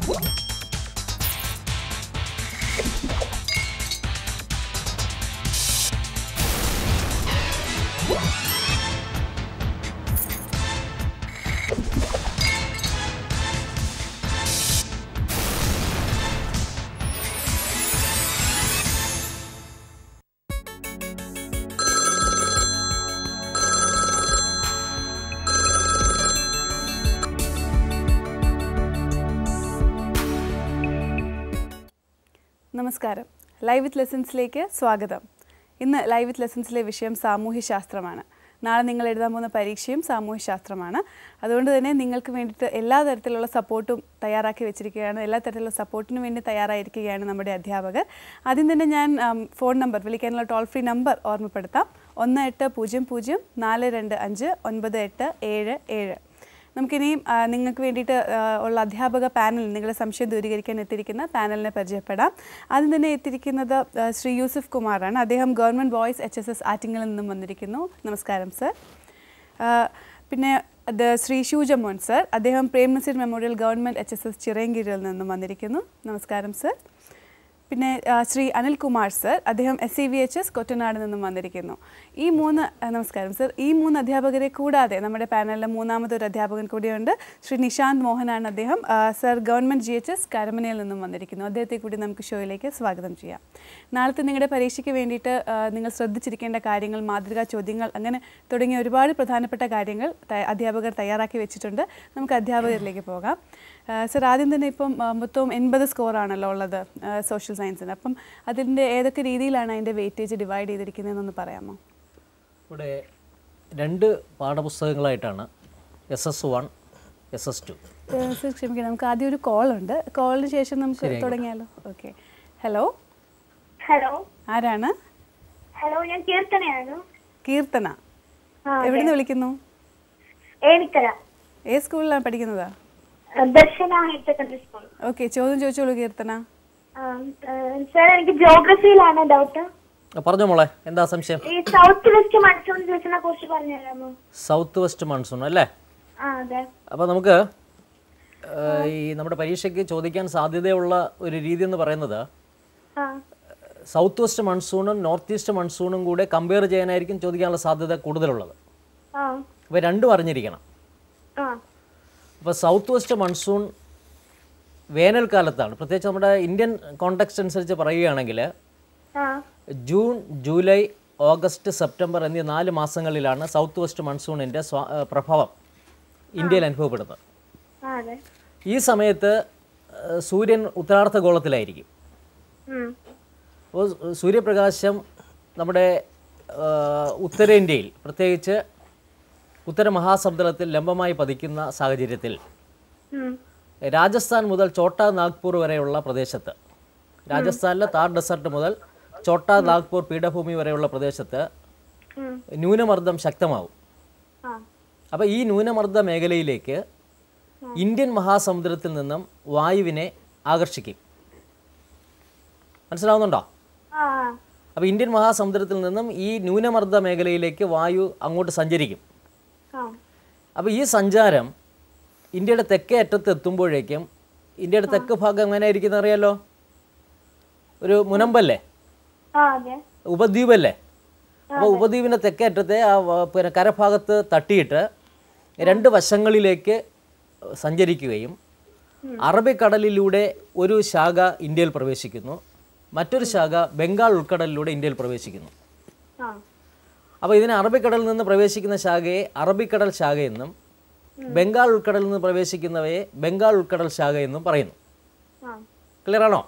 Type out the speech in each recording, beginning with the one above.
നമസ്കാരം live with ലെസൺസിലേക്ക് സ്വാഗതം ഇന്ന് ലൈവ് വിത്ത് ലെസൺസിലെ വിഷയം സാമൂഹ്യശാസ്ത്രമാണ് നാളെ നിങ്ങൾ എഴുതാൻ പോകുന്ന പരീക്ഷയും സാമൂഹ്യശാസ്ത്രമാണ് അതുകൊണ്ട് തന്നെ നിങ്ങൾക്ക് വേണ്ടിയിട്ട് എല്ലാ തരത്തിലുള്ള സപ്പോർട്ടും തയ്യാറാക്കി വെച്ചിരിക്കുകയാണ് എല്ലാ തരത്തിലുള്ള സപ്പോർട്ടിനും വേണ്ടി തയ്യാറായിരിക്കുകയാണ് നമ്മുടെ അധ്യാപകർ ആദ്യം തന്നെ ഞാൻ ഉം, ഫോൺ നമ്പർ വിളിക്കാനുള്ള ടോൾ ഫ്രീ നമ്പർ ഓർമ്മപ്പെടുത്താം ഒന്ന് എട്ട് പൂജ്യം പൂജ്യം നാല് രണ്ട് അഞ്ച് ഒൻപത് എട്ട് ഏഴ് ഏഴ് നമുക്കിനിയും ആ, നിങ്ങൾക്ക് വേണ്ടിയിട്ട് ആ, ഉള്ള അധ്യാപക പാനൽ നിങ്ങളുടെ സംശയം ദൂരീകരിക്കാൻ എത്തിയിരിക്കുന്ന പാനലിനെ പരിചയപ്പെടാം ആദ്യം തന്നെ എത്തിയിരിക്കുന്നത് ആ, ശ്രീ യൂസഫ് കുമാറാണ് അദ്ദേഹം government boys H S S ആറ്റിങ്ങിൽ നിന്നും വന്നിരിക്കുന്നു നമസ്കാരം സർ ആ, പിന്നെ അത് ശ്രീ ഷൂജമോൻ സർ അദ്ദേഹം Prem Nazir memorial government H S S ചിറയൻകീഴിൽ നിന്നും വന്നിരിക്കുന്നു നമസ്കാരം സർ പിന്നെ ആ, ശ്രീ അനിൽകുമാർ സർ അദ്ദേഹം S C V H S Kottanad നിന്നും വന്നിരിക്കുന്നു ഈ മൂന്ന് ആ, നമസ്കാരം സർ ഈ മൂന്ന് അധ്യാപകരെ കൂടാതെ നമ്മുടെ പാനലിലെ മൂന്നാമതൊരു അധ്യാപകൻ കൂടിയുണ്ട് ശ്രീ നിശാന്ത് മോഹനാണ് അദ്ദേഹം ആ, sir government G H S കരമനയിൽ നിന്നും വന്നിരിക്കുന്നു അദ്ദേഹത്തെ കൂടി നമുക്ക് ഷോയിലേക്ക് സ്വാഗതം ചെയ്യാം നാളത്തെ നിങ്ങളുടെ പരീക്ഷയ്ക്ക് വേണ്ടിയിട്ട് ആ, നിങ്ങൾ ശ്രദ്ധിച്ചിരിക്കേണ്ട കാര്യങ്ങൾ മാതൃകാ ചോദ്യങ്ങൾ അങ്ങനെ തുടങ്ങിയ ഒരുപാട് പ്രധാനപ്പെട്ട കാര്യങ്ങൾ ത- അധ്യാപകർ തയ്യാറാക്കി വെച്ചിട്ടുണ്ട് നമുക്ക് അധ്യാപകരിലേക്ക് പോകാം ആ, സർ ആദ്യം തന്നെ ഇപ്പം ആ, മൊത്തം എൺപത് സ്കോറാണല്ലോ ഉള്ളത് ആ, സോഷ്യൽ സയൻസിന് അപ്പം അതിൻ്റെ ഏതൊക്കെ രീതിയിലാണ് അതിൻ്റെ വെയിറ്റേജ് ഡിവൈഡ് ചെയ്തിരിക്കുന്നതെന്നൊന്ന് പറയാമോ ഇവിടെ രണ്ട് പാഠപുസ്തകങ്ങളായിട്ടാണ് S S one S S two ഏ, സർ ക്ഷമിക്കണം നമുക്ക് ആദ്യം ഒരു കോൾ ഉണ്ട് കോളിന് ശേഷം നമുക്ക് തുടങ്ങിയാലോ ഓക്കെ ഹലോ ഹലോ ആരാണ് ഹലോ ഞാൻ കീർത്തനയാണ് കീർത്തന ആ, എവിടെ നിന്ന് വിളിക്കുന്നു ഏണിക്കര ഏത് സ്കൂളിലാണ് പഠിക്കുന്നത് Darshana higher secondary school okay ചോദ്യം ചോദിച്ചോളൂ കീർത്തന സാർ എനിക്ക് ജോഗ്രഫിയിലാണ് ഡൗട്ട് പറഞ്ഞോ മോളെ എന്താ സംശയം ഈ സൗത്ത് വെസ്റ്റ് മൺസൂൺ സീസണിനെ കുറിച്ച് പറഞ്ഞു തരാമോ സൗത്ത് വെസ്റ്റ് മൺസൂൺ അല്ലേ ആ അതെ അപ്പോൾ നമുക്ക് ഏഹ്, ഈ നമ്മുടെ പരീക്ഷയ്ക്ക് ചോദിക്കാൻ സാധ്യതയുള്ള ഒരു രീതി എന്ന് പറയുന്നത് ആ സൗത്ത് വെസ്റ്റ് മൺസൂണും നോർത്ത് ഈസ്റ്റ് മൺസൂണും കൂടെ കമ്പയർ ചെയ്യാനായിരിക്കും ചോദിക്കാനുള്ള സാധ്യത കൂടുതലുള്ളത് ആ അപ്പോൾ രണ്ടും അറിഞ്ഞിരിക്കണം ആ അപ്പോൾ സൗത്ത് വെസ്റ്റ് മൺസൂൺ വേനൽക്കാലത്താണ് പ്രത്യേകിച്ച് നമ്മുടെ ഇന്ത്യൻ കോണ്ടെക്സ്റ്റ് അനുസരിച്ച് പറയുകയാണെങ്കിൽ ആ ജൂൺ ജൂലൈ ഓഗസ്റ്റ് സെപ്റ്റംബർ എന്നീ നാല് മാസങ്ങളിലാണ് സൗത്ത് വെസ്റ്റ് മൺസൂണിൻ്റെ സ്വാ ഏഹ് പ്രഭാവം ഇന്ത്യയിൽ അനുഭവപ്പെടുന്നത് ആ അതെ ഈ സമയത്ത് ഏഹ് സൂര്യൻ ഉത്തരാർദ്ധഗോളത്തിലായിരിക്കും ഉം. അപ്പോൾ സൂര്യപ്രകാശം നമ്മുടെ ഏഹ് ഉത്തരേന്ത്യയിൽ പ്രത്യേകിച്ച് ഉത്തര മഹാസമുദ്രത്തിൽ ലംബമായി പതിക്കുന്ന സാഹചര്യത്തിൽ ഉം. രാജസ്ഥാൻ മുതൽ ചോട്ടാ നാഗ്പൂർ വരെയുള്ള പ്രദേശത്ത് രാജസ്ഥാനിലെ താർ ഡെസർട്ട് മുതൽ ചോട്ടാ നാഗ്പൂർ പീഠഭൂമി വരെയുള്ള പ്രദേശത്ത് ഉം. ന്യൂനമർദ്ദം ശക്തമാവും ആ അപ്പോൾ ഈ ന്യൂനമർദ്ദ മേഖലയിലേക്ക് ഇന്ത്യൻ മഹാസമുദ്രത്തിൽ നിന്നും വായുവിനെ ആകർഷിക്കും മനസ്സിലാവുന്നുണ്ടോ ആ അപ്പോൾ ഇന്ത്യൻ മഹാസമുദ്രത്തിൽ നിന്നും ഈ ന്യൂനമർദ്ദ മേഖലയിലേക്ക് വായു അങ്ങോട്ട് സഞ്ചരിക്കും ആ അപ്പോൾ ഈ സഞ്ചാരം ഇന്ത്യയുടെ തെക്കേ അറ്റത്ത് എത്തുമ്പോഴേക്കും ഇന്ത്യയുടെ തെക്ക് ഭാഗം എങ്ങനെ ഇരിക്കുന്നത് അറിയാലോ ഒരു മുനമ്പല്ലേ ആ അതെ ഉപദ്വീപല്ലേ അപ്പോൾ ഉപദ്വീപിൻ്റെ തെക്കേ അറ്റത്തെ ആ വ- പിന്നെ കരഭാഗത്ത് തട്ടിയിട്ട് രണ്ട് വശങ്ങളിലേക്ക് സഞ്ചരിക്കുകയും അറബിക്കടലിലൂടെ ഒരു ശാഖ ഇന്ത്യയിൽ പ്രവേശിക്കുന്നു മറ്റൊരു ശാഖ ബംഗാൾ ഉൾക്കടലിലൂടെ ഇന്ത്യയിൽ പ്രവേശിക്കുന്നു ആ അപ്പോൾ ഇതിനെ അറബിക്കടലിൽ നിന്ന് പ്രവേശിക്കുന്ന ശാഖയെ അറബിക്കടൽ ശാഖ എന്നും ബംഗാൾ ഉൾക്കടലിൽ നിന്ന് പ്രവേശിക്കുന്നവയെ ബംഗാൾ ഉൾക്കടൽ ശാഖ എന്നും പറയുന്നു ആ ക്ലിയർ ആണോ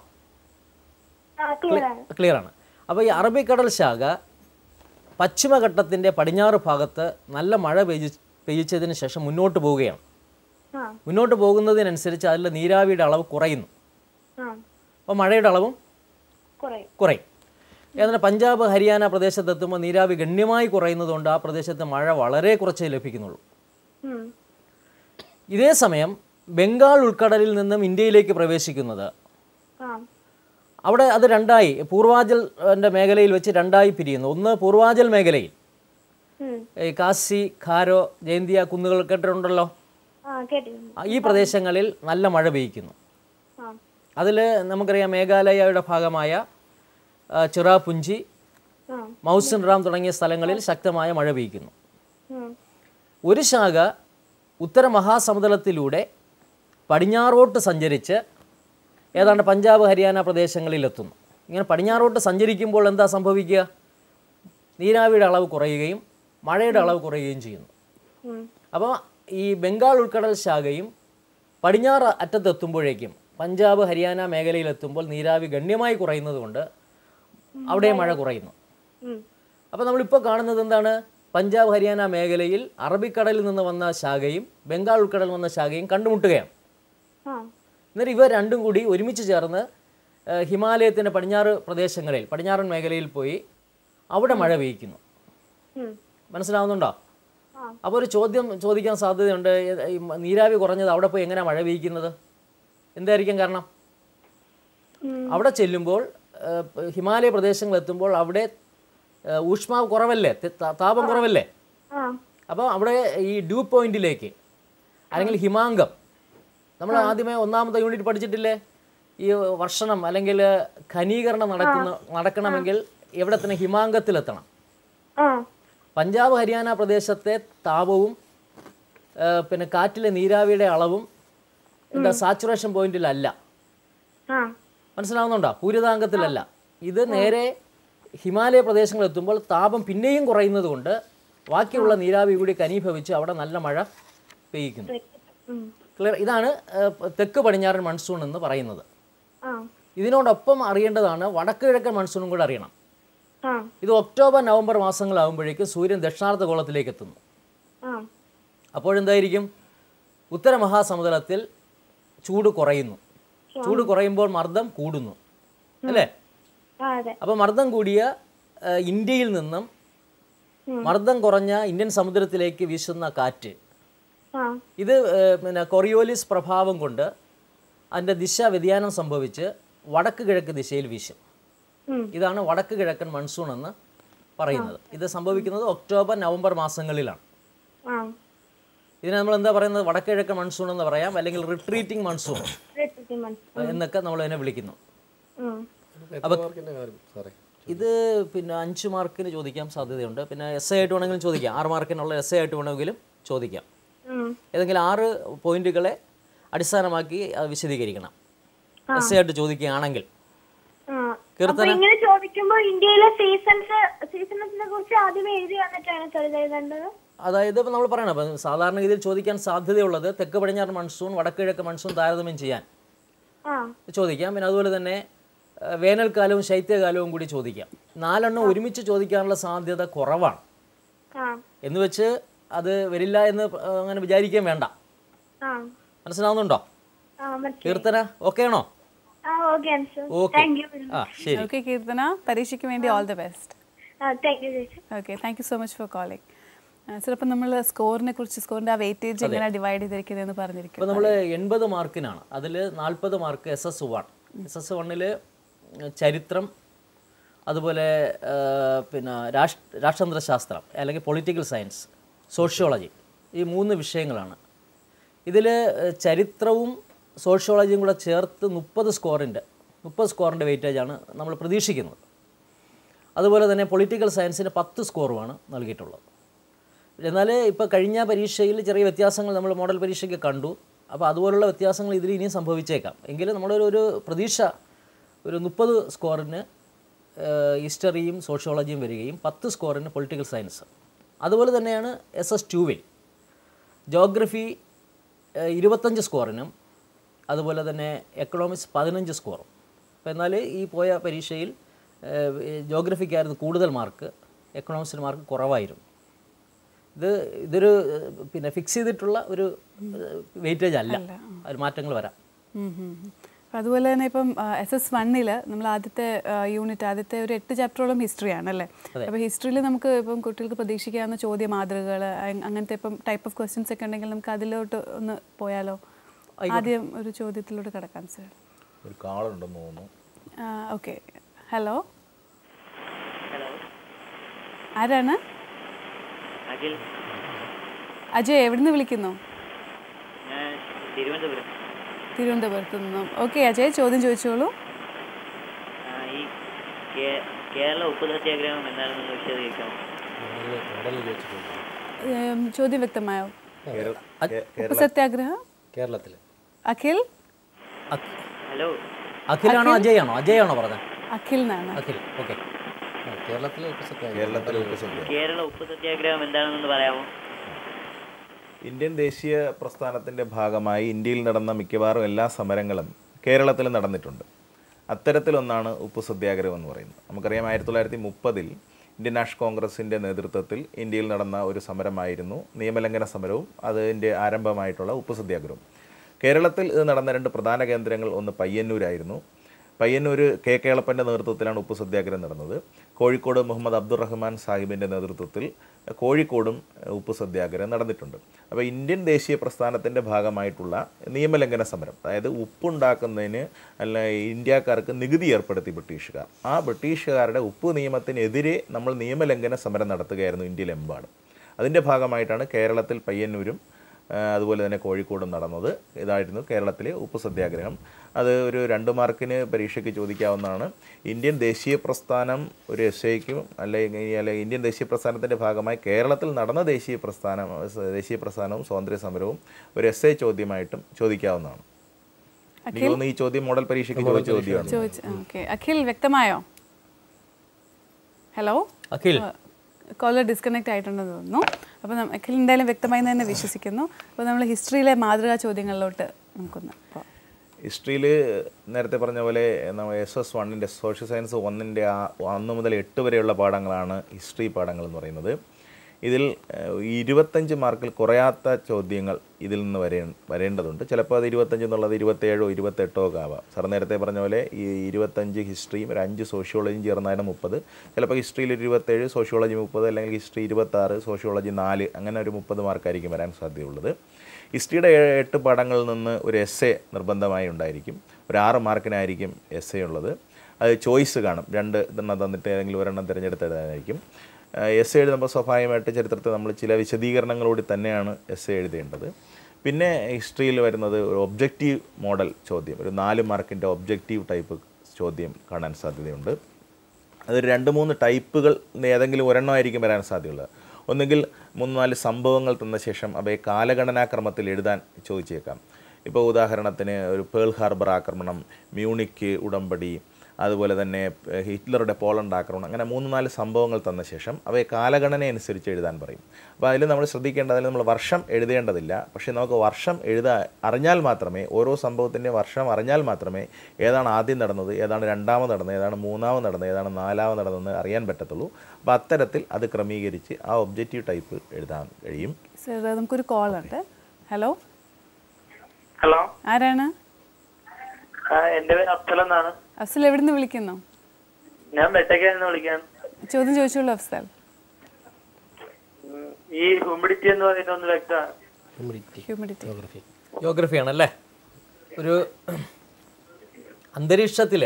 ആ ക്ലിയർ ആണ് ക്ലിയർ ആണ് അപ്പോൾ ഈ അറബിക്കടൽ ശാഖ പശ്ചിമഘട്ടത്തിൻ്റെ പടിഞ്ഞാറ് ഭാഗത്ത് നല്ല മഴ പെയ്യി പെയ്യിച്ചതിന് ശേഷം മുന്നോട്ട് പോവുകയാണ് ആ മുന്നോട്ട് പോകുന്നതിനനുസരിച്ച് അതിലെ നീരാവിയുടെ അളവ് കുറയുന്നു ആ അപ്പോൾ മഴയുടെ അളവും കുറയും കുറയും എന്നാൽ പഞ്ചാബ് ഹരിയാന പ്രദേശത്തെത്തുമ്പോൾ നീരാവി ഗണ്യമായി കുറയുന്നതുകൊണ്ട് ആ പ്രദേശത്ത് മഴ വളരെ കുറച്ചേ ലഭിക്കുന്നുള്ളൂ ഉം. ഇതേ സമയം ബംഗാൾ ഉൾക്കടലിൽ നിന്നും ഇന്ത്യയിലേക്ക് പ്രവേശിക്കുന്നത് ആ അവിടെ അത് രണ്ടായി പൂർവാചൽ ന്റെ മേഖലയിൽ വെച്ച് രണ്ടായി പിരിയുന്നു ഒന്ന് പൂർവാചൽ മേഖലയിൽ ഉം. ഈ കാശി ഖാരോ ജയന്തിയ കുന്നുകൾ കേട്ടിട്ടുണ്ടല്ലോ ആ കേട്ടിട്ടുണ്ട് ആ, ഈ പ്രദേശങ്ങളിൽ നല്ല മഴ പെയ്യ്ക്കുന്നു ആ അതിൽ നമുക്കറിയാം മേഘാലയയുടെ ഭാഗമായ ആ, ചിറാപുഞ്ചി ആ മൗസിൻ റാം തുടങ്ങിയ സ്ഥലങ്ങളിൽ ശക്തമായ മഴ പെയ്യ്ക്കുന്നു ഉം. ഒരു ശാഖ ഉത്തര മഹാസമുദ്രത്തിലൂടെ പടിഞ്ഞാറോട്ട് സഞ്ചരിച്ച് ഏതാണ്ട് പഞ്ചാബ് ഹരിയാന പ്രദേശങ്ങളിലെത്തുന്നു ഇങ്ങനെ പടിഞ്ഞാറോട്ട് സഞ്ചരിക്കുമ്പോൾ എന്താ സംഭവിക്കുക നീരാവിയുടെ അളവ് കുറയുകയും മഴയുടെ അളവ് കുറയുകയും ചെയ്യുന്നു ഉം. അപ്പോൾ ഈ ബംഗാൾ ഉൾക്കടൽ ശാഖയും പടിഞ്ഞാറ് അറ്റത്തെത്തുമ്പോഴേക്കും പഞ്ചാബ് ഹരിയാന മേഖലയിലെത്തുമ്പോൾ നീരാവി ഗണ്യമായി കുറയുന്നത് കൊണ്ട് അവിടെ മഴ കുറയുന്നു ഉം. അപ്പോൾ നമ്മളിപ്പോൾ കാണുന്നത് എന്താണ് പഞ്ചാബ് ഹരിയാന മേഖലയിൽ അറബിക്കടലിൽ നിന്ന് വന്ന ശാഖയും ബംഗാൾ ഉൾക്കടലിൽ വന്ന ശാഖയും കണ്ടുമുട്ടുകയാണ് ആ എന്നിട്ട് ഇവ രണ്ടും കൂടി ഒരുമിച്ച് ചേർന്ന് ഏഹ്, ഹിമാലയത്തിൻ്റെ പടിഞ്ഞാറ് പ്രദേശങ്ങളിൽ പടിഞ്ഞാറൻ മേഖലയിൽ പോയി അവിടെ മഴ പെയ്യ്ക്കുന്നു ഉം. മനസ്സിലാവുന്നുണ്ടോ ആ. അപ്പോൾ ഒരു ചോദ്യം ചോദിക്കാൻ സാധ്യതയുണ്ട് ഏത് ഈ മ- നീരാവി കുറഞ്ഞത് അവിടെ പോയി എങ്ങനെയാണ് മഴ പെയ്യ്ക്കുന്നത് എന്തായിരിക്കും കാരണം ഉം. അവിടെ ചെല്ലുമ്പോൾ ഏഹ്, പ- ഹിമാലയ പ്രദേശങ്ങൾ എത്തുമ്പോൾ അവിടെ ഏഹ്, ഊഷ്മാവ് കുറവല്ലേ ത- ത- താപം കുറവല്ലേ ആ അപ്പോൾ അവിടെ ഈ ഡ്യൂ പോയിന്റിലേക്ക് അല്ലെങ്കിൽ ഹിമാങ്കം നമ്മൾ ആദ്യമേ ഒന്നാമത്തെ യൂണിറ്റ് പഠിച്ചിട്ടില്ലേ ഈ വർഷണം അല്ലെങ്കിൽ ഖനീകരണം നടക്കുന്ന നടക്കണമെങ്കിൽ എവിടെ തന്നെ ഹിമാങ്കത്തിലെത്തണം ആ പഞ്ചാബ് ഹരിയാന പ്രദേശത്തെ താപവും ആ, പിന്നെ കാറ്റിലെ നീരാവിയുടെ അളവും എന്താ സാച്ചുറേഷൻ പോയിന്റിലല്ല ആ മനസ്സിലാവുന്നുണ്ടോ പൂരിതാങ്കത്തിലല്ല ഇത് നേരെ ഹിമാലയ പ്രദേശങ്ങളിൽ എത്തുമ്പോൾ താപം പിന്നെയും കുറയുന്നത് കൊണ്ട് ബാക്കിയുള്ള നീരാവി കൂടി കനീഭവിച്ച് അവിടെ നല്ല മഴ പെയ്യിക്കുന്നു ഉം. ക്ലിയർ ഇതാണ് ആ, തെക്ക് പടിഞ്ഞാറൻ മൺസൂൺ എന്ന് പറയുന്നത് ആ ഇതിനോടൊപ്പം അറിയേണ്ടതാണ് വടക്ക് കിഴക്കൻ മൺസൂണും കൂടെ അറിയണം ആ ഇത് ഒക്ടോബർ നവംബർ മാസങ്ങളാകുമ്പോഴേക്കും സൂര്യൻ ദക്ഷിണാർത്ഥ ഗോളത്തിലേക്ക് എത്തുന്നു ആ അപ്പോഴെന്തായിരിക്കും ഉത്തര മഹാസമുദ്രത്തിൽ ചൂട് കുറയുന്നു ചൂട് കുറയുമ്പോൾ മർദ്ദം കൂടുന്നു അല്ലേ ആ അതെ അപ്പോൾ മർദ്ദം കൂടിയ ആ, ഇന്ത്യയിൽ നിന്നും മർദ്ദം കുറഞ്ഞ ഇന്ത്യൻ സമുദ്രത്തിലേക്ക് വീശുന്ന കാറ്റ് ആ ഇത് ആ, പിന്നെ കൊറിയോലിസ് പ്രഭാവം കൊണ്ട് അതിൻ്റെ ദിശ വ്യതിയാനം സംഭവിച്ച് വടക്ക് കിഴക്ക് ദിശയിൽ വീശും ഉം. ഇതാണ് വടക്ക് കിഴക്കൻ മൺസൂൺ എന്ന് പറയുന്നത് ഇത് സംഭവിക്കുന്നത് ഒക്ടോബർ നവംബർ മാസങ്ങളിലാണ് ആ ഇതിനെ നമ്മൾ എന്താ പറയുന്നത് വടക്ക് കിഴക്കൻ മൺസൂൺ എന്ന് പറയാം അല്ലെങ്കിൽ റിട്രീറ്റിംഗ് മൺസൂൺ ഇരുപത്തി മനസ്സിലായി എന്നൊക്കെ നമ്മൾ അതിനെ വിളിക്കുന്നു ഉം. മാർക്കിന്റെ കാര്യം സാറേ ഇത് പിന്നെ അഞ്ച് മാർക്കിന് ചോദിക്കാൻ സാധ്യതയുണ്ട് പിന്നെ എസ് എ ആയിട്ട് വേണമെങ്കിലും ചോദിക്കാം ആറ് മാർക്കിനുള്ള എസ് എ ആയിട്ട് വേണമെങ്കിലും ചോദിക്കാം ഉം. ഏതെങ്കിലും ആറ് പോയിന്റുകളെ അടിസ്ഥാനമാക്കി അത് വിശദീകരിക്കണം എസ് എ ആയിട്ട് ചോദിക്കുകയാണെങ്കിൽ ആ. കീർത്തന? അപ്പൊ ഇങ്ങനെ ചോദിക്കുമ്പോ ഇന്ത്യയിലെ സീസൺസ് സീസൺസിനെ കുറിച്ച് ആദ്യമേ എഴുതി വന്നിട്ടാണ് ചെറുത് എഴുതേണ്ടത് അതായത് ഇപ്പം നമ്മൾ പറയണം അപ്പം സാധാരണ രീതിയിൽ ചോദിക്കാൻ സാധ്യതയുള്ളത് തെക്ക് പടിഞ്ഞാറ് മൺസൂൺ വടക്ക് കിഴക്ക് മൺസൂൺ താരതമ്യം ചെയ്യാൻ ആ ചോദിക്കാം പിന്നെ അതുപോലെ തന്നെ ആ, വേനൽക്കാലവും ശൈത്യകാലവും കൂടി ചോദിക്കാം നാലെണ്ണം ഒരുമിച്ച് ചോദിക്കാനുള്ള സാധ്യത കുറവാണ് ആ എന്ന് വെച്ച് അത് വരില്ല എന്ന് ആ, അങ്ങനെ വിചാരിക്കാൻ വേണ്ട ആ മനസ്സിലാവുന്നുണ്ടോ ആ മനസ്സിലായി കീർത്തന ഓക്കെ ആണോ ആ okay answer okay thank you ആ ശരി ഓക്കെ കീർത്തന പരീക്ഷയ്ക്ക് വേണ്ടി ഓൾ ദി ബെസ്റ്റ് ആ താങ്ക് യു ചേച്ചി okay thank you so much for calling sir അപ്പം നമ്മൾ സ്കോറിനെ കുറിച്ച് സ്കോറിൻ്റെ ആ വെയിറ്റേജ് എങ്ങനെ ഡിവൈഡ് ചെയ്തിരിക്കുന്നതെന്ന് പറഞ്ഞിരിക്കും ഇപ്പോൾ നമ്മൾ എൺപത് മാർക്കിനാണ് അതിൽ നാൽപ്പത് മാർക്ക് S S one S S വണ്ണിൽ ചരിത്രം അതുപോലെ ആ, പിന്നെ രാഷ്ട്ര രാഷ്ട്രതന്ത്രശാസ്ത്രം അല്ലെങ്കിൽ പൊളിറ്റിക്കൽ സയൻസ് സോഷ്യോളജി ഈ മൂന്ന് വിഷയങ്ങളാണ് ഇതിൽ ചരിത്രവും സോഷ്യോളജിയും കൂടെ ചേർത്ത് മുപ്പത് സ്കോറിൻ്റെ മുപ്പത് സ്കോറിൻ്റെ വെയിറ്റേജാണ് നമ്മൾ പ്രതീക്ഷിക്കുന്നത് അതുപോലെ തന്നെ പൊളിറ്റിക്കൽ സയൻസിന് പത്ത് സ്കോറുമാണ് നൽകിയിട്ടുള്ളത് എന്നാൽ ഇപ്പോൾ കഴിഞ്ഞ പരീക്ഷയിൽ ചെറിയ വ്യത്യാസങ്ങൾ നമ്മൾ മോഡൽ പരീക്ഷയ്ക്ക് കണ്ടു അപ്പോൾ അതുപോലുള്ള വ്യത്യാസങ്ങൾ ഇതിൽ ഇനിയും സംഭവിച്ചേക്കാം എങ്കിലും നമ്മുടെ ഒരു- ഒരു പ്രതീക്ഷ ഒരു മുപ്പത് സ്കോറിന് ഹിസ്റ്ററിയും സോഷ്യോളജിയും വരികയും പത്ത് സ്കോറിന് പൊളിറ്റിക്കൽ സയൻസ് അതുപോലെ തന്നെയാണ് എസ് എസ് ടുവിൽ ജോഗ്രഫി ഏഹ്, ഇരുപത്തഞ്ച് സ്കോറിനും അതുപോലെ തന്നെ എക്കണോമിക്സ് പതിനഞ്ച് സ്കോറും അപ്പോൾ എന്നാൽ ഈ പോയ പരീക്ഷയിൽ ഏഹ്, ഈ ജോഗ്രഫിക്കായിരുന്നു കൂടുതൽ മാർക്ക് എക്കണോമിക്സിന് മാർക്ക് കുറവായിരുന്നു ഇത് ഇതൊരു ഏഹ്, പിന്നെ ഫിക്സ് ചെയ്തിട്ടുള്ള ഒരു വെയിറ്റേജ് അല്ല ഒരു മാറ്റങ്ങൾ വരാം ഉം ഉം ഉം. അപ്പൊ അതുപോലെ തന്നെ ഇപ്പം എസ് എസ് വണ്ണിൽ നമ്മൾ ആദ്യത്തെ യൂണിറ്റ് ആദ്യത്തെ ഒരു എട്ട് ചാപ്റ്ററോളം ഹിസ്റ്ററിയാണ് അല്ലേ അപ്പോൾ ഹിസ്റ്ററിയിൽ നമുക്ക് ഇപ്പം കുട്ടികൾക്ക് പ്രതീക്ഷിക്കാവുന്ന ചോദ്യ മാതൃകകൾ അങ്ങനത്തെ ഇപ്പം ടൈപ്പ് ഓഫ് ക്വസ്റ്റ്യൻസ് ഒക്കെ ഉണ്ടെങ്കിൽ നമുക്ക് അതിലോട്ട് ഒന്ന് പോയാലോ ആദ്യം ഒരു ചോദ്യത്തിലോട്ട് കിടക്കാം സർ ഒരു കാളുണ്ടെന്ന് തോന്നുന്നു ഓക്കെ ഹലോ ആരാണ് അഖിൽ അജയ് എവിടുന്ന് വിളിക്കുന്നു ഞാൻ തിരുവനന്തപുരം തിരുവനന്തപുരത്ത് നിന്നും ഓക്കെ അജയ് ചോദ്യം ചോദിച്ചോളൂ ആ, ഈ കേ- കേരള ഉപ്പ് സത്യാഗ്രഹം എന്താണെന്ന് വിശദീകരിക്കാമോ മോഡൽ ചോദിച്ചിട്ടുണ്ട് ഏം, ചോദ്യം വ്യക്തമായോ കേരള കേ- ഉപ്പ് സത്യാഗ്രഹം കേരളത്തിൽ അഖിൽ അഖ്- ഹലോ അഖിലാണോ അജയാണോ അജയാണോ പറഞ്ഞത് അഖിൽ എന്നാണ് അഖിൽ ഓക്കെ കേരളത്തിലെ ഉപ്പ് സത്യാഗ്രഹം കേരളത്തിലെ ഉപ്പ് സത്യാഗ്രഹം കേരള ഉപ്പ് സത്യാഗ്രഹം എന്താണെന്ന് പറയാമോ ഇന്ത്യൻ ദേശീയ പ്രസ്ഥാനത്തിൻ്റെ ഭാഗമായി ഇന്ത്യയിൽ നടന്ന മിക്കവാറും എല്ലാ സമരങ്ങളും കേരളത്തിൽ നടന്നിട്ടുണ്ട് അത്തരത്തിലൊന്നാണ് ഉപ്പു സത്യാഗ്രഹം എന്ന് പറയുന്നത് നമുക്കറിയാം ആയിരത്തി തൊള്ളായിരത്തി മുപ്പതിൽ ഇന്ത്യൻ നാഷണൽ കോൺഗ്രസിൻ്റെ നേതൃത്വത്തിൽ ഇന്ത്യയിൽ നടന്ന ഒരു സമരമായിരുന്നു നിയമലംഘന സമരവും അതിൻ്റെ ആരംഭമായിട്ടുള്ള ഉപ്പു സത്യാഗ്രഹവും കേരളത്തിൽ ഇത് നടന്ന രണ്ട് പ്രധാന കേന്ദ്രങ്ങൾ ഒന്ന് പയ്യന്നൂരായിരുന്നു പയ്യന്നൂർ കെ കേളപ്പൻ്റെ നേതൃത്വത്തിലാണ് ഉപ്പു സത്യാഗ്രഹം നടന്നത് കോഴിക്കോട് മുഹമ്മദ് അബ്ദുറഹ്മാൻ സാഹിബിൻ്റെ നേതൃത്വത്തിൽ കോഴിക്കോടും ഏഹ്, ഉപ്പു സത്യാഗ്രഹം നടന്നിട്ടുണ്ട് അപ്പോൾ ഇന്ത്യൻ ദേശീയ പ്രസ്ഥാനത്തിൻ്റെ ഭാഗമായിട്ടുള്ള നിയമലംഘന സമരം അതായത് ഉപ്പുണ്ടാക്കുന്നതിന് അല്ല ഇന്ത്യക്കാർക്ക് നികുതി ഏർപ്പെടുത്തി ബ്രിട്ടീഷുകാർ ആ ബ്രിട്ടീഷുകാരുടെ ഉപ്പ് നിയമത്തിനെതിരെ നമ്മൾ നിയമലംഘന സമരം നടത്തുകയായിരുന്നു ഇന്ത്യയിലെമ്പാടും അതിൻ്റെ ഭാഗമായിട്ടാണ് കേരളത്തിൽ പയ്യന്നൂരും ആ, അതുപോലെ തന്നെ കോഴിക്കോടും നടന്നത് ഇതായിരുന്നു കേരളത്തിലെ ഉപ്പ് സത്യാഗ്രഹം അത് ഒരു രണ്ട് മാർക്കിന് പരീക്ഷയ്ക്ക് ചോദിക്കാവുന്നതാണ് ഇന്ത്യൻ ദേശീയ പ്രസ്ഥാനം ഒരു എസ് ഐക്കും അല്ലെങ്കിൽ അല്ലെ ഇന്ത്യൻ ദേശീയ പ്രസ്ഥാനത്തിൻ്റെ ഭാഗമായി കേരളത്തിൽ നടന്ന ദേശീയ പ്രസ്ഥാനം ദേശീയ പ്രസ്ഥാനവും സ്വാതന്ത്ര്യ സമരവും ഒരു എസ് ഐ ചോദ്യമായിട്ടും ചോദിക്കാവുന്നതാണ് എനിക്ക് തോന്നുന്നു ഈ ചോദ്യം മോഡൽ പരീക്ഷയ്ക്ക് ചോദിച്ച ചോദ്യമാണ് ചോദിച്ചു ഓക്കെ അഖിൽ വ്യക്തമായോ ഹലോ അഖിൽ കോളർ ഡിസ്കണക്ട് ആയിട്ടുണ്ടെന്ന് തോന്നുന്നു അപ്പോൾ നം- അഖിൽ എന്തായാലും വ്യക്തമായി എന്ന് തന്നെ വിശ്വസിക്കുന്നു അപ്പോൾ നമ്മൾ ഹിസ്റ്ററിയിലെ മാതൃകാ ചോദ്യങ്ങളിലോട്ട് നമുക്കൊന്ന് പോകാം ഹിസ്റ്ററിയിൽ നേരത്തെ പറഞ്ഞ പോലെ നമ്മൾ എസ് എസ് വണ്ണിൻ്റെ സോഷ്യൽ സയൻസ് ഒന്നിൻ്റെ ആ ഒന്ന് മുതൽ എട്ട് വരെയുള്ള പാഠങ്ങളാണ് ഹിസ്റ്ററി പാഠങ്ങൾ എന്ന് പറയുന്നത് ഇതിൽ ഏഹ്, ഈ ഇരുപത്തഞ്ച് മാർക്കിൽ കുറയാത്ത ചോദ്യങ്ങൾ ഇതിൽ നിന്ന് വരേ വരേണ്ടതുണ്ട് ചിലപ്പോൾ അത് ഇരുപത്തഞ്ച് എന്നുള്ളത് ഇരുപത്തേഴോ ഇരുപത്തെട്ടോ ഒക്കെ ആവാം സാർ നേരത്തെ പറഞ്ഞ പോലെ ഈ ഇരുപത്തഞ്ച് ഹിസ്റ്ററിയും ഒരു അഞ്ച് സോഷ്യോളജിയും ചേർന്നാലും മുപ്പത് ചിലപ്പോൾ ഹിസ്റ്ററിയിൽ ഒരു ഇരുപത്തേഴ് സോഷ്യോളജി മുപ്പത് അല്ലെങ്കിൽ ഹിസ്റ്ററി ഇരുപത്താറ് സോഷ്യോളജി നാല് അങ്ങനെ ഒരു മുപ്പത് മാർക്കായിരിക്കും വരാൻ സാധ്യതയുള്ളത് ഹിസ്റ്ററിയുടെ ഏ- എട്ട് പാഠങ്ങളിൽ നിന്ന് ഒരു എസ് എ നിർബന്ധമായി ഉണ്ടായിരിക്കും ഒരു ആറ് മാർക്കിനായിരിക്കും എസ് എ ഉള്ളത് അത് ചോയ്സ് കാണും രണ്ട് ഇതെണ്ണം തന്നിട്ട് ഏതെങ്കിലും ഒരെണ്ണം തിരഞ്ഞെടുത്തതായിരിക്കും എസ് എ എഴുതുമ്പോൾ സ്വാഭാവികമായിട്ട് ചരിത്രത്തിൽ നമ്മൾ ചില വിശദീകരണങ്ങളോട് തന്നെയാണ് എസ് എ എഴുതേണ്ടത് പിന്നെ ഹിസ്റ്ററിയിൽ വരുന്നത് ഒരു ഒബ്ജക്റ്റീവ് മോഡൽ ചോദ്യം ഒരു നാല് മാർക്കിൻ്റെ ഒബ്ജക്റ്റീവ് ടൈപ്പ് ചോദ്യം കാണാൻ സാധ്യതയുണ്ട് അതൊരു രണ്ട് മൂന്ന് ടൈപ്പുകൾ ഏതെങ്കിലും ഒരെണ്ണമായിരിക്കും വരാൻ സാധ്യതയുള്ളത് ഒന്നുകിൽ മൂന്ന് നാല് സംഭവങ്ങൾ തന്ന ശേഷം അവയെ കാലഗണനാക്രമത്തിൽ എഴുതാൻ ചോദിച്ചേക്കാം ഇപ്പോൾ ഉദാഹരണത്തിന് ഒരു പേൾ ഹാർബർ ആക്രമണം മ്യൂണിക്ക് ഉടമ്പടി അതുപോലെ തന്നെ ഏഹ്, ഹിറ്റ്ലറുടെ പോളണ്ട് ആക്രമണം അങ്ങനെ മൂന്ന് നാല് സംഭവങ്ങൾ തന്ന ശേഷം അവയെ കാലഗണന അനുസരിച്ച് എഴുതാൻ പറയും അപ്പോൾ അതിൽ നമ്മൾ ശ്രദ്ധിക്കേണ്ടത് അതിൽ നമ്മൾ വർഷം എഴുതേണ്ടതില്ല പക്ഷേ നമുക്ക് വർഷം എഴുതാ അറിഞ്ഞാൽ മാത്രമേ ഓരോ സംഭവത്തിൻ്റെ വർഷം അറിഞ്ഞാൽ മാത്രമേ ഏതാണ് ആദ്യം നടന്നത് ഏതാണ് രണ്ടാമത് നടന്നത് ഏതാണ് മൂന്നാമത് നടന്നത് ഏതാണ് നാലാമത് നടന്നതെന്ന് അറിയാൻ പറ്റത്തുള്ളൂ അപ്പോൾ അത്തരത്തിൽ അത് ക്രമീകരിച്ച് ആ ഒബ്ജക്റ്റീവ് ടൈപ്പ് എഴുതാൻ കഴിയും സർ നമുക്കൊരു കോൾ ഉണ്ട് ഹലോ ഹലോ ആരാണ് ആ, എന്റെ പേര് അഫ്സൽ എന്നാണ് അഫ്സൽ എവിടെ നിന്ന് വിളിക്കുന്നു ഞാൻ വെട്ടക്കയിൽ നിന്ന് വിളിക്കാൻ ചോദ്യം ചോദിച്ചോളൂ അഫ്സൽ ഉം, ഈ ഹ്യൂമിഡിറ്റി എന്ന് പറയുന്നത് ഒന്ന് വ്യക്തമാണ് ഹ്യൂമിഡിറ്റി ജോഗ്രഫി ജോഗ്രഫിയാണല്ലേ ഒരു അന്തരീക്ഷത്തിൽ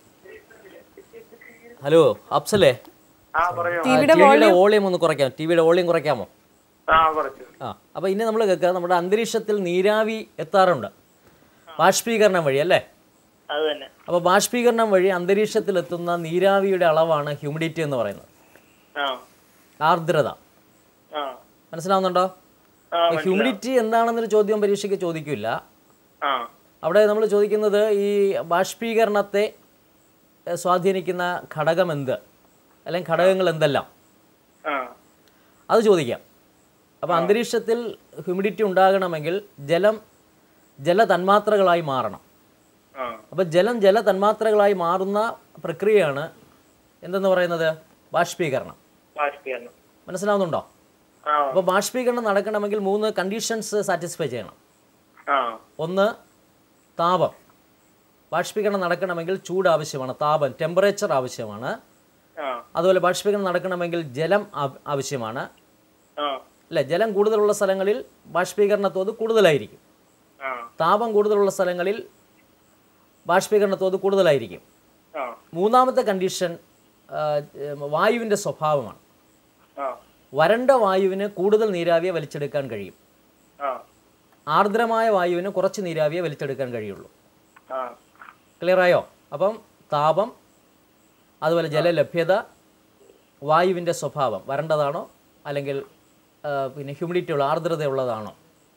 ഹലോ അപ്സലേ ആ പറയൂ ടിവിയുടെ ടിവിയുടെ വോളിയം ഒന്ന് കുറയ്ക്കാം ടിവിയുടെ വോളിയം കുറയ്ക്കാമോ ആ കുറച്ചു ആ അപ്പോൾ ഇനി നമ്മൾ കേൾക്കുക നമ്മുടെ അന്തരീക്ഷത്തിൽ നീരാവി എത്താറുണ്ട് ബാഷ്പീകരണം വഴി അല്ലേ അത് തന്നെ അപ്പോൾ ബാഷ്പീകരണം വഴി അന്തരീക്ഷത്തിൽ എത്തുന്ന നീരാവിയുടെ അളവാണ് ഹ്യൂമിഡിറ്റി എന്ന് പറയുന്നത് ആ ആർദ്രത ആ മനസ്സിലാവുന്നുണ്ടോ ആ ഹ്യൂമിഡിറ്റി എന്താണെന്നൊരു ചോദ്യം പരീക്ഷയ്ക്ക് ചോദിക്കില്ല ആ അവിടെ നമ്മൾ ചോദിക്കുന്നത് ഈ ബാഷ്പീകരണത്തെ എഹ്, സ്വാധീനിക്കുന്ന ഘടകം എന്ത് അല്ലെങ്കിൽ ഘടകങ്ങൾ എന്തെല്ലാം ആ അത് ചോദിക്കാം അപ്പോൾ അന്തരീക്ഷത്തിൽ ഹ്യൂമിഡിറ്റി ഉണ്ടാകണമെങ്കിൽ ജലം ജലതന്മാത്രകളായി മാറണം ആ അപ്പോൾ ജലം ജലതന്മാത്രകളായി മാറുന്ന പ്രക്രിയയാണ് എന്തെന്ന് പറയുന്നത് ബാഷ്പീകരണം ബാഷ്പീകരണം മനസ്സിലാവുന്നുണ്ടോ ആ അപ്പോൾ ബാഷ്പീകരണം നടക്കണമെങ്കിൽ മൂന്ന് കണ്ടീഷൻസ് സാറ്റിസ്ഫൈ ചെയ്യണം ആ ഒന്ന് താപം ബാഷ്പീകരണം നടക്കണമെങ്കിൽ ചൂട് ആവശ്യമാണ് താപം ടെമ്പറേച്ചർ ആവശ്യമാണ് ആ അതുപോലെ ബാഷ്പീകരണം നടക്കണമെങ്കിൽ ജലം ആവ- ആവശ്യമാണ് ആ അല്ലേ ജലം കൂടുതലുള്ള സ്ഥലങ്ങളിൽ ബാഷ്പീകരണ തോത് കൂടുതലായിരിക്കും ആ താപം കൂടുതലുള്ള സ്ഥലങ്ങളിൽ ബാഷ്പീകരണ തോത് കൂടുതലായിരിക്കും ആ മൂന്നാമത്തെ കണ്ടീഷൻ വായുവിൻ്റെ സ്വഭാവമാണ് ആ വരണ്ട വായുവിന് കൂടുതൽ നീരാവിയെ വലിച്ചെടുക്കാൻ കഴിയും ആ ആർദ്രമായ വായുവിന് കുറച്ച് നീരാവിയെ വലിച്ചെടുക്കാൻ കഴിയുള്ളൂ ആ ക്ലിയറായോ അപ്പം താപം അതുപോലെ ജലലഭ്യത വായുവിൻ്റെ സ്വഭാവം വരണ്ടതാണോ അല്ലെങ്കിൽ ആ, പിന്നെ ഹ്യൂമിഡിറ്റി ഉള്ള ആർദ്രതയുള്ളതാണോ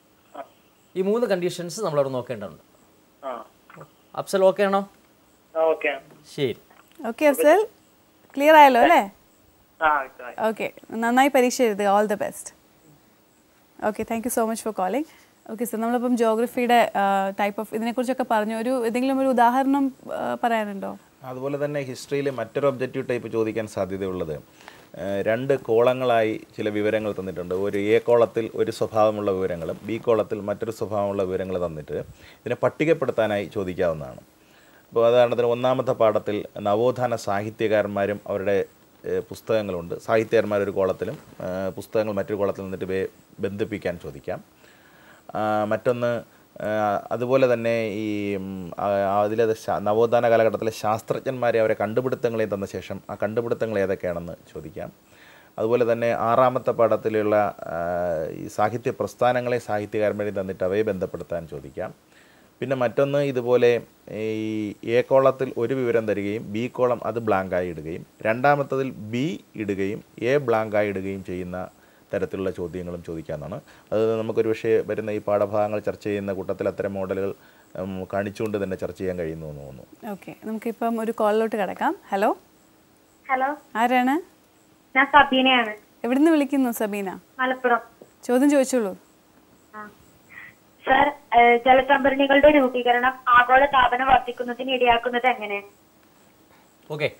ഈ മൂന്ന് കണ്ടീഷൻസ് നമ്മളവിടെ നോക്കേണ്ടതുണ്ട് ആ അപ്സൽ ഓക്കെ ആണോ ആ ഓക്കെ ശരി ഓക്കെ അഫ്സൽ ക്ലിയർ ആയല്ലോ അല്ലേ ആ ആയി. ഓക്കെ നന്നായി പരീക്ഷ എഴുതുക all the best okay thank you so much for calling okay sir നമ്മളിപ്പം ജോഗ്രഫിയുടെ ടൈപ്പ് ഓഫ് ഇതിനെക്കുറിച്ചൊക്കെ പറഞ്ഞു ഒരു ഏതെങ്കിലും ഒരു ഉദാഹരണം ആ, പറയാനുണ്ടോ അതുപോലെ തന്നെ ഹിസ്റ്ററിയിൽ മറ്റൊരു ഒബ്ജക്റ്റീവ് ടൈപ്പ് ചോദിക്കാൻ സാധ്യതയുള്ളത് ഏഹ് രണ്ട് കോളങ്ങളായി ചില വിവരങ്ങൾ തന്നിട്ടുണ്ട് ഒരു എ കോളത്തിൽ ഒരു സ്വഭാവമുള്ള വിവരങ്ങളും ബി കോളത്തിൽ മറ്റൊരു സ്വഭാവമുള്ള വിവരങ്ങൾ തന്നിട്ട് ഇതിനെ പട്ടികപ്പെടുത്താനായി ചോദിക്കാവുന്നതാണ് അപ്പോൾ ഉദാഹരണത്തിന് ഒന്നാമത്തെ പാഠത്തിൽ നവോത്ഥാന സാഹിത്യകാരന്മാരും അവരുടെ ഏഹ് പുസ്തകങ്ങളുണ്ട് സാഹിത്യകാരന്മാർ ഒരു കോളത്തിലും ഏഹ് പുസ്തകങ്ങൾ മറ്റൊരു കോളത്തിൽ നിന്നിട്ട് ഇവയെ ബന്ധിപ്പിക്കാൻ ചോദിക്കാം ആ, മറ്റൊന്ന് ആ, അതുപോലെ തന്നെ ഈ ഉം, ആ, അതിലെ ശാ- നവോത്ഥാന കാലഘട്ടത്തിലെ ശാസ്ത്രജ്ഞന്മാരെ അവരെ കണ്ടുപിടുത്തങ്ങളെയും തന്ന ശേഷം ആ കണ്ടുപിടുത്തങ്ങൾ ഏതൊക്കെയാണെന്ന് ചോദിക്കാം അതുപോലെ തന്നെ ആറാമത്തെ പാഠത്തിലുള്ള ആ, ഈ സാഹിത്യ പ്രസ്ഥാനങ്ങളെ സാഹിത്യകാരന്മാരെ തന്നിട്ട് അവയെ ബന്ധപ്പെടുത്താൻ ചോദിക്കാം പിന്നെ മറ്റൊന്ന് ഇതുപോലെ ഈ എ കോളത്തിൽ ഒരു വിവരം തരികയും ബി കോളം അത് ബ്ലാങ്കായി ഇടുകയും രണ്ടാമത്തതിൽ ബി ഇടുകയും എ ബ്ലാങ്കായി ഇടുകയും ചെയ്യുന്ന തരത്തിലുള്ള ചോദ്യങ്ങളും ചോദിക്കാവുന്നതാണ് അത് നമുക്കൊരു പക്ഷേ വരുന്ന ഈ പാഠഭാഗങ്ങൾ ചർച്ച ചെയ്യുന്ന കൂട്ടത്തിൽ അത്തരം മോഡലുകൾ ഉം, കാണിച്ചുകൊണ്ട് തന്നെ ചർച്ച ചെയ്യാൻ കഴിയുന്നു എന്ന് തോന്നുന്നു ഓക്കെ നമുക്കിപ്പം ഒരു കോളിലോട്ട് കിടക്കാം ഹലോ ഹലോ ആരാണ് ഞാൻ സബീനയാണ് എവിടുന്ന് വിളിക്കുന്നു സബീന മലപ്പുറം ചോദ്യം ചോദിച്ചോളൂ ആ. സർ ഏഹ്, ജലസംഭരണികളുടെ രൂപീകരണം ആഗോള താപനം വർദ്ധിക്കുന്നതിന് ഇടയാക്കുന്നത് എങ്ങനെ ഓക്കെ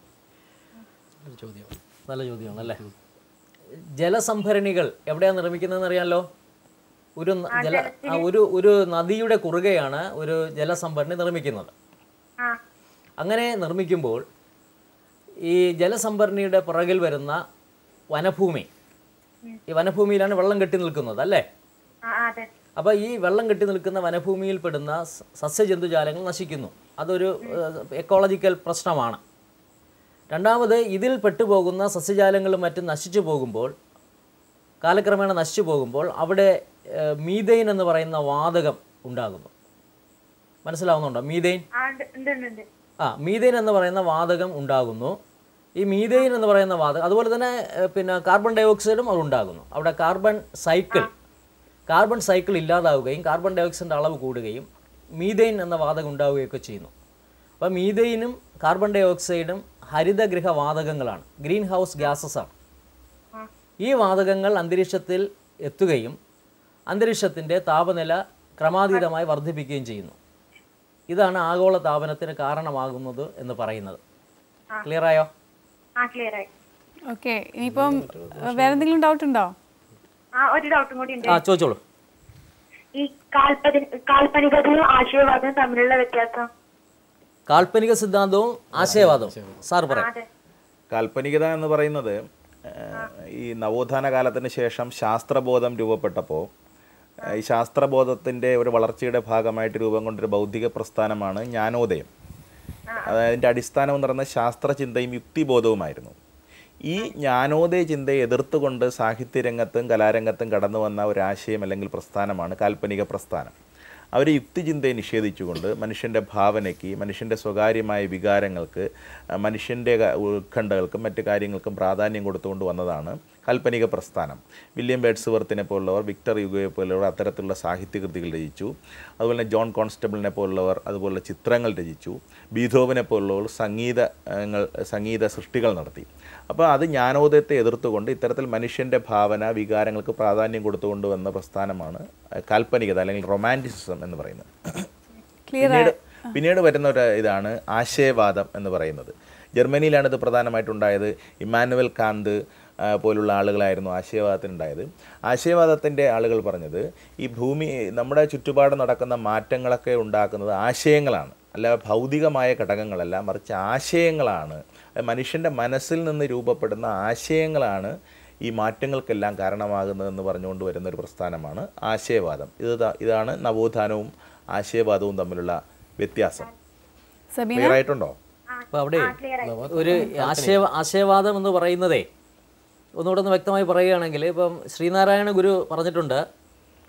ചോദ്യം നല്ല ചോദ്യമാണ് അല്ലേ ജലസംഭരണികൾ എവിടെയാണ് നിർമ്മിക്കുന്നതെന്ന് അറിയാമല്ലോ ഒരു ന- ജല ആ, ഒരു ഒരു നദിയുടെ കുറുകെയാണ് ഒരു ജലസംഭരണി നിർമ്മിക്കുന്നത് ആ അങ്ങനെ നിർമ്മിക്കുമ്പോൾ ഈ ജലസംഭരണിയുടെ പുറകിൽ വരുന്ന വനഭൂമി ഈ വനഭൂമിയിലാണ് വെള്ളം കെട്ടി നിൽക്കുന്നത് അല്ലേ ആ അതെ അപ്പോൾ ഈ വെള്ളം കെട്ടി നിൽക്കുന്ന വനഭൂമിയിൽ പെടുന്ന സ- സസ്യജന്തുജാലങ്ങൾ നശിക്കുന്നു അതൊരു എക്കോളജിക്കൽ പ്രശ്നമാണ് രണ്ടാമത് ഇതിൽ പെട്ടുപോകുന്ന സസ്യജാലങ്ങളും മറ്റും നശിച്ചു പോകുമ്പോൾ കാലക്രമേണ നശിച്ചു പോകുമ്പോൾ അവിടെ ഏഹ്, മീഥെയ്ൻ എന്ന് പറയുന്ന വാതകം ഉണ്ടാകുന്നു മനസ്സിലാവുന്നുണ്ടോ മീഥെയ്ൻ ആ ഉണ്ട് ഉണ്ട് ഉണ്ട്, ഉണ്ട് ആ മീഥെയ്ൻ എന്ന് പറയുന്ന വാതകം ഉണ്ടാകുന്നു ഈ മീഥെയ്ൻ എന്ന് പറയുന്ന വാതകം അതുപോലെ തന്നെ ഏഹ്, പിന്നെ കാർബൺ ഡൈ ഓക്സൈഡും അത് ഉണ്ടാകുന്നു അവിടെ കാർബൺ സൈക്കിൾ കാർബൺ സൈക്കിൾ ഇല്ലാതാവുകയും കാർബൺ ഡൈ ഓക്സൈഡിൻ്റെ അളവ് കൂടുകയും മീഥെയ്ൻ എന്ന വാതകം ഉണ്ടാവുകയൊക്കെ ചെയ്യുന്നു അപ്പോൾ മീഥെയ്നും കാർബൺ ഡൈ ഓക്സൈഡും ഹരിതഗൃഹ വാതകങ്ങളാണ് ഗ്രീൻ ഹൗസ് ഗ്യാസസ് ആണ് ഈ വാതകങ്ങൾ അന്തരീക്ഷത്തിൽ എത്തുകയും അന്തരീക്ഷത്തിൻ്റെ താപനില ക്രമാതീതമായി വർദ്ധിപ്പിക്കുകയും ചെയ്യുന്നു ഇതാണ് ആഗോള താപനത്തിന് കാരണമാകുന്നത് എന്ന് പറയുന്നത് ക്ലിയർ ആയോ ആ ക്ലിയർ ആയി ഓക്കെ ഇനിയിപ്പം വേറെ എന്തെങ്കിലും ഡൗട്ട് ഉണ്ടോ ആ ഒരു ഡൗട്ടും കൂടി ഉണ്ട് ആ ചോദിച്ചോളൂ ഈ കാൽപതി കാൽപ്പനികതയും ആശയവാദവും തമ്മിലുള്ള വ്യത്യാസം കാൽപ്പനിക സിദ്ധാന്തവും ആശയവാദവും സാർ പറയാം അതെ കാൽപ്പനികത എന്ന് പറയുന്നത് ഏഹ്, ഈ നവോത്ഥാന കാലത്തിന് ശേഷം ശാസ്ത്രബോധം രൂപപ്പെട്ടപ്പോൾ ഏഹ്, ഈ ശാസ്ത്രബോധത്തിൻ്റെ ഒരു വളർച്ചയുടെ ഭാഗമായിട്ട് രൂപം കൊണ്ടൊരു ബൗദ്ധിക പ്രസ്ഥാനമാണ് ജ്ഞാനോദയം അതായത് അതിൻ്റെ അടിസ്ഥാനം എന്ന് പറയുന്നത് ശാസ്ത്രചിന്തയും യുക്തിബോധവുമായിരുന്നു ഈ ജ്ഞാനോദയ ചിന്തയെ എതിർത്തുകൊണ്ട് സാഹിത്യരംഗത്തും കലാരംഗത്തും കടന്നു വന്ന ഒരു ആശയം അല്ലെങ്കിൽ പ്രസ്ഥാനമാണ് കാൽപ്പനിക പ്രസ്ഥാനം അവർ യുക്തിചിന്തയെ നിഷേധിച്ചുകൊണ്ട് മനുഷ്യൻ്റെ ഭാവനയ്ക്ക് മനുഷ്യൻ്റെ സ്വകാര്യമായ വികാരങ്ങൾക്ക് ആ, മനുഷ്യൻ്റെ ക- ഉത്കണ്ഠകൾക്കും മറ്റു കാര്യങ്ങൾക്കും പ്രാധാന്യം കൊടുത്തുകൊണ്ട് വന്നതാണ് കാൽപ്പനിക പ്രസ്ഥാനം വില്യം ബേഡ്സ്വർത്തിനെ പോലുള്ളവർ വിക്ടർ യുഗയെ പോലുള്ളവർ അത്തരത്തിലുള്ള സാഹിത്യകൃതികൾ രചിച്ചു അതുപോലെ തന്നെ ജോൺ കോൺസ്റ്റബിളിനെ പോലുള്ളവർ അതുപോലുള്ള ചിത്രങ്ങൾ രചിച്ചു ബീധോവനെ പോലുള്ളവർ സംഗീതങ്ങൾ സംഗീത സൃഷ്ടികൾ നടത്തി അപ്പോൾ അത് ജ്ഞാനോദയത്തെ എതിർത്തുകൊണ്ട് ഇത്തരത്തിൽ മനുഷ്യൻ്റെ ഭാവന വികാരങ്ങൾക്ക് പ്രാധാന്യം കൊടുത്തുകൊണ്ട് വന്ന പ്രസ്ഥാനമാണ് അഹ്, കാൽപ്പനികത അല്ലെങ്കിൽ റൊമാൻറ്റിസിസം എന്ന് പറയുന്നത് ക്ലിയർ പിന്നീട് പിന്നീട് വരുന്ന ഒരു ഇതാണ് ആശയവാദം എന്ന് പറയുന്നത് ജർമ്മനിയിലാണ് ഇത് പ്രധാനമായിട്ടുണ്ടായത് ഇമ്മാനുവൽ കാന്ത് ആ, പോലുള്ള ആളുകളായിരുന്നു ആശയവാദത്തിനുണ്ടായത് ആശയവാദത്തിൻ്റെ ആളുകൾ പറഞ്ഞത് ഈ ഭൂമി നമ്മുടെ ചുറ്റുപാട് നടക്കുന്ന മാറ്റങ്ങളൊക്കെ ഉണ്ടാക്കുന്നത് ആശയങ്ങളാണ് അല്ല ഭൗതികമായ ഘടകങ്ങളല്ല മറിച്ച് ആശയങ്ങളാണ് അത് മനുഷ്യൻ്റെ മനസ്സിൽ നിന്ന് രൂപപ്പെടുന്ന ആശയങ്ങളാണ് ഈ മാറ്റങ്ങൾക്കെല്ലാം കാരണമാകുന്നതെന്ന് പറഞ്ഞുകൊണ്ട് വരുന്ന ഒരു പ്രസ്ഥാനമാണ് ആശയവാദം ഇത് ദാ- ഇതാണ് നവോത്ഥാനവും ആശയവാദവും തമ്മിലുള്ള വ്യത്യാസം സബീന ക്ലിയർ ആയിട്ടുണ്ടോ അപ്പോൾ അവിടെ ഒരു ആശയ ആശയവാദം എന്ന് പറയുന്നതേ ഒന്നുകൂടെ ഒന്ന് വ്യക്തമായി പറയുകയാണെങ്കിൽ ഇപ്പം ശ്രീനാരായണ ഗുരു പറഞ്ഞിട്ടുണ്ട്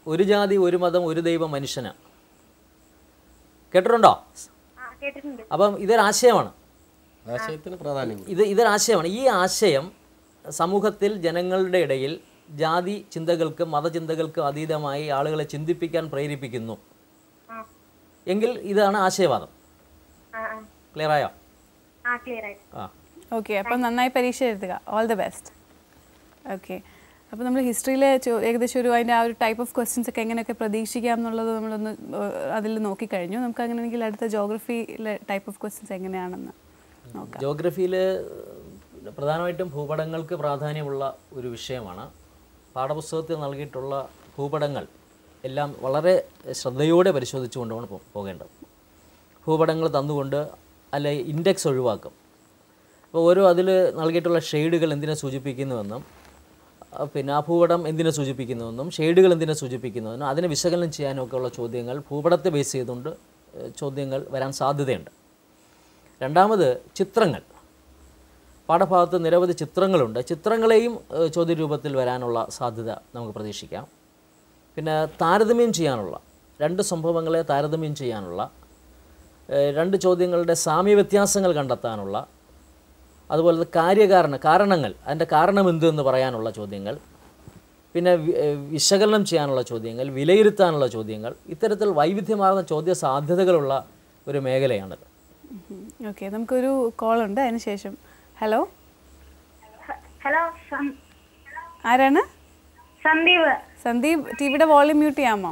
ഒരു ജാതി ഒരു മതം ഒരു ദൈവം മനുഷ്യന് കേട്ടിട്ടുണ്ടോ ആ കേട്ടിട്ടുണ്ട് അപ്പം ഇതൊരാശയമാണ് ആശയത്തിന് പ്രാധാന്യം ഇത് ഇതൊരാശയമാണ് ഈ ആശയം സമൂഹത്തിൽ ജനങ്ങളുടെ ഇടയിൽ ജാതി ചിന്തകൾക്കും മതചിന്തകൾക്കും അതീതമായി ആളുകളെ ചിന്തിപ്പിക്കാൻ പ്രേരിപ്പിക്കുന്നു ആ എങ്കിൽ ഇതാണ് ആശയവാദം ആ ആ. ക്ലിയർ ആയോ ആ ക്ലിയർ ആയി ആ ഓക്കെ അപ്പം നന്നായി പരീക്ഷ എഴുതുക ഓൾ ദ ബെസ്റ്റ് ഓക്കെ അപ്പോൾ നമ്മൾ ഹിസ്റ്ററിയിലെ ഏകദേശം ഒരു അതിൻ്റെ ആ ഒരു ടൈപ്പ് ഓഫ് ക്വസ്റ്റ്യൻസ് ഒക്കെ എങ്ങനെയൊക്കെ പ്രതീക്ഷിക്കാം എന്നുള്ളത് നമ്മളൊന്ന് ഏഹ്, അതിൽ നോക്കിക്കഴിഞ്ഞു നമുക്ക് അങ്ങനെയെങ്കിൽ അടുത്ത ജോഗ്രഫിയിലെ ടൈപ്പ് ഓഫ് ക്വസ്റ്റ്യൻസ് എങ്ങനെയാണെന്ന് നോക്കാം ജോഗ്രഫിയിൽ പ്രധാനമായിട്ടും ഭൂപടങ്ങൾക്ക് പ്രാധാന്യമുള്ള ഒരു വിഷയമാണ് പാഠപുസ്തകത്തിൽ നൽകിയിട്ടുള്ള ഭൂപടങ്ങൾ എല്ലാം വളരെ ശ്രദ്ധയോടെ പരിശോധിച്ചുകൊണ്ടാണ് പോ- പോകേണ്ടത് ഭൂപടങ്ങൾ തന്നുകൊണ്ട് അല്ലെ ഇൻഡെക്സ് ഒഴിവാക്കും അപ്പോൾ ഓരോ അതിൽ നൽകിയിട്ടുള്ള ഷെയ്ഡുകൾ എന്തിനെ സൂചിപ്പിക്കുന്നുവെന്നും ആ, പിന്നെ ആ ഭൂപടം എന്തിനെ സൂചിപ്പിക്കുന്നുവെന്നും ഷെയ്ഡുകൾ എന്തിനെ സൂചിപ്പിക്കുന്നുവെന്നും അതിനെ വിശകലനം ചെയ്യാനും ഒക്കെയുള്ള ചോദ്യങ്ങൾ ഭൂപടത്തെ ബേസ് ചെയ്തുകൊണ്ട് ഏഹ്, ചോദ്യങ്ങൾ വരാൻ സാധ്യതയുണ്ട് രണ്ടാമത് ചിത്രങ്ങൾ പാഠഭാഗത്ത് നിരവധി ചിത്രങ്ങളുണ്ട് ചിത്രങ്ങളെയും ഏഹ്, ചോദ്യരൂപത്തിൽ വരാനുള്ള സാധ്യത നമുക്ക് പ്രതീക്ഷിക്കാം പിന്നെ താരതമ്യം ചെയ്യാനുള്ള രണ്ട് സംഭവങ്ങളെ താരതമ്യം ചെയ്യാനുള്ള ഏഹ്, രണ്ട് ചോദ്യങ്ങളുടെ സാമ്യ വ്യത്യാസങ്ങൾ കണ്ടെത്താനുള്ള അതുപോലെ കാര്യകാരണ കാരണങ്ങൾ അതിൻ്റെ കാരണം എന്തെന്ന് പറയാനുള്ള ചോദ്യങ്ങൾ പിന്നെ വി- ഏഹ്, വിശകലനം ചെയ്യാനുള്ള ചോദ്യങ്ങൾ വിലയിരുത്താനുള്ള ചോദ്യങ്ങൾ ഇത്തരത്തിൽ വൈവിധ്യമാർന്ന ചോദ്യ സാധ്യതകളുള്ള ഒരു മേഖലയാണത് ഓക്കെ നമുക്കൊരു കോൾ ഉണ്ട് അതിന് ശേഷം ഹലോ ഹലോ സം- ആരാണ് സന്ദീപ് സന്ദീപ് ടി വിയുടെ വോളിയം മ്യൂട്ട് ചെയ്യാമോ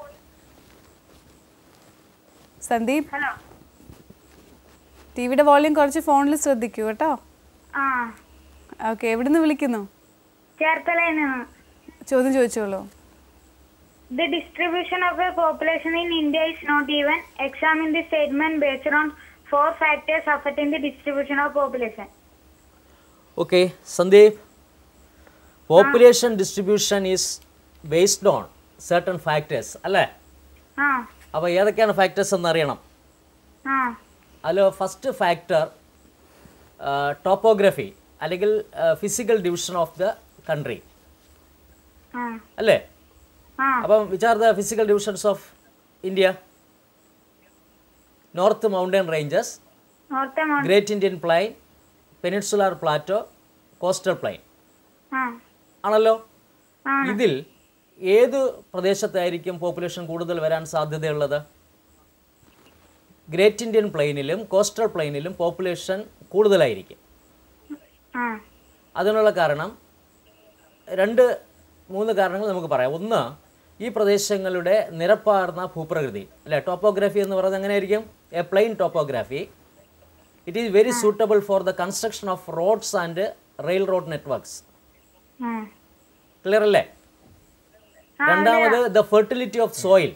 സന്ദീപ് ഹലോ ടി വിയുടെ വോളിയം കുറച്ച് ഫോണിൽ ശ്രദ്ധിക്കൂ കേട്ടോ ആ ഓക്കെ എവിടുന്ന് വിളിക്കുന്നു ചേർത്തലയിൽ നിന്ന് ചോദ്യം ചോദിച്ചോളൂ The distribution of a population in India is not even. Examine the statement based on four factors affecting the distribution of population. Okay Sandeep population distribution is based on certain factors അല്ലേ ആ അപ്പോൾ ഏതൊക്കെയാണ് ഫാക്ടേഴ്സ് എന്ന് അറിയണം ആ അതിൽ first factor topography അല്ലെങ്കിൽ physical division of the country ആ അല്ലേ ആ അപ്പം which are the physical divisions of India north mountain ranges north mount great Indian plain peninsular plateau coastal plain ആ ആണല്ലോ ആ ഇതിൽ ഏത് പ്രദേശത്തായിരിക്കും പോപ്പുലേഷൻ കൂടുതൽ വരാൻ സാധ്യതയുള്ളത് ഗ്രേറ്റ് ഇന്ത്യൻ പ്ലെയിനിലും കോസ്റ്റൽ പ്ലെയിനിലും പോപ്പുലേഷൻ കൂടുതലായിരിക്കും ആ അതിനുള്ള കാരണം രണ്ട് മൂന്ന് കാരണങ്ങൾ നമുക്ക് പറയാം ഒന്ന് ഈ പ്രദേശങ്ങളുടെ നിരപ്പാർന്ന ഭൂപ്രകൃതി അല്ലെ ടോപ്പോഗ്രാഫി എന്ന് പറയുന്നത് എങ്ങനെയായിരിക്കും a plain topography it is very suitable for the construction of roads and rail road networks ആ ക്ലിയർ അല്ലേ രണ്ടാമത് the fertility of soil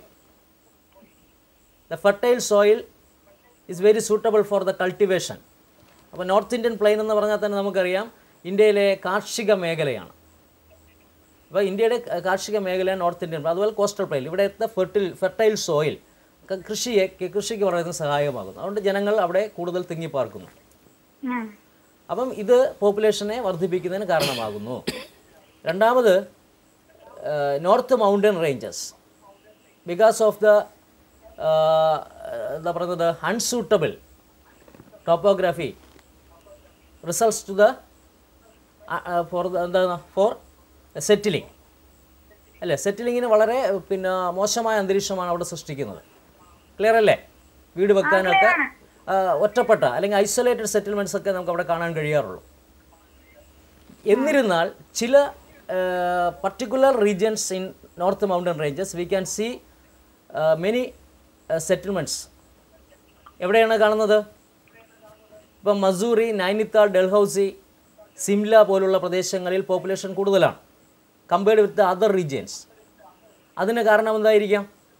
the fertile soil is very suitable for the cultivation അപ്പോൾ north Indian plain എന്ന് പറഞ്ഞാൽ തന്നെ നമുക്കറിയാം ഇന്ത്യയിലെ കാർഷിക മേഖലയാണ് അപ്പോൾ ഇന്ത്യയുടെ ക- കാർഷിക മേഖല നോർത്ത് ഇന്ത്യൻ അതുപോലെ കോസ്റ്റൽ പ്ലെയിൻ ഇവിടുത്തെ ഫെർട്ടിൽ ഫെർട്ടൈൽ സോയിൽ കൃഷിയെ കൃഷിക്ക് വളരെ സഹായകമാകുന്നു അതുകൊണ്ട് ജനങ്ങൾ അവിടെ കൂടുതൽ തിങ്ങിപ്പാർക്കുന്നു ആ അപ്പം ഇത് പോപ്പുലേഷനെ വർദ്ധിപ്പിക്കുന്നതിന് കാരണമാകുന്നു രണ്ടാമത് north mountain ranges because of the എന്താ പറയുന്നത് unsuitable topography results to the four എന്താണ് ഫോർ സെറ്റിലിംഗ് അല്ലേ സെറ്റിലിങ്ങിന് വളരെ പിന്നെ മോശമായ അന്തരീക്ഷമാണ് അവിടെ സൃഷ്ടിക്കുന്നത് ക്ലിയർ അല്ലേ വീട് വെക്കാനൊക്കെ ആ, ഒറ്റപ്പെട്ട അല്ലെങ്കിൽ ഐസൊലേറ്റഡ് സെറ്റിൽമെൻറ്റ്സ് ഒക്കെ നമുക്ക് അവിടെ കാണാൻ കഴിയാറുള്ളൂ എന്നിരുന്നാൽ ചില particular regions in north mountain ranges we can see many settlements എവിടെയാണ് കാണുന്നത് ഇപ്പം മസൂറി നൈനിത്താൾ ഡൽഹൌസി സിംല പോലുള്ള പ്രദേശങ്ങളിൽ പോപ്പുലേഷൻ കൂടുതലാണ് കമ്പയർഡ് വിത്ത് അതർ റീജിയൻസ് അതിന് കാരണം എന്തായിരിക്കാം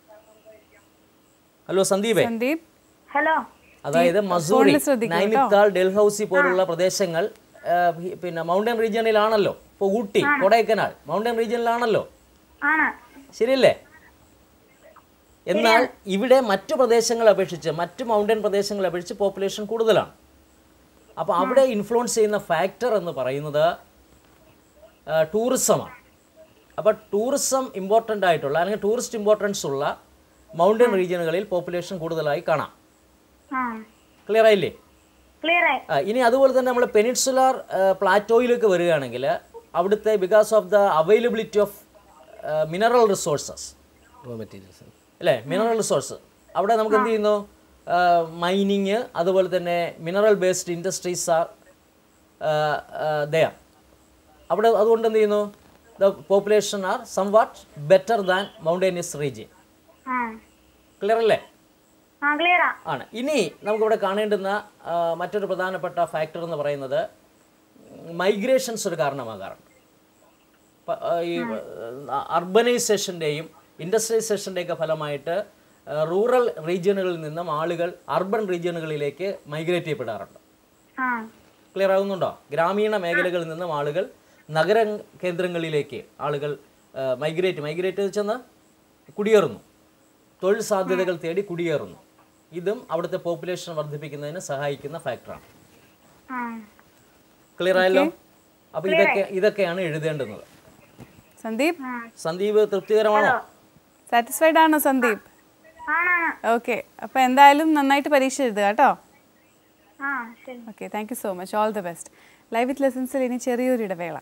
ഹലോ സന്ദീപേ സന്ദീപ് ഹലോ അതായത് മസൂറി ഫോണിൽ ശ്രദ്ധിക്കൂ കേട്ടോ. നൈനിത്താൾ ഡൽഹൌസി പോലുള്ള പ്രദേശങ്ങൾ ആ, ഹി- പിന്നെ മൗണ്ടൻ റീജിയണിലാണല്ലോ ഇപ്പോൾ ഊട്ടി കൊടൈക്കനാൽ മൗണ്ടൻ റീജിയനിലാണല്ലോ ആണ് ശരിയല്ലേ എന്നാൽ ഇവിടെ മറ്റു പ്രദേശങ്ങളെ അപേക്ഷിച്ച് മറ്റു മൗണ്ടൻ പ്രദേശങ്ങളെ അപേക്ഷിച്ച് പോപ്പുലേഷൻ കൂടുതലാണ് അപ്പോൾ അവിടെ ഇൻഫ്ലുവൻസ് ചെയ്യുന്ന ഫാക്ടർ എന്ന് പറയുന്നത് ടൂറിസമാണ് അപ്പോൾ ടൂറിസം ഇമ്പോർട്ടൻ്റ് ആയിട്ടുള്ള അല്ലെങ്കിൽ ടൂറിസ്റ്റ് ഇമ്പോർട്ടൻസ് ഉള്ള മൗണ്ടൻ റീജിയനുകളിൽ പോപ്പുലേഷൻ കൂടുതലായി കാണാം ആ ക്ലിയർ ആയില്ലേ ക്ലിയർ ആയി ആ, ഇനി അതുപോലെ തന്നെ നമ്മൾ പെനിൻസുലാർ പ്ലാറ്റോയിലേക്ക് വരികയാണെങ്കിൽ അവിടുത്തെ because of the availability of mineral resources raw materials അല്ലേ മിനറൽ റിസോഴ്സ് അവിടെ നമുക്ക് എന്ത് ചെയ്യുന്നു മൈനിങ് അതുപോലെ തന്നെ mineral based industries are there അവിടെ അതുകൊണ്ട് എന്ത് ചെയ്യുന്നു the population are some what better than mountainous region ആ ക്ലിയർ അല്ലേ ആ ക്ലിയർ ആ ആണ് ഇനി നമുക്കിവിടെ കാണേണ്ടുന്ന ആ, മറ്റൊരു പ്രധാനപ്പെട്ട ഫാക്ടർ എന്ന് പറയുന്നത് മൈഗ്രേഷൻസ് ഒരു കാരണമാകാറുണ്ട് പ- ആ, ഈ അർബനൈസേഷൻ്റെയും ഇൻഡസ്ട്രിയലൈസേഷൻ്റെയൊക്കെ ഫലമായിട്ട് റൂറൽ റീജിയനുകളിൽ നിന്നും ആളുകൾ അർബൻ റീജിയനുകളിലേക്ക് മൈഗ്രേറ്റ് ചെയ്യപ്പെടാറുണ്ട് ആ ക്ലിയർ ആകുന്നുണ്ടോ ഗ്രാമീണ മേഖലകളിൽ നിന്നും ആളുകൾ നഗര കേന്ദ്രങ്ങളിലേക്ക് ആളുകൾ മൈഗ്രേറ്റ് മൈഗ്രേറ്റ് ചെന്ന് കുടിയേറുന്നു തൊഴിൽ സാധ്യതകൾ തേടി കുടിയേറുന്നു ഇതും അവിടുത്തെ പോപ്പുലേഷൻ വർദ്ധിപ്പിക്കുന്നതിന് സഹായിക്കുന്ന ഫാക്ടറാണ് ആ ക്ലിയർ ആയല്ലോ അപ്പോൾ ഇതൊക്കെ ഇതൊക്കെയാണ് എഴുതേണ്ടുന്നത് സന്ദീപ് സന്ദീപ് തൃപ്തികരമാണോ സാറ്റിസ്ഫൈഡ് ആണോ സന്ദീപ് ആണാണ് ഓക്കെ അപ്പോൾ എന്തായാലും നന്നായിട്ട് പരീക്ഷ എഴുതുക കേട്ടോ ആ ശരി okay thank you so much all the best live with ലെസൺസിൽ ഇനി ചെറിയൊരു ഇടവേള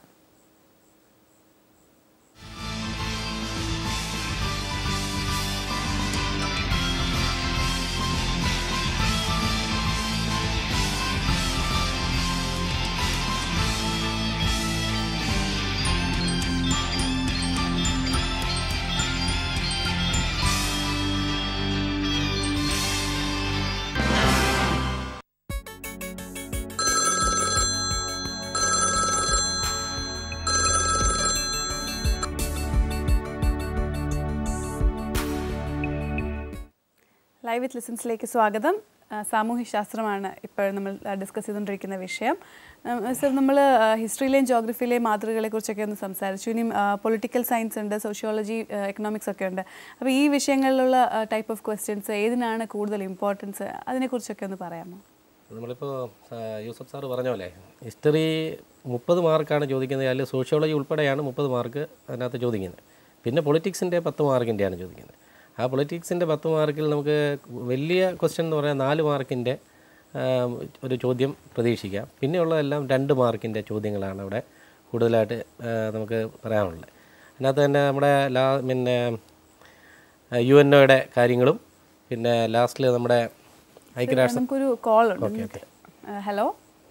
ലൈവ് വിത്ത് ലിസൺസിലേക്ക് സ്വാഗതം ആ, സാമൂഹ്യശാസ്ത്രമാണ് ഇപ്പോൾ നമ്മൾ ഡിസ്കസ് ചെയ്തുകൊണ്ടിരിക്കുന്ന വിഷയം സർ നമ്മൾ ഹിസ്റ്ററിയിലെയും ജോഗ്രഫിയിലെയും മാതൃകകളെ കുറിച്ചൊക്കെ ഒന്ന് സംസാരിച്ചു ഇനിയും പൊളിറ്റിക്കൽ സയൻസ് ഉണ്ട് സോഷ്യോളജി എക്കണോമിക്സ് ഒക്കെ ഉണ്ട് അപ്പോൾ ഈ വിഷയങ്ങളിലുള്ള ടൈപ്പ് ഓഫ് ക്വസ്റ്റ്യൻസ് ഏതിനാണ് കൂടുതൽ ഇമ്പോർട്ടൻസ് അതിനെക്കുറിച്ചൊക്കെ ഒന്ന് പറയാമോ നമ്മളിപ്പോൾ യൂസഫ് സാറ് പറഞ്ഞ പോലെ ഹിസ്റ്ററി മുപ്പത് മാർക്കാണ് ചോദിക്കുന്നത് അതിൽ സോഷ്യോളജി ഉൾപ്പെടെയാണ് മുപ്പത് മാർക്ക് അതിനകത്ത് ചോദിക്കുന്നത് പിന്നെ പൊളിറ്റിക്സിൻ്റെ പത്ത് മാർക്കിൻ്റെയാണ് ചോദിക്കുന്നത് ആ പൊളിറ്റിക്സിൻ്റെ പത്ത് മാർക്കിൽ നമുക്ക് വലിയ ക്വസ്റ്റ്യൻ എന്ന് പറയാൻ നാല് മാർക്കിൻ്റെ ഒരു ചോദ്യം പ്രതീക്ഷിക്കാം പിന്നെയുള്ളതെല്ലാം രണ്ട് മാർക്കിൻ്റെ ചോദ്യങ്ങളാണ് അവിടെ കൂടുതലായിട്ട് ആ, നമുക്ക് പറയാനുള്ളത് അതിനകത്ത് തന്നെ നമ്മുടെ ലാ പിന്നെ യു എൻ ഒയുടെ കാര്യങ്ങളും പിന്നെ ലാസ്റ്റിൽ നമ്മുടെ ഐക്യരാഷ്ട്ര നമുക്കൊരു കോൾ ഉണ്ട് ഹലോ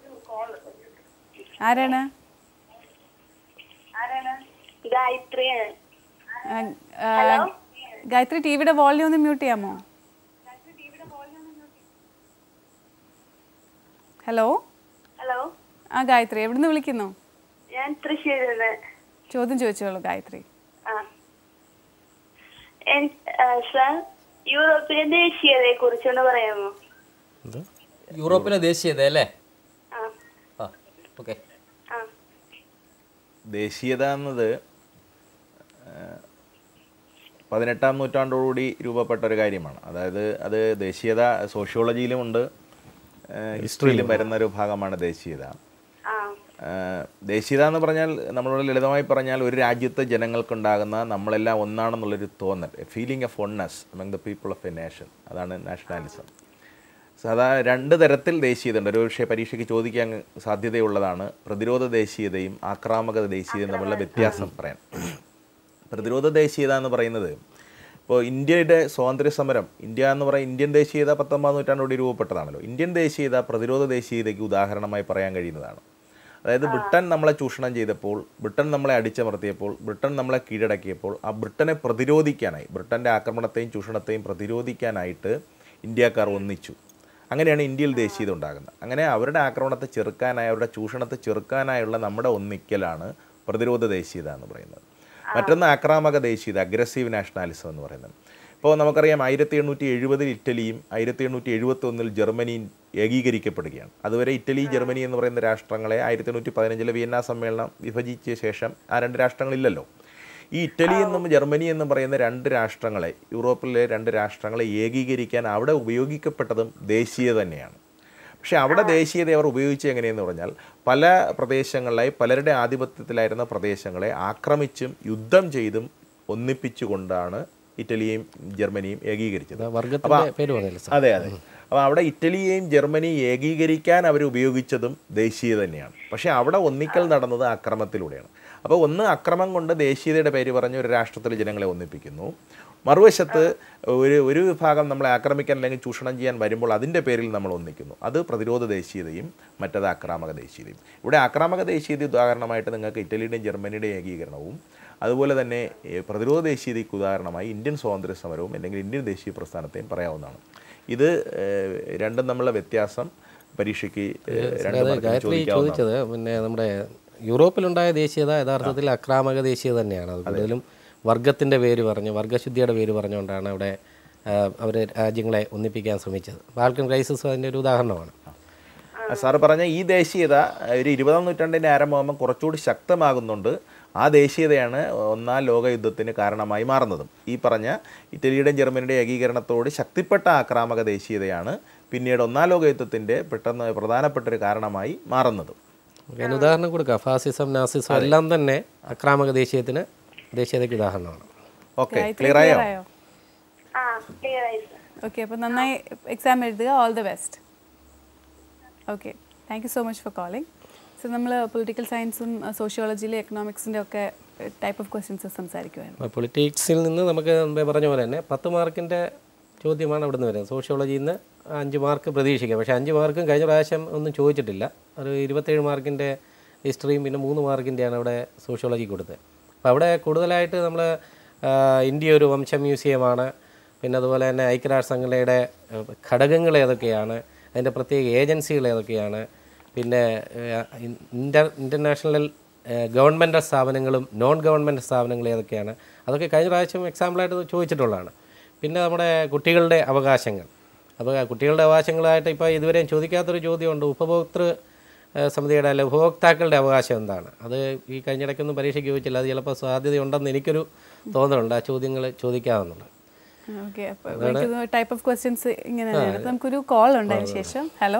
ആരാണ് ഗായത്രിയാണ് ആ, ആ, ഗായത്രി ടി വിയുടെ വോളിയം ഒന്ന് മ്യൂട്ട് ചെയ്യാമോ ഹലോ ഹലോ ആ ഗായത്രി എവിടുന്ന് വിളിക്കുന്നു ഞാൻ തൃശ്ശൂരിൽ നിന്ന് ചോദ്യം ചോദിച്ചോളൂ ഗായത്രി ആ എൻ- ആ, സാർ യൂറോപ്പിലെ ദേശീയതയെ കുറിച്ചൊന്ന് പറയാമോ യൂറോപ്പിലെ ദേശീയത അല്ലേ ആ ആ ഓക്കെ ആ ദേശീയത എന്നത് ആ, പതിനെട്ടാം നൂറ്റാണ്ടോടുകൂടി രൂപപ്പെട്ട ഒരു കാര്യമാണ് അതായത് അത് ദേശീയത സോഷ്യോളജിയിലുമുണ്ട് ആ, ഹിസ്റ്ററിയിലും വരുന്ന ഒരു ഭാഗമാണ് ദേശീയത ആ ആ, ദേശീയത എന്ന് പറഞ്ഞാൽ നമ്മളോട് ലളിതമായി പറഞ്ഞാൽ ഒരു രാജ്യത്തെ ജനങ്ങൾക്കുണ്ടാകുന്ന നമ്മളെല്ലാം ഒന്നാണെന്നുള്ളൊരു തോന്നൽ feeling of oneness among the people of a nation അതാണ് നാഷണാലിസം സാധാ രണ്ട് തരത്തിൽ ദേശീയത ഉണ്ട് ഒരു പക്ഷേ പരീക്ഷയ്ക്ക് ചോദിക്കാൻ സാധ്യതയുള്ളതാണ് പ്രതിരോധ ദേശീയതയും ആക്രാമക ദേശീയതയും തമ്മിലുള്ള വ്യത്യാസം പറയാൻ പ്രതിരോധ ദേശീയത എന്ന് പറയുന്നത് ഇപ്പോൾ ഇന്ത്യയുടെ സ്വാതന്ത്ര്യ സമരം ഇന്ത്യ എന്ന് പറയുന്ന ഇന്ത്യൻ ദേശീയത പത്തൊമ്പതാം നൂറ്റാണ്ടോടെ രൂപപ്പെട്ടതാണല്ലോ ഇന്ത്യൻ ദേശീയത പ്രതിരോധ ദേശീയതയ്ക്ക് ഉദാഹരണമായി പറയാൻ കഴിയുന്നതാണ് അതായത് ബ്രിട്ടൻ നമ്മളെ ചൂഷണം ചെയ്തപ്പോൾ ബ്രിട്ടൻ നമ്മളെ അടിച്ചമർത്തിയപ്പോൾ ബ്രിട്ടൻ നമ്മളെ കീഴടക്കിയപ്പോൾ ആ ബ്രിട്ടനെ പ്രതിരോധിക്കാനായി ബ്രിട്ടൻ്റെ ആക്രമണത്തെയും ചൂഷണത്തെയും പ്രതിരോധിക്കാനായിട്ട് ഇന്ത്യക്കാർ ഒന്നിച്ചു അങ്ങനെയാണ് ഇന്ത്യയിൽ ദേശീയത ഉണ്ടാകുന്നത് അങ്ങനെ അവരുടെ ആക്രമണത്തെ ചെറുക്കാനായി അവരുടെ ചൂഷണത്തെ ചെറുക്കാനായുള്ള നമ്മുടെ ഒന്നിക്കലാണ് പ്രതിരോധ ദേശീയത എന്ന് പറയുന്നത് മറ്റൊന്ന് ആക്രാമക ദേശീയത അഗ്രസീവ് നാഷണാലിസം എന്ന് പറയുന്നത് ഇപ്പോൾ നമുക്കറിയാം ആയിരത്തി എണ്ണൂറ്റി എഴുപതിൽ ഇറ്റലിയും ആയിരത്തി എണ്ണൂറ്റി എഴുപത്തി ഒന്നിൽ ജർമ്മനിയും ഏകീകരിക്കപ്പെടുകയാണ് അതുവരെ ഇറ്റലി ജർമ്മനി എന്ന് പറയുന്ന രാഷ്ട്രങ്ങളെ ആയിരത്തി എണ്ണൂറ്റി പതിനഞ്ചിലെ വിയന്ന സമ്മേളനം വിഭജിച്ച ശേഷം ആ രണ്ട് രാഷ്ട്രങ്ങളില്ലല്ലോ ഈ ഇറ്റലി എന്നും ജർമ്മനി എന്നും പറയുന്ന രണ്ട് രാഷ്ട്രങ്ങളെ യൂറോപ്പിലെ രണ്ട് രാഷ്ട്രങ്ങളെ ഏകീകരിക്കാൻ അവിടെ ഉപയോഗിക്കപ്പെട്ടതും ദേശീയ തന്നെയാണ് പക്ഷേ അവിടെ ദേശീയത അവർ ഉപയോഗിച്ചത് എങ്ങനെയെന്ന് പറഞ്ഞാൽ പല പ്രദേശങ്ങളിലായി പലരുടെ ആധിപത്യത്തിലായിരുന്ന പ്രദേശങ്ങളെ ആക്രമിച്ചും യുദ്ധം ചെയ്തും ഒന്നിപ്പിച്ചുകൊണ്ടാണ് ഇറ്റലിയെയും ജർമ്മനിയും ഏകീകരിച്ചത് വർഗത്തിന്റെ പേര് പറഞ്ഞില്ല സാർ അതെ അതെ അപ്പോൾ അവിടെ ഇറ്റലിയെയും ജർമ്മനിയും ഏകീകരിക്കാൻ അവർ ഉപയോഗിച്ചതും ദേശീയത തന്നെയാണ് പക്ഷേ അവിടെ ഒന്നിക്കൽ നടന്നത് അക്രമത്തിലൂടെയാണ് അപ്പോൾ ഒന്ന് അക്രമം കൊണ്ട് ദേശീയതയുടെ പേര് പറഞ്ഞ് ഒരു രാഷ്ട്രത്തിലെ ജനങ്ങളെ ഒന്നിപ്പിക്കുന്നു മറുവശത്ത് ഒരു ഒരു വിഭാഗം നമ്മളെ ആക്രമിക്കാൻ അല്ലെങ്കിൽ ചൂഷണം ചെയ്യാൻ വരുമ്പോൾ അതിൻ്റെ പേരിൽ നമ്മൾ ഒന്നിക്കുന്നു അത് പ്രതിരോധ ദേശീയതയും മറ്റത് ആക്രാമക ദേശീയതയും ഇവിടെ ആക്രാമക ദേശീയത ഉദാഹരണമായിട്ട് നിങ്ങൾക്ക് ഇറ്റലിയുടെയും ജർമ്മനിയുടെയും ഏകീകരണവും അതുപോലെ തന്നെ ഏ, പ്രതിരോധ ദേശീയതയ്ക്ക് ഉദാഹരണമായി ഇന്ത്യൻ സ്വാതന്ത്ര്യ സമരവും അല്ലെങ്കിൽ ഇന്ത്യൻ ദേശീയ പ്രസ്ഥാനത്തെയും പറയാവുന്നതാണ് ഇത് ഏ, രണ്ടും തമ്മിലുള്ള വ്യത്യാസം പരീക്ഷയ്ക്ക് ഏ, രണ്ട് അതെ മാർക്കിന് ഗായത്രി ചോദിക്കാവുന്നതാണ് ചോദിച്ചത് പിന്നെ നമ്മുടെ യൂറോപ്പിലുണ്ടായ ദേശീയത യഥാർത്ഥത്തിൽ അക്രാമക ദേശീയത തന്നെയാണ് അത് കൂടുതലും വർഗത്തിൻ്റെ പേര് പറഞ്ഞ് വർഗശുദ്ധിയുടെ പേര് പറഞ്ഞുകൊണ്ടാണ് അവിടെ അവർ രാജ്യങ്ങളെ ഒന്നിപ്പിക്കാൻ ശ്രമിച്ചത് ബാൽക്കൻ ക്രൈസിസ് അതിൻ്റെ ഒരു ഉദാഹരണമാണ് ആ, സാറ് പറഞ്ഞ ഈ ദേശീയത ഒരു ഇരുപതാം നൂറ്റാണ്ടിൻ്റെ ആരംഭമാകുമ്പോൾ കുറച്ചുകൂടി ശക്തമാകുന്നുണ്ട് ആ ദേശീയതയാണ് ഒന്നാം ലോക യുദ്ധത്തിന് കാരണമായി മാറുന്നതും ഈ പറഞ്ഞ ഇറ്റലിയുടെയും ജർമ്മനിയുടെയും ഏകീകരണത്തോട് ശക്തിപ്പെട്ട ആക്രാമക ദേശീയതയാണ് പിന്നീട് ഒന്നാം ലോക യുദ്ധത്തിൻ്റെ പെട്ടെന്ന് പ്രധാനപ്പെട്ട ഒരു കാരണമായി മാറുന്നതും അതിന് ഉദാഹരണം കൊടുക്കുക ഫാസിസം നാസിസം എല്ലാം തന്നെ അക്രാമക ദേശീയത്തിന് ദേശീയതയ്ക്ക് ഉദാഹരണമാണ് ഓക്കെ ഗായത്രി ക്ലിയർ ആയോ clear ആയോ ആ ക്ലിയർ ആയി സർ ഓക്കെ അപ്പോൾ നന്നായി എക്സാം എഴുതുക all the best okay thank you so much for calling so നമ്മൾ പൊളിറ്റിക്കൽ സയൻസും സോഷ്യോളജിയിലെ എക്കണോമിക്സിൻ്റെ ഒക്കെ ടൈപ്പ് ഓഫ് ക്വസ്റ്റ്യൻസ് സംസാരിക്കുമായിരുന്നു പൊളിറ്റിക്സിൽ നിന്ന് നമുക്ക് മുമ്പേ പറഞ്ഞ പോലെ തന്നെ പത്ത് മാർക്കിൻ്റെ ചോദ്യമാണ് അവിടെ നിന്ന് വരുന്നത് സോഷ്യോളജിയിൽ നിന്ന് അഞ്ച് മാർക്ക് പ്രതീക്ഷിക്കാം പക്ഷേ അഞ്ച് മാർക്കും കഴിഞ്ഞ പ്രാവശ്യം ഒന്നും ചോദിച്ചിട്ടില്ല ഒരു ഇരുപത്തേഴ് മാർക്കിൻ്റെ ഹിസ്റ്ററിയും പിന്നെ മൂന്ന് മാർക്കിൻ്റെയാണ് അവിടെ സോഷ്യോളജി കൊടുത്തത് അപ്പോൾ അവിടെ കൂടുതലായിട്ട് നമ്മൾ ഇന്ത്യ ഒരു വംശ മ്യൂസിയമാണ് പിന്നെ അതുപോലെ തന്നെ ഐക്യരാഷ്ട്ര സംഘടനയുടെ ഏഹ്, ഘടകങ്ങൾ ഏതൊക്കെയാണ് അതിൻ്റെ പ്രത്യേക ഏജൻസികൾ ഏതൊക്കെയാണ് പിന്നെ ഏഹ്, ഇൻ- ഇൻ്റർ ഇൻ്റർനാഷണൽ ഗവൺമെൻറ് സ്ഥാപനങ്ങളും നോൺ ഗവൺമെൻറ് സ്ഥാപനങ്ങളും ഏതൊക്കെയാണ് അതൊക്കെ കഴിഞ്ഞ പ്രാവശ്യം എക്സാമ്പിളായിട്ട് ചോദിച്ചിട്ടുള്ളതാണ് പിന്നെ നമ്മുടെ കുട്ടികളുടെ അവകാശങ്ങൾ അപ്പോൾ കുട്ടികളുടെ അവകാശങ്ങളായിട്ട് ഇപ്പോൾ ഇതുവരെയും ചോദിക്കാത്തൊരു ചോദ്യമുണ്ട് ഉപഭോക്തൃ ഏഹ്, സമിതിയുടെ അല്ലെ ഉപഭോക്താക്കളുടെ അവകാശം എന്താണ് അത് ഈ കഴിഞ്ഞിടയ്ക്കൊന്നും പരീക്ഷയ്ക്ക് ചോദിച്ചില്ല അത് ചിലപ്പോൾ സാധ്യതയുണ്ടെന്ന് എനിക്കൊരു തോന്നലുണ്ട് ആ ചോദ്യങ്ങൾ ചോദിക്കാമെന്നുള്ളത് ഓക്കെ അപ്പോൾ ടൈപ്പ് ഓഫ് ക്വസ്റ്റ്യൻസ് ഇങ്ങനെ തന്നെയാണ് അപ്പോൾ നമുക്കൊരു കോൾ ഉണ്ട് അതിന് ശേഷം ഹലോ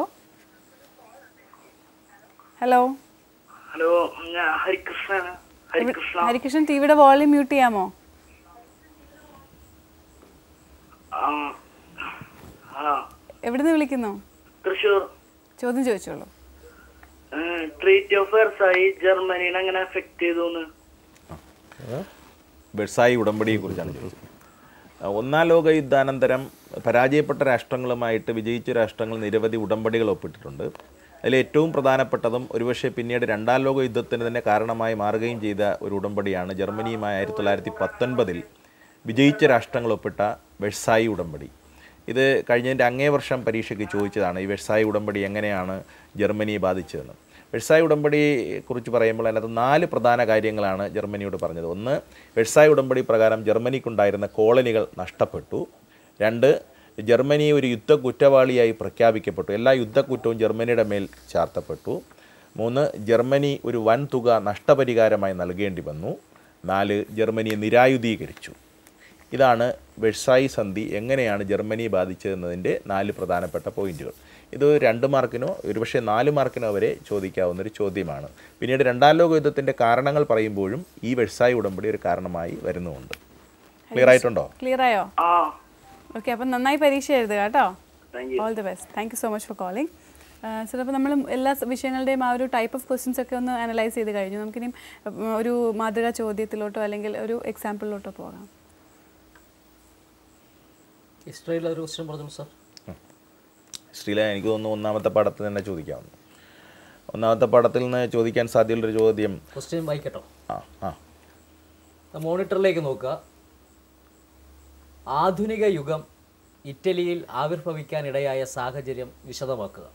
ഹലോ ഹലോ ഞാൻ ഹരികൃഷ്ണനാണ് ഹരികൃഷ്ണ ഹരികൃഷ്ണൻ ടിവിയുടെ വോളിയം മ്യൂട്ട് ചെയ്യാമോ ആ ആ എവിടുന്ന് വിളിക്കുന്നു തൃശ്ശൂർ ചോദ്യം ചോദിച്ചോളൂ ട്രീറ്റ് ഓഫ് വെർസായി ജർമ്മനിനെ എങ്ങനെ എഫക്ട് ചെയ്തു വെർസായി ഉടമ്പടിയെക്കുറിച്ചാണ് ചോദിച്ചത് ആ, ഒന്നാം ലോക യുദ്ധാനന്തരം പരാജയപ്പെട്ട രാഷ്ട്രങ്ങളുമായിട്ട് വിജയിച്ച രാഷ്ട്രങ്ങൾ നിരവധി ഉടമ്പടികൾ ഒപ്പിട്ടിട്ടുണ്ട് അതിൽ ഏറ്റവും പ്രധാനപ്പെട്ടതും ഒരുപക്ഷെ പിന്നീട് രണ്ടാം ലോക യുദ്ധത്തിന് തന്നെ കാരണമായി മാറുകയും ചെയ്ത ഒരു ഉടമ്പടിയാണ് ജർമ്മനിയുമായി ആയിരത്തി തൊള്ളായിരത്തി പത്തൊൻപതിൽ വിജയിച്ച രാഷ്ട്രങ്ങൾ ഒപ്പിട്ട വെഴ്സായി ഉടമ്പടി ഇത് കഴിഞ്ഞതിൻ്റെ അങ്ങേ വർഷം പരീക്ഷയ്ക്ക് ചോദിച്ചതാണ് ഈ വെഴ്സായി ഉടമ്പടി എങ്ങനെയാണ് ജർമ്മനിയെ ബാധിച്ചതെന്ന് വെഴ്സായി ഉടമ്പടിയെ കുറിച്ച് പറയുമ്പോൾ അതിനകത്ത് നാല് പ്രധാന കാര്യങ്ങളാണ് ജർമ്മനിയോട് പറഞ്ഞത് ഒന്ന് വെഴ്സായി ഉടമ്പടി പ്രകാരം ജർമ്മനിക്കുണ്ടായിരുന്ന കോളനികൾ നഷ്ടപ്പെട്ടു രണ്ട് ജർമ്മനി ഒരു യുദ്ധ കുറ്റവാളിയായി പ്രഖ്യാപിക്കപ്പെട്ടു എല്ലാ യുദ്ധക്കുറ്റവും ജർമ്മനിയുടെ മേൽ ചാർത്തപ്പെട്ടു മൂന്ന് ജർമ്മനി ഒരു വൻ തുക നഷ്ടപരിഹാരമായി നൽകേണ്ടി വന്നു നാല് ജർമ്മനിയെ നിരായുധീകരിച്ചു ഇതാണ് വെഴ്സായി സന്ധി എങ്ങനെയാണ് ജർമ്മനിയെ ബാധിച്ചതെന്നതിൻ്റെ നാല് പ്രധാനപ്പെട്ട പോയിന്റുകൾ ഇത് രണ്ട് മാർക്കിനോ ഒരുപക്ഷെ നാല് മാർക്കിനോ വരെ ചോദിക്കാവുന്ന ഒരു ചോദ്യമാണ് പിന്നീട് രണ്ടാം ലോക യുദ്ധത്തിൻ്റെ കാരണങ്ങൾ പറയുമ്പോഴും ഈ വെഴ്സായി ഉടമ്പടി ഒരു കാരണമായി വരുന്നുമുണ്ട് ക്ലിയർ ആയിട്ടുണ്ടോ ക്ലിയർ ആയോ ആ ഓക്കെ അപ്പം നന്നായി പരീക്ഷ എഴുതുക കേട്ടോ thank you all the best thank you so much for calling ചിലപ്പോൾ നമ്മൾ എല്ലാ സ- വിഷയങ്ങളുടെയും ആ ഒരു ടൈപ്പ് ഓഫ് ക്വസ്റ്റ്യൻസ് ഒക്കെ ഒന്ന് അനലൈസ് ചെയ്ത് കഴിഞ്ഞു നമുക്കിനി ഉം, ഒരു മാതൃകാ ചോദ്യത്തിലോട്ടോ അല്ലെങ്കിൽ ഒരു എക്സാമ്പിളിലോട്ടോ പോകാം ഹിസ്റ്ററിയിലെ ഒരു ക്വസ്റ്റ്യൻ പറഞ്ഞു സാർ ശ്രീല എനിക്ക് തോന്നുന്നു ഒന്നാമത്തെ പാഠത്തിൽ തന്നെ ചോദിക്കാവുന്നു ഒന്നാമത്തെ പാഠത്തിൽ നിന്ന് ചോദിക്കാൻ സാധ്യതയുള്ളൊരു ചോദ്യം ക്വസ്റ്റ്യൻ വായിക്കട്ടോ ആ ആ മോണിറ്ററിലേക്ക് നോക്കുക ആധുനിക യുഗം ഇറ്റലിയിൽ ആവിർഭവിക്കാനിടയായ സാഹചര്യം വിശദമാക്കുക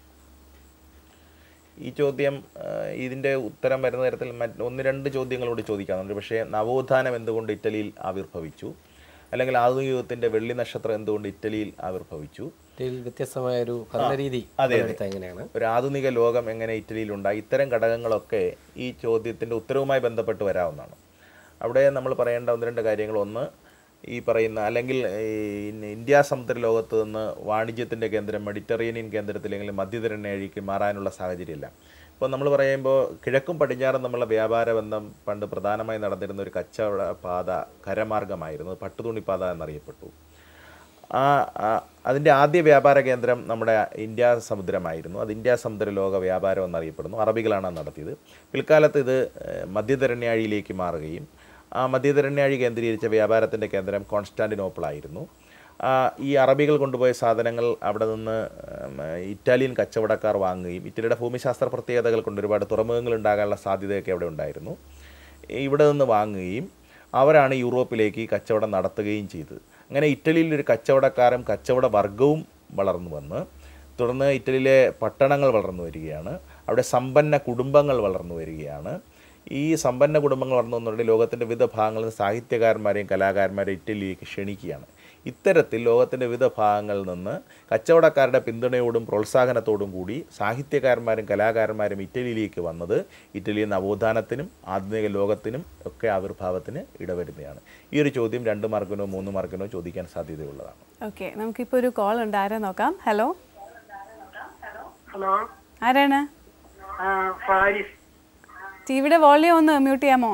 ഈ ചോദ്യം ആ, ഇതിൻ്റെ ഉത്തരം വരുന്ന തരത്തിൽ മറ്റ് ഒന്ന് രണ്ട് ചോദ്യങ്ങളോട് ചോദിക്കാറുണ്ട് പക്ഷേ നവോത്ഥാനം എന്തുകൊണ്ട് ഇറ്റലിയിൽ ആവിർഭവിച്ചു അല്ലെങ്കിൽ ആധുനിക യുഗത്തിൻ്റെ വെള്ളി നക്ഷത്രം എന്തുകൊണ്ട് ഇറ്റലിയിൽ ആവിർഭവിച്ചു ഇതിൽ വ്യത്യസ്തമായ ഒരു ഭരണരീതി അതെ, അതെ. എടുത്ത എങ്ങനെയാണ് ഒരു ആധുനിക ലോകം എങ്ങനെ ഇറ്റലിയിലുണ്ടായി ഇത്തരം ഘടകങ്ങളൊക്കെ ഈ ചോദ്യത്തിൻ്റെ ഉത്തരവുമായി ബന്ധപ്പെട്ട് വരാവുന്നതാണ് അവിടെ നമ്മൾ പറയേണ്ട ഒന്ന് രണ്ട് കാര്യങ്ങൾ ഒന്ന് ഈ പറയുന്ന അല്ലെങ്കിൽ ഈ ഇന്ത്യ സമുദ്ര ലോകത്ത് നിന്ന് വാണിജ്യത്തിൻ്റെ കേന്ദ്രം മെഡിറ്ററേനിയൻ കേന്ദ്രത്തിലെങ്കിൽ മധ്യധരണേഴിക്ക് മാറാനുള്ള സാഹചര്യമില്ല ഇപ്പോൾ നമ്മൾ പറയുമ്പോൾ കിഴക്കും പടിഞ്ഞാറും തമ്മിലുള്ള വ്യാപാര ബന്ധം പണ്ട് പ്രധാനമായി നടന്നിരുന്ന ഒരു കച്ചവട പാത കരമാർഗമായിരുന്നു പട്ടുതുണി പാത എന്നറിയപ്പെട്ടു ആ ആ- അതിൻ്റെ ആദ്യ വ്യാപാര കേന്ദ്രം നമ്മുടെ ഇന്ത്യ സമുദ്രമായിരുന്നു അത് ഇന്ത്യ സമുദ്ര ലോക വ്യാപാരം എന്നറിയപ്പെടുന്നു അറബികളാണ് അത് നടത്തിയത് പിൽക്കാലത്ത് ഇത് ഏഹ്, മധ്യധരണ്യാഴിയിലേക്ക് മാറുകയും ആ മധ്യധരണ്യാഴി കേന്ദ്രീകരിച്ച വ്യാപാരത്തിൻ്റെ കേന്ദ്രം കോൺസ്റ്റാൻറ്റിനോപ്പിളായിരുന്നു ആ, ഈ അറബികൾ കൊണ്ടുപോയ സാധനങ്ങൾ അവിടെ നിന്ന് ഉം, ഇറ്റാലിയൻ കച്ചവടക്കാർ വാങ്ങുകയും ഇറ്റലിയുടെ ഭൂമിശാസ്ത്ര പ്രത്യേകതകൾ കൊണ്ട് ഒരുപാട് തുറമുഖങ്ങൾ ഉണ്ടാകാനുള്ള സാധ്യതയൊക്കെ അവിടെ ഉണ്ടായിരുന്നു ഇവിടെ നിന്ന് വാങ്ങുകയും അവരാണ് യൂറോപ്പിലേക്ക് ഈ കച്ചവടം നടത്തുകയും ചെയ്തത് അങ്ങനെ ഇറ്റലിയിൽ ഒരു കച്ചവടക്കാരും കച്ചവട വർഗവും വളർന്നു വന്ന് തുടർന്ന് ഇറ്റലിയിലെ പട്ടണങ്ങൾ വളർന്നു വരികയാണ് അവിടെ സമ്പന്ന കുടുംബങ്ങൾ വളർന്നു വരികയാണ് ഈ സമ്പന്ന കുടുംബങ്ങൾ വളർന്നു വന്നതോടെ ലോകത്തിൻ്റെ വിവിധ ഭാഗങ്ങളിൽ നിന്ന് സാഹിത്യകാരന്മാരെയും കലാകാരന്മാരെയും ഇറ്റലിയിലേക്ക് ക്ഷണിക്കുകയാണ് ഇത്തരത്തിൽ ലോകത്തിൻ്റെ വിവിധ ഭാഗങ്ങളിൽ നിന്ന് കച്ചവടക്കാരുടെ പിന്തുണയോടും പ്രോത്സാഹനത്തോടും കൂടി സാഹിത്യകാരന്മാരും കലാകാരന്മാരും ഇറ്റലിയിലേക്ക് വന്നത് ഇറ്റലിയിൽ നവോത്ഥാനത്തിനും ആധുനിക ലോകത്തിനും ഒക്കെ ആവിർഭാവത്തിന് ഇടവരുന്നതാണ് ഈ ഒരു ചോദ്യം രണ്ട് മാർക്കിനോ മൂന്ന് മാർക്കിനോ ചോദിക്കാൻ സാധ്യതയുള്ളതാണ് ഓക്കെ നമുക്കിപ്പോൾ ഒരു കോൾ ഉണ്ട് ആരാ നോക്കാം ഹലോ ഹലോ ആരാണ് ഫാരിസ് ടിവിയുടെ വോളിയം ഒന്ന് മ്യൂട്ട് ചെയ്യാമോ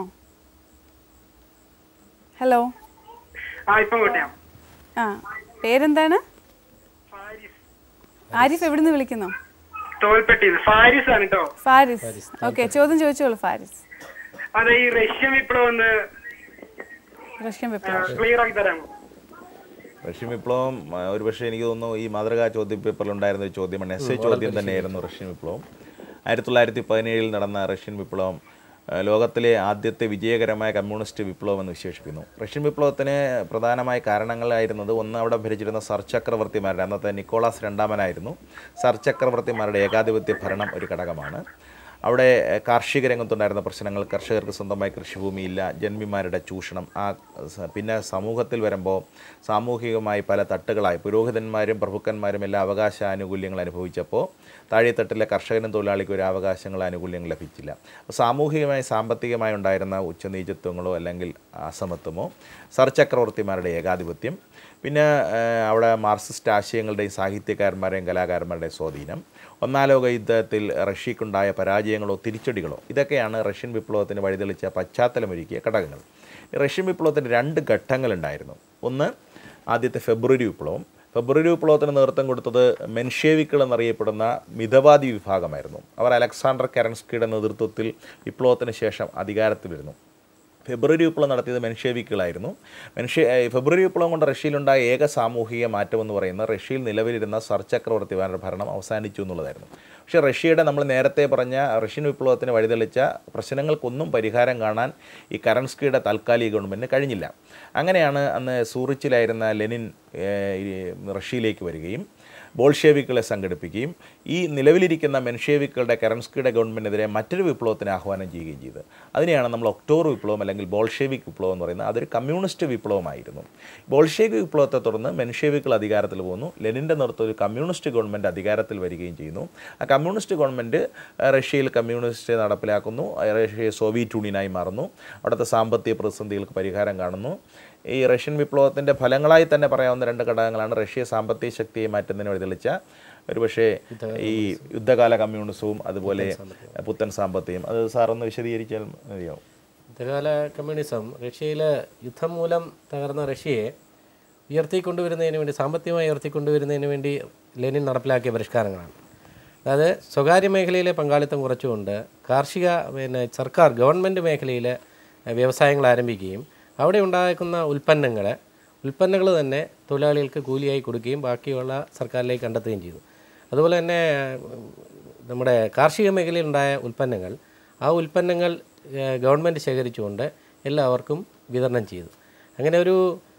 ഹലോ ആ ഇപ്പം കൂട്ടിയാ ആ പേരെന്താണ് ഫാരിസ് ആരിഫ് എവിടുന്ന് വിളിക്കുന്നു തോൽപ്പെട്ടി ഫാരിസ് ആണ് കേട്ടോ ഫാരിസ് ഓക്കെ ചോദ്യം ചോദിച്ചോളൂ ഫാരിസ് അതെ ഈ റഷ്യൻ വിപ്ലവം ഒന്ന് റഷ്യൻ വിപ്ലവം ക്ലിയർ ആക്കി തരാമോ റഷ്യൻ വിപ്ലവം ആ, ഒരുപക്ഷെ എനിക്ക് തോന്നുന്നു ഈ മാതൃകാ ചോദ്യ പേപ്പറിൽ ഉണ്ടായിരുന്ന ഒരു ചോദ്യമാണ് എസ് എ ചോദ്യം തന്നെയായിരുന്നു റഷ്യൻ വിപ്ലവം ആയിരത്തി തൊള്ളായിരത്തി പതിനേഴിൽ നടന്ന റഷ്യൻ വിപ്ലവം ആ, ലോകത്തിലെ ആദ്യത്തെ വിജയകരമായ കമ്മ്യൂണിസ്റ്റ് വിപ്ലവം എന്ന് വിശേഷിപ്പിക്കുന്നു റഷ്യൻ വിപ്ലവത്തിന് പ്രധാനമായ കാരണങ്ങളായിരുന്നത് ഒന്ന് അവിടെ ഭരിച്ചിരുന്ന സർ ചക്രവർത്തിമാരുടെ അന്നത്തെ നിക്കോളാസ് രണ്ടാമനായിരുന്നു സർ ചക്രവർത്തിമാരുടെ ഏകാധിപത്യ ഭരണം ഒരു ഘടകമാണ് അവിടെ എഹ്, കാർഷിക രംഗത്തുണ്ടായിരുന്ന പ്രശ്നങ്ങൾ കർഷകർക്ക് സ്വന്തമായി കൃഷിഭൂമിയില്ല ജന്മിമാരുടെ ചൂഷണം ആ സ- പിന്നെ സമൂഹത്തിൽ വരുമ്പോൾ സാമൂഹികമായി പല തട്ടുകളായി പുരോഹിതന്മാരും പ്രഭുക്കന്മാരും എല്ലാ അവകാശ ആനുകൂല്യങ്ങൾ അനുഭവിച്ചപ്പോൾ താഴെത്തട്ടിലെ കർഷകനും തൊഴിലാളിക്കും ഒരു അവകാശങ്ങൾ ആനുകൂല്യങ്ങൾ ലഭിച്ചില്ല അപ്പോൾ സാമൂഹികമായി സാമ്പത്തികമായി ഉണ്ടായിരുന്ന ഉച്ചനീചത്വങ്ങളോ അല്ലെങ്കിൽ അസമത്വമോ സർ ചക്രവർത്തിമാരുടെ ഏകാധിപത്യം പിന്നെ ഏഹ്, അവിടെ മാർക്സിസ്റ്റ് ആശയങ്ങളുടെയും സാഹിത്യകാരന്മാരുടെയും കലാകാരന്മാരുടെയും സ്വാധീനം ഒന്നാം ലോക യുദ്ധത്തിൽ റഷ്യക്കുണ്ടായ പരാജയങ്ങളോ തിരിച്ചടികളോ ഇതൊക്കെയാണ് റഷ്യൻ വിപ്ലവത്തിന് വഴിതെളിച്ച പശ്ചാത്തലമൊരുക്കിയ ഘടകങ്ങൾ ഈ റഷ്യൻ വിപ്ലവത്തിന് രണ്ട് ഘട്ടങ്ങളുണ്ടായിരുന്നു ഒന്ന് ആദ്യത്തെ ഫെബ്രുവരി വിപ്ലവം ഫെബ്രുവരി വിപ്ലവത്തിന് നേതൃത്വം കൊടുത്തത് മെൻഷേവിക്കൾ എന്നറിയപ്പെടുന്ന മിതവാദി വിഭാഗമായിരുന്നു അവർ അലക്സാണ്ടർ കെറൻസ്കിയുടെ നേതൃത്വത്തിൽ വിപ്ലവത്തിന് ശേഷം അധികാരത്തിൽ വരുന്നു ഫെബ്രുവരി വിപ്ലവം നടത്തിയത് മെൻഷേവിക്കുകളായിരുന്നു മെൻഷേ ഏഹ് ഫെബ്രുവരി വിപ്ലവം കൊണ്ട് റഷ്യയിലുണ്ടായ ഏക സാമൂഹിക മാറ്റം എന്ന് പറയുന്നത് റഷ്യയിൽ നിലവിലിരുന്ന സർ ചക്രവർത്തിമാരുടെ ഭരണം അവസാനിച്ചു എന്നുള്ളതായിരുന്നു പക്ഷേ റഷ്യയുടെ നമ്മൾ നേരത്തെ പറഞ്ഞ റഷ്യൻ വിപ്ലവത്തിന് വഴിതെളിച്ച പ്രശ്നങ്ങൾക്കൊന്നും പരിഹാരം കാണാൻ ഈ കറൻസ്കിയുടെ താൽക്കാലിക ഗവൺമെൻറ്റിന് കഴിഞ്ഞില്ല അങ്ങനെയാണ് അന്ന് സൂറിച്ചിലായിരുന്ന ലെനിൻ ഏഹ്, ഈ റഷ്യയിലേക്ക് വരികയും ബോൾഷേവിക്കുകളെ സംഘടിപ്പിക്കുകയും ഈ നിലവിലിരിക്കുന്ന മെൻഷേവിക്കുകളുടെ കറൻസ്കിയുടെ ഗവൺമെൻറ്റിനെതിരെ മറ്റൊരു വിപ്ലവത്തിന് ആഹ്വാനം ചെയ്യുകയും ചെയ്തു അതിനെയാണ് നമ്മൾ ഒക്ടോബർ വിപ്ലവം അല്ലെങ്കിൽ ബോൾഷേവിക് വിപ്ലവം എന്ന് പറയുന്നത് അതൊരു കമ്മ്യൂണിസ്റ്റ് വിപ്ലവമായിരുന്നു ബോൾഷേവിക് വിപ്ലവത്തെ തുടർന്ന് മെൻഷേവിക്കുകൾ അധികാരത്തിൽ പോകുന്നു ലെനിൻ്റെ നേതൃത്വത്തിൽ ഒരു കമ്മ്യൂണിസ്റ്റ് ഗവൺമെൻറ് അധികാരത്തിൽ വരികയും ചെയ്യുന്നു ആ കമ്മ്യൂണിസ്റ്റ് ഗവൺമെൻറ് ആ, റഷ്യയിൽ കമ്മ്യൂണിസ്റ്റ് നടപ്പിലാക്കുന്നു ആ, റഷ്യ സോവിയറ്റ് യൂണിയനായി മാറുന്നു അവിടുത്തെ സാമ്പത്തിക പ്രതിസന്ധികൾക്ക് പരിഹാരം കാണുന്നു ഈ റഷ്യൻ വിപ്ലവത്തിൻ്റെ ഫലങ്ങളായി തന്നെ പറയാവുന്ന രണ്ട് ഘടകങ്ങളാണ് റഷ്യ സാമ്പത്തിക ശക്തിയെ മാറ്റുന്നതിന് വഴിതെളിച്ച ഒരുപക്ഷേ ഈ യുദ്ധകാല കമ്മ്യൂണിസവും അതുപോലെ പുത്തൻ സാമ്പത്തികം അത് സാറൊന്ന് വിശദീകരിച്ചാൽ മതിയാവും യുദ്ധകാല കമ്മ്യൂണിസം റഷ്യയിലെ യുദ്ധം മൂലം തകർന്ന റഷ്യയെ ഉയർത്തിക്കൊണ്ടുവരുന്നതിന് വേണ്ടി സാമ്പത്തികമായി ഉയർത്തിക്കൊണ്ടുവരുന്നതിന് വേണ്ടി ലെനിൻ നടപ്പിലാക്കിയ പരിഷ്കാരങ്ങളാണ് അതായത് സ്വകാര്യ മേഖലയിലെ പങ്കാളിത്തം കുറച്ചുകൊണ്ട് കാർഷിക പിന്നെ സർക്കാർ ഗവൺമെൻറ് മേഖലയിലെ എഹ്, വ്യവസായങ്ങൾ ആരംഭിക്കുകയും അവിടെ ഉണ്ടാക്കുന്ന ഉൽപ്പന്നങ്ങൾ ഉൽപ്പന്നങ്ങൾ തന്നെ തൊഴിലാളികൾക്ക് കൂലിയായി കൊടുക്കുകയും ബാക്കിയുള്ള സർക്കാരിലേക്ക് കണ്ടെത്തുകയും ചെയ്തു അതുപോലെ തന്നെ ഉം, നമ്മുടെ കാർഷിക മേഖലയിലുണ്ടായ ഉൽപ്പന്നങ്ങൾ ആ ഉൽപ്പന്നങ്ങൾ ഏഹ്, ഗവൺമെൻറ് ശേഖരിച്ചുകൊണ്ട് എല്ലാവർക്കും വിതരണം ചെയ്തു അങ്ങനെ ഒരു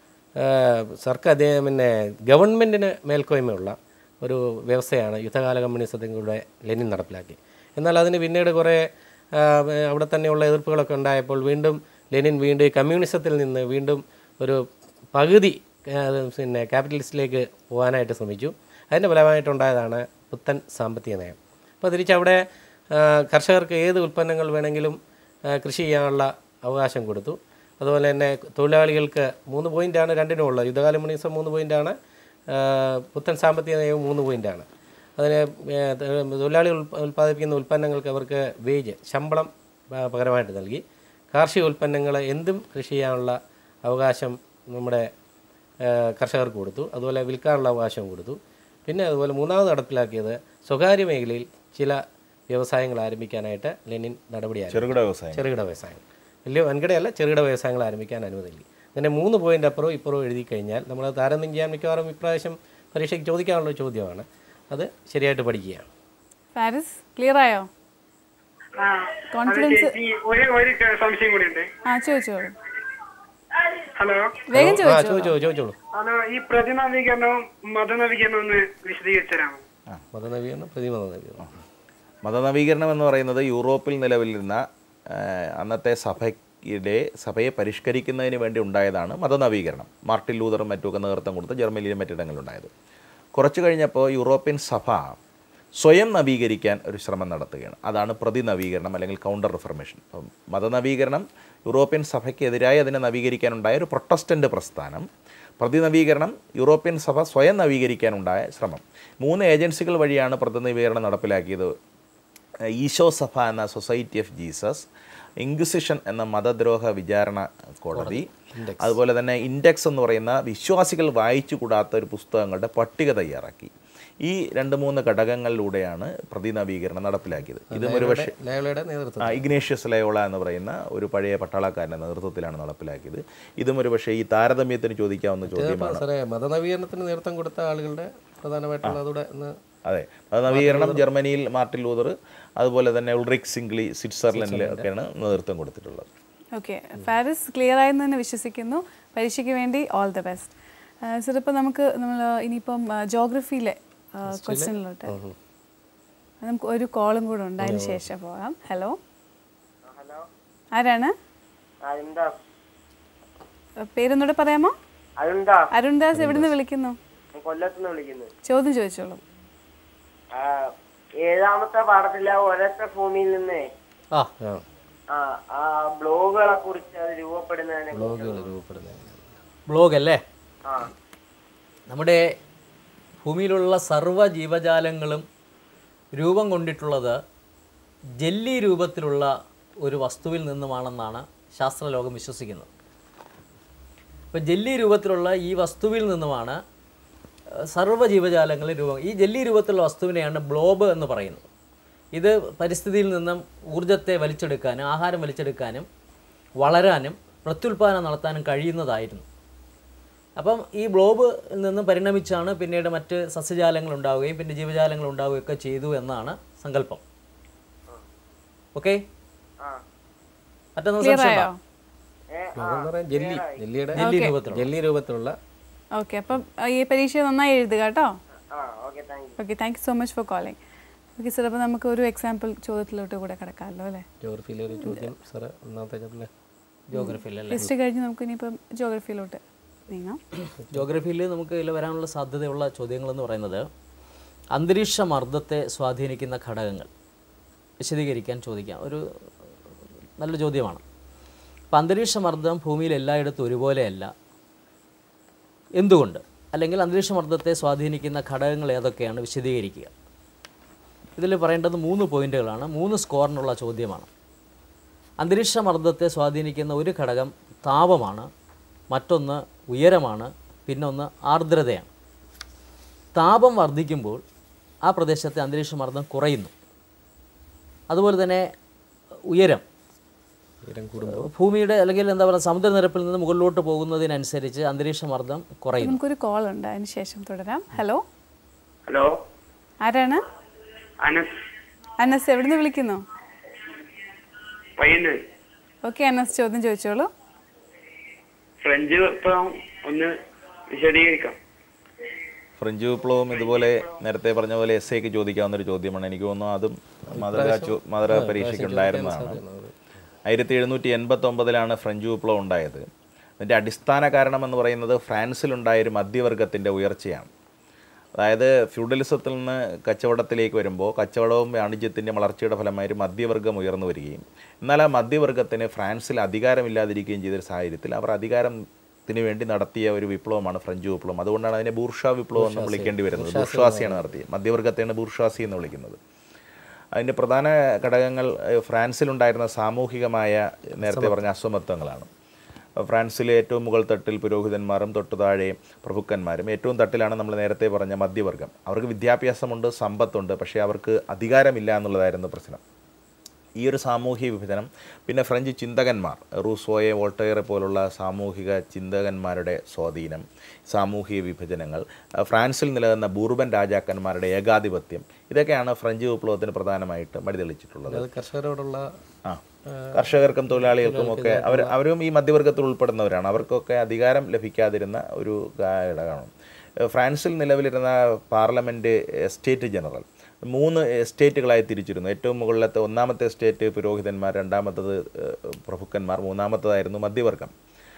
ഏഹ്, സർക്കാർ അതേ പിന്നെ ഗവൺമെൻറ്റിന് മേൽക്കോയ്മയുള്ള ഒരു വ്യവസ്ഥയാണ് യുദ്ധകാല കമ്മ്യൂണിസത്തിലൂടെ ലെനിൻ നടപ്പിലാക്കി എന്നാൽ അതിന് പിന്നീട് കുറേ ആ, അവിടെ തന്നെയുള്ള എതിർപ്പുകളൊക്കെ ഉണ്ടായപ്പോൾ വീണ്ടും ലെനിൻ വീണ്ടും ഈ കമ്മ്യൂണിസത്തിൽ നിന്ന് വീണ്ടും ഒരു പകുതി ആ, പിന്നെ ക്യാപിറ്റലിസ്റ്റിലേക്ക് പോകാനായിട്ട് ശ്രമിച്ചു അതിൻ്റെ ഫലമായിട്ടുണ്ടായതാണ് പുത്തൻ സാമ്പത്തിക നയം അപ്പോൾ തിരിച്ചവിടെ ആ, കർഷകർക്ക് ഏത് ഉൽപ്പന്നങ്ങൾ വേണമെങ്കിലും ആ, കൃഷി ചെയ്യാനുള്ള അവകാശം കൊടുത്തു അതുപോലെ തന്നെ തൊഴിലാളികൾക്ക് മൂന്ന് പോയിൻ്റാണ് രണ്ടിനും ഉള്ളത് യുദ്ധകാല കമ്മ്യൂണിസം മൂന്ന് പോയിൻ്റാണ് പുത്തൻ സാമ്പത്തിക നയവും മൂന്ന് പോയിൻ്റാണ് അതിന് ഏ, തൊഴിലാളികൾ ഉൽപ്പ- ഉൽപ്പാദിപ്പിക്കുന്ന ഉൽപ്പന്നങ്ങൾക്ക് അവർക്ക് വേജ് ശമ്പളം പ- പകരമായിട്ട് നൽകി കാർഷിക ഉൽപ്പന്നങ്ങൾ എന്തും കൃഷി ചെയ്യാനുള്ള അവകാശം നമ്മുടെ ഏ, കർഷകർക്ക് കൊടുത്തു അതുപോലെ വിൽക്കാനുള്ള അവകാശം കൊടുത്തു പിന്നെ അതുപോലെ മൂന്നാമത് നടപ്പിലാക്കിയത് സ്വകാര്യ മേഖലയിൽ ചില വ്യവസായങ്ങൾ ആരംഭിക്കാനായിട്ട് ലെനിൻ നടപടിയായി ചെറുകിട വ്യവസായം ചെറുകിട വ്യവസായങ്ങൾ വലിയ വൻകിടയല്ല ചെറുകിട വ്യവസായങ്ങൾ ആരംഭിക്കാൻ അനുമതി നൽകി അങ്ങനെ മൂന്ന് പോയിന്റ് അപ്പുറവും ഇപ്പുറവും എഴുതി കഴിഞ്ഞാൽ നമ്മൾ താരതമ്യം ചെയ്യാൻ മിക്കവാറും ഇപ്രാവശ്യം പരീക്ഷയ്ക്ക് ചോദിക്കാനുള്ള ഒരു ചോദ്യമാണ് അത് ശരിയായിട്ട് പഠിക്കുകയാണ് ഫാരിസ് ക്ലിയർ ആയോ ആ കോൺഫിഡൻസ് ചേച്ചി ഒരു ഒരു ക- സംശയം കൂടി ഉണ്ട് ആ ചോദിച്ചോളൂ ഹലോ വേഗം ആ ചോദിച്ചോളൂ ചോദിച്ചോ ചോദിച്ചോളൂ ഹലോ ഈ പ്രതിനവീകരണവും മതനവീകരണവും ഒന്ന് വിശദീകരിച്ചു തരാമോ മതനവീകരണം പ്രതിമത നവീകരണം മതനവീകരണം എന്ന് പറയുന്നത് യൂറോപ്പിൽ നിലവിലിരുന്ന ആ, അന്നത്തെ സഭയുടെ സഭയെ പരിഷ്കരിക്കുന്നതിന് വേണ്ടി ഉണ്ടായതാണ് മതനവീകരണം മാർട്ടിൻ ലൂതറും മറ്റുമൊക്കെ നേതൃത്വം കൊടുത്ത് ജർമ്മനിയിലും മറ്റിടങ്ങളിലുണ്ടായത് കുറച്ച് കഴിഞ്ഞപ്പോൾ യൂറോപ്യൻ സഭ സ്വയം നവീകരിക്കാൻ ഒരു ശ്രമം നടത്തുകയാണ് അതാണ് പ്രതിനവീകരണം അല്ലെങ്കിൽ കൗണ്ടർ റിഫർമേഷൻ അപ്പം മതനവീകരണം യൂറോപ്യൻ സഭയ്ക്കെതിരായി അതിനെ നവീകരിക്കാനുണ്ടായ ഒരു പ്രൊട്ടസ്റ്റൻ്റ് പ്രസ്ഥാനം പ്രതിനവീകരണം യൂറോപ്യൻ സഭ സ്വയം നവീകരിക്കാനുണ്ടായ ശ്രമം മൂന്ന് ഏജൻസികൾ വഴിയാണ് പ്രതിനവീകരണം നടപ്പിലാക്കിയത് ഈശോ സഭ എന്ന സൊസൈറ്റി ഓഫ് ജീസസ് ഇൻക്വിസിഷൻ എന്ന മതദ്രോഹ വിചാരണ കോടതി അതുപോലെ തന്നെ ഇൻഡെക്സ് എന്ന് പറയുന്ന വിശ്വാസികൾ വായിച്ചു കൂടാത്ത ഒരു പുസ്തകങ്ങളുടെ പട്ടിക തയ്യാറാക്കി ഈ രണ്ട് മൂന്ന് ഘടകങ്ങളിലൂടെയാണ് പ്രതിനവീകരണം നടപ്പിലാക്കിയത് ഇതും ഒരു പക്ഷേ ലയോളയുടെ നേതൃത്വം ആ, ഇഗ്നേഷ്യസ് ലയോള എന്ന് പറയുന്ന ഒരു പഴയ പട്ടാളക്കാരൻ്റെ നേതൃത്വത്തിലാണ് നടപ്പിലാക്കിയത് ഇതും ഒരു പക്ഷേ ഈ താരതമ്യത്തിന് ചോദിക്കാവുന്ന ചോദ്യമാണ് സാറേ മതനവീകരണത്തിന് നേതൃത്വം കൊടുത്ത ആളുകളുടെ പ്രധാനമായിട്ടുള്ള അതോടെ ഒന്ന് അതെ അത് നവീകരണം ജർമ്മനിയിൽ മാർട്ടിൻ ലൂതർ അതുപോലെ തന്നെ ഉൾറിക് സിംഗ്ലി സ്വിറ്റ്സർലൻഡിൽ ഒക്കെയാണ് നേതൃത്വം കൊടുത്തിട്ടുള്ളത് ഓക്കെ ഫാരിസ് ക്ലിയർ ആയെന്ന് തന്നെ വിശ്വസിക്കുന്നു പരീക്ഷയ്ക്ക് വേണ്ടി ഓൾ ദ ബെസ്റ്റ് സർ ഇപ്പോൾ നമുക്ക് നമ്മൾ ഇനിയിപ്പം ജോഗ്രഫിയിലെ ക്വസ്റ്റ്യനിലോട്ട് നമുക്ക് ഒരു കോളും കൂടെ ഉണ്ട് അതിന് ശേഷം പോകാം ഹലോ ആരാണ് അതെന്താ ആ, പേരൊന്നുകൂടെ പറയാമോ അതെന്താ അരുൺദാസ് എവിടെ നിന്ന് വിളിക്കുന്നു കൊല്ലത്തുനിന്ന് വിളിക്കുന്നത് ചോദ്യം ചോദിച്ചോളൂ ആ, ഏഴാമത്തെ പാഠത്തിലെ ഒരൊറ്റ ഭൂമിയിൽ നിന്ന് ആ ആ ആ ആ ബ്ലോഗുകളെ കുറിച്ച് അത് രൂപപ്പെടുന്നതിനെ ബ്ലോഗുകൾ രൂപപ്പെടുന്നത് ബ്ലോഗ് അല്ലേ ആ നമ്മുടെ ഭൂമിയിലുള്ള സർവ്വ ജീവജാലങ്ങളും രൂപം കൊണ്ടിട്ടുള്ളത് ജെല്ലി രൂപത്തിലുള്ള ഒരു വസ്തുവിൽ നിന്നുമാണെന്നാണ് ശാസ്ത്രലോകം വിശ്വസിക്കുന്നത് അപ്പോൾ ജെല്ലി രൂപത്തിലുള്ള ഈ വസ്തുവിൽ നിന്നുമാണ് ഏഹ്, സർവ്വ ജീവജാലങ്ങളും രൂപം ഈ ജെല്ലി രൂപത്തിലുള്ള വസ്തുവിനെയാണ് ബ്ലോബ് എന്ന് പറയുന്നത് ഇത് പരിസ്ഥിതിയിൽ നിന്നും ഊർജത്തെ വലിച്ചെടുക്കാനും ആഹാരം വലിച്ചെടുക്കാനും വളരാനും പ്രത്യുൽപാദനം നടത്താനും കഴിയുന്നതായിരുന്നു അപ്പം ഈ ബ്ലോബ് നിന്ന് പരിണമിച്ചാണ് പിന്നീട് മറ്റ് സസ്യജാലങ്ങൾ ഉണ്ടാവുകയും പിന്നെ ജീവജാലങ്ങൾ ഉണ്ടാവുകയൊക്കെ ചെയ്തു എന്നാണ് സങ്കല്പം ഓക്കെ ആ മറ്റൊന്നും ക്ലിയർ സംശയം ആയോ ബ്ലോഗ് എന്ന് പറയാൻ ജെല്ലി ജെല്ലിയുടെ ജെല്ലി രൂപത്തിലുള്ള ജെല്ലി രൂപത്തിലുള്ള ഓക്കെ അപ്പം ആ, ഈ പരീക്ഷ നന്നായി എഴുതുക കേട്ടോ ആ okay thank you okay thank you so much for calling okay sir അപ്പോൾ നമുക്ക് ഒരു എക്സാമ്പിൾ ചോദ്യത്തിലോട്ട് കൂടെ കിടക്കാമല്ലോ അല്ലേ ജോഗ്രഫിയിലെ ഒരു ചോദ്യം സാറ് ഒന്നാമത്തെ ചോദ്യം ജോഗ്രഫിയിലല്ലേ ഹിസ്റ്ററി കഴിഞ്ഞ് നമുക്ക് ഇനിയിപ്പം ജോഗ്രഫിയിലോട്ട് നീങ്ങാം ജോഗ്രഫിയിൽ നമുക്ക് ഇതിൽ വരാനുള്ള സാധ്യതയുള്ള ചോദ്യങ്ങളെന്ന് പറയുന്നത് അന്തരീക്ഷ മർദ്ദത്തെ സ്വാധീനിക്കുന്ന ഘടകങ്ങൾ വിശദീകരിക്കാൻ ചോദിക്കാം ഒരു നല്ല ചോദ്യമാണ് അപ്പം അന്തരീക്ഷ മർദ്ദം ഭൂമിയിൽ എല്ലായിടത്തും ഒരുപോലെയല്ല എന്തുകൊണ്ട് അല്ലെങ്കിൽ അന്തരീക്ഷ മർദ്ദത്തെ സ്വാധീനിക്കുന്ന ഘടകങ്ങൾ ഏതൊക്കെയാണ് വിശദീകരിക്കുക ഇതിൽ പറയേണ്ടത് മൂന്ന് പോയിന്റുകളാണ് മൂന്ന് സ്കോറിനുള്ള ചോദ്യമാണ് അന്തരീക്ഷ മർദ്ദത്തെ സ്വാധീനിക്കുന്ന ഒരു ഘടകം താപമാണ് മറ്റൊന്ന് ഉയരമാണ് പിന്നൊന്ന് ആർദ്രതയാണ് താപം വർദ്ധിക്കുമ്പോൾ ആ പ്രദേശത്തെ അന്തരീക്ഷ മർദ്ദം കുറയുന്നു അതുപോലെ തന്നെ ഉയരം ഉയരം കൂടുമ്പോൾ ഭൂമിയുടെ അല്ലെങ്കിൽ എന്താ പറയുക സമുദ്രനിരപ്പിൽ നിന്ന് മുകളിലോട്ട് പോകുന്നതിനനുസരിച്ച് അന്തരീക്ഷ മർദ്ദം കുറയുന്നു നമുക്കൊരു കോൾ ഉണ്ട് അതിന് ശേഷം തുടരാം ഹലോ ഹലോ ആരാണ് അനസ് അനസ് എവിടുന്ന് വിളിക്കുന്നു പയ്യന്നൂർ ഓക്കെ അനസ് ചോദ്യം ചോദിച്ചോളൂ ഫ്രഞ്ച് ഇപ്പം ഒന്ന് വിശദീകരിക്കാം ഫ്രഞ്ച് വിപ്ലവം ഇതുപോലെ നേരത്തെ പറഞ്ഞ പോലെ എസ് എക്ക് ചോദിക്കാവുന്ന ഒരു ചോദ്യമാണ് എനിക്ക് തോന്നുന്നു അതും മധുര ചോ- മധുര പരീക്ഷയ്ക്ക് ഉണ്ടായിരുന്നതാണ് ആയിരത്തി എഴുന്നൂറ്റി എൺപത്തി ഒമ്പതിലാണ് ഫ്രഞ്ച് വിപ്ലവം ഉണ്ടായത് അതിൻ്റെ അടിസ്ഥാന കാരണം എന്ന് പറയുന്നത് ഫ്രാൻസിലുണ്ടായ ഒരു മധ്യവർഗത്തിൻ്റെ ഉയർച്ചയാണ് അതായത് ഫ്യൂഡലിസത്തിൽ നിന്ന് കച്ചവടത്തിലേക്ക് വരുമ്പോൾ കച്ചവടവും വാണിജ്യത്തിൻ്റെ വളർച്ചയുടെ ഫലമായി ഒരു മധ്യവർഗം ഉയർന്നു വരികയും എന്നാൽ ആ മധ്യവർഗത്തിന് ഫ്രാൻസിൽ അധികാരമില്ലാതിരിക്കുകയും ചെയ്തൊരു സാഹചര്യത്തിൽ അവർ അധികാരത്തിന് വേണ്ടി നടത്തിയ ഒരു വിപ്ലവമാണ് ഫ്രഞ്ച് വിപ്ലവം അതുകൊണ്ടാണ് അതിനെ ബൂർഷാ വിപ്ലവം എന്ന് വിളിക്കേണ്ടി വരുന്നത് ബൂർഷാസിയാണ് നടത്തിയത് മധ്യവർഗത്തെയാണ് ബൂർഷാസി എന്ന് വിളിക്കുന്നത് അതിൻ്റെ പ്രധാന ഘടകങ്ങൾ ഏഹ്, ഫ്രാൻസിലുണ്ടായിരുന്ന സാമൂഹികമായ നേരത്തെ പറഞ്ഞ അസമത്വങ്ങളാണ് ഫ്രാൻസിലെ ഏറ്റവും മുകൾ തട്ടിൽ പുരോഹിതന്മാരും തൊട്ടു താഴെ പ്രഭുക്കന്മാരും ഏറ്റവും തട്ടിലാണ് നമ്മൾ നേരത്തെ പറഞ്ഞ മധ്യവർഗം അവർക്ക് വിദ്യാഭ്യാസമുണ്ട് സമ്പത്തുണ്ട് പക്ഷേ അവർക്ക് അധികാരമില്ല എന്നുള്ളതായിരുന്നു പ്രശ്നം ഈ ഒരു സാമൂഹിക വിഭജനം പിന്നെ ഫ്രഞ്ച് ചിന്തകന്മാർ റൂസോയെ വോൾട്ടയറെ പോലുള്ള സാമൂഹിക ചിന്തകന്മാരുടെ സ്വാധീനം സാമൂഹിക വിഭജനങ്ങൾ അഹ് ഫ്രാൻസിൽ നിലനിന്ന ബൂർബൻ രാജാക്കന്മാരുടെ ഏകാധിപത്യം ഇതൊക്കെയാണ് ഫ്രഞ്ച് വിപ്ലവത്തിന് പ്രധാനമായിട്ട് മടിതെളിച്ചിട്ടുള്ളത് അത് കർഷകരോടുള്ള ആ കർഷകർക്കും തൊഴിലാളികൾക്കും ഒക്കെ അവർ അവരും ഈ മധ്യവർഗത്തിൽ ഉൾപ്പെടുന്നവരാണ് അവർക്കൊക്കെ അധികാരം ലഭിക്കാതിരുന്ന ഒരു ഘടകമാണ് ഏഹ് ഫ്രാൻസിൽ നിലവിലിരുന്ന പാർലമെൻറ്റ് സ്റ്റേറ്റ് ജനറൽ മൂന്ന് എസ്റ്റേറ്റുകളായി തിരിച്ചിരുന്നു ഏറ്റവും മുകളിലത്തെ ഒന്നാമത്തെ എസ്റ്റേറ്റ് പുരോഹിതന്മാർ രണ്ടാമത്തത് ഏഹ് പ്രഭുക്കന്മാർ മൂന്നാമത്തതായിരുന്നു മധ്യവർഗം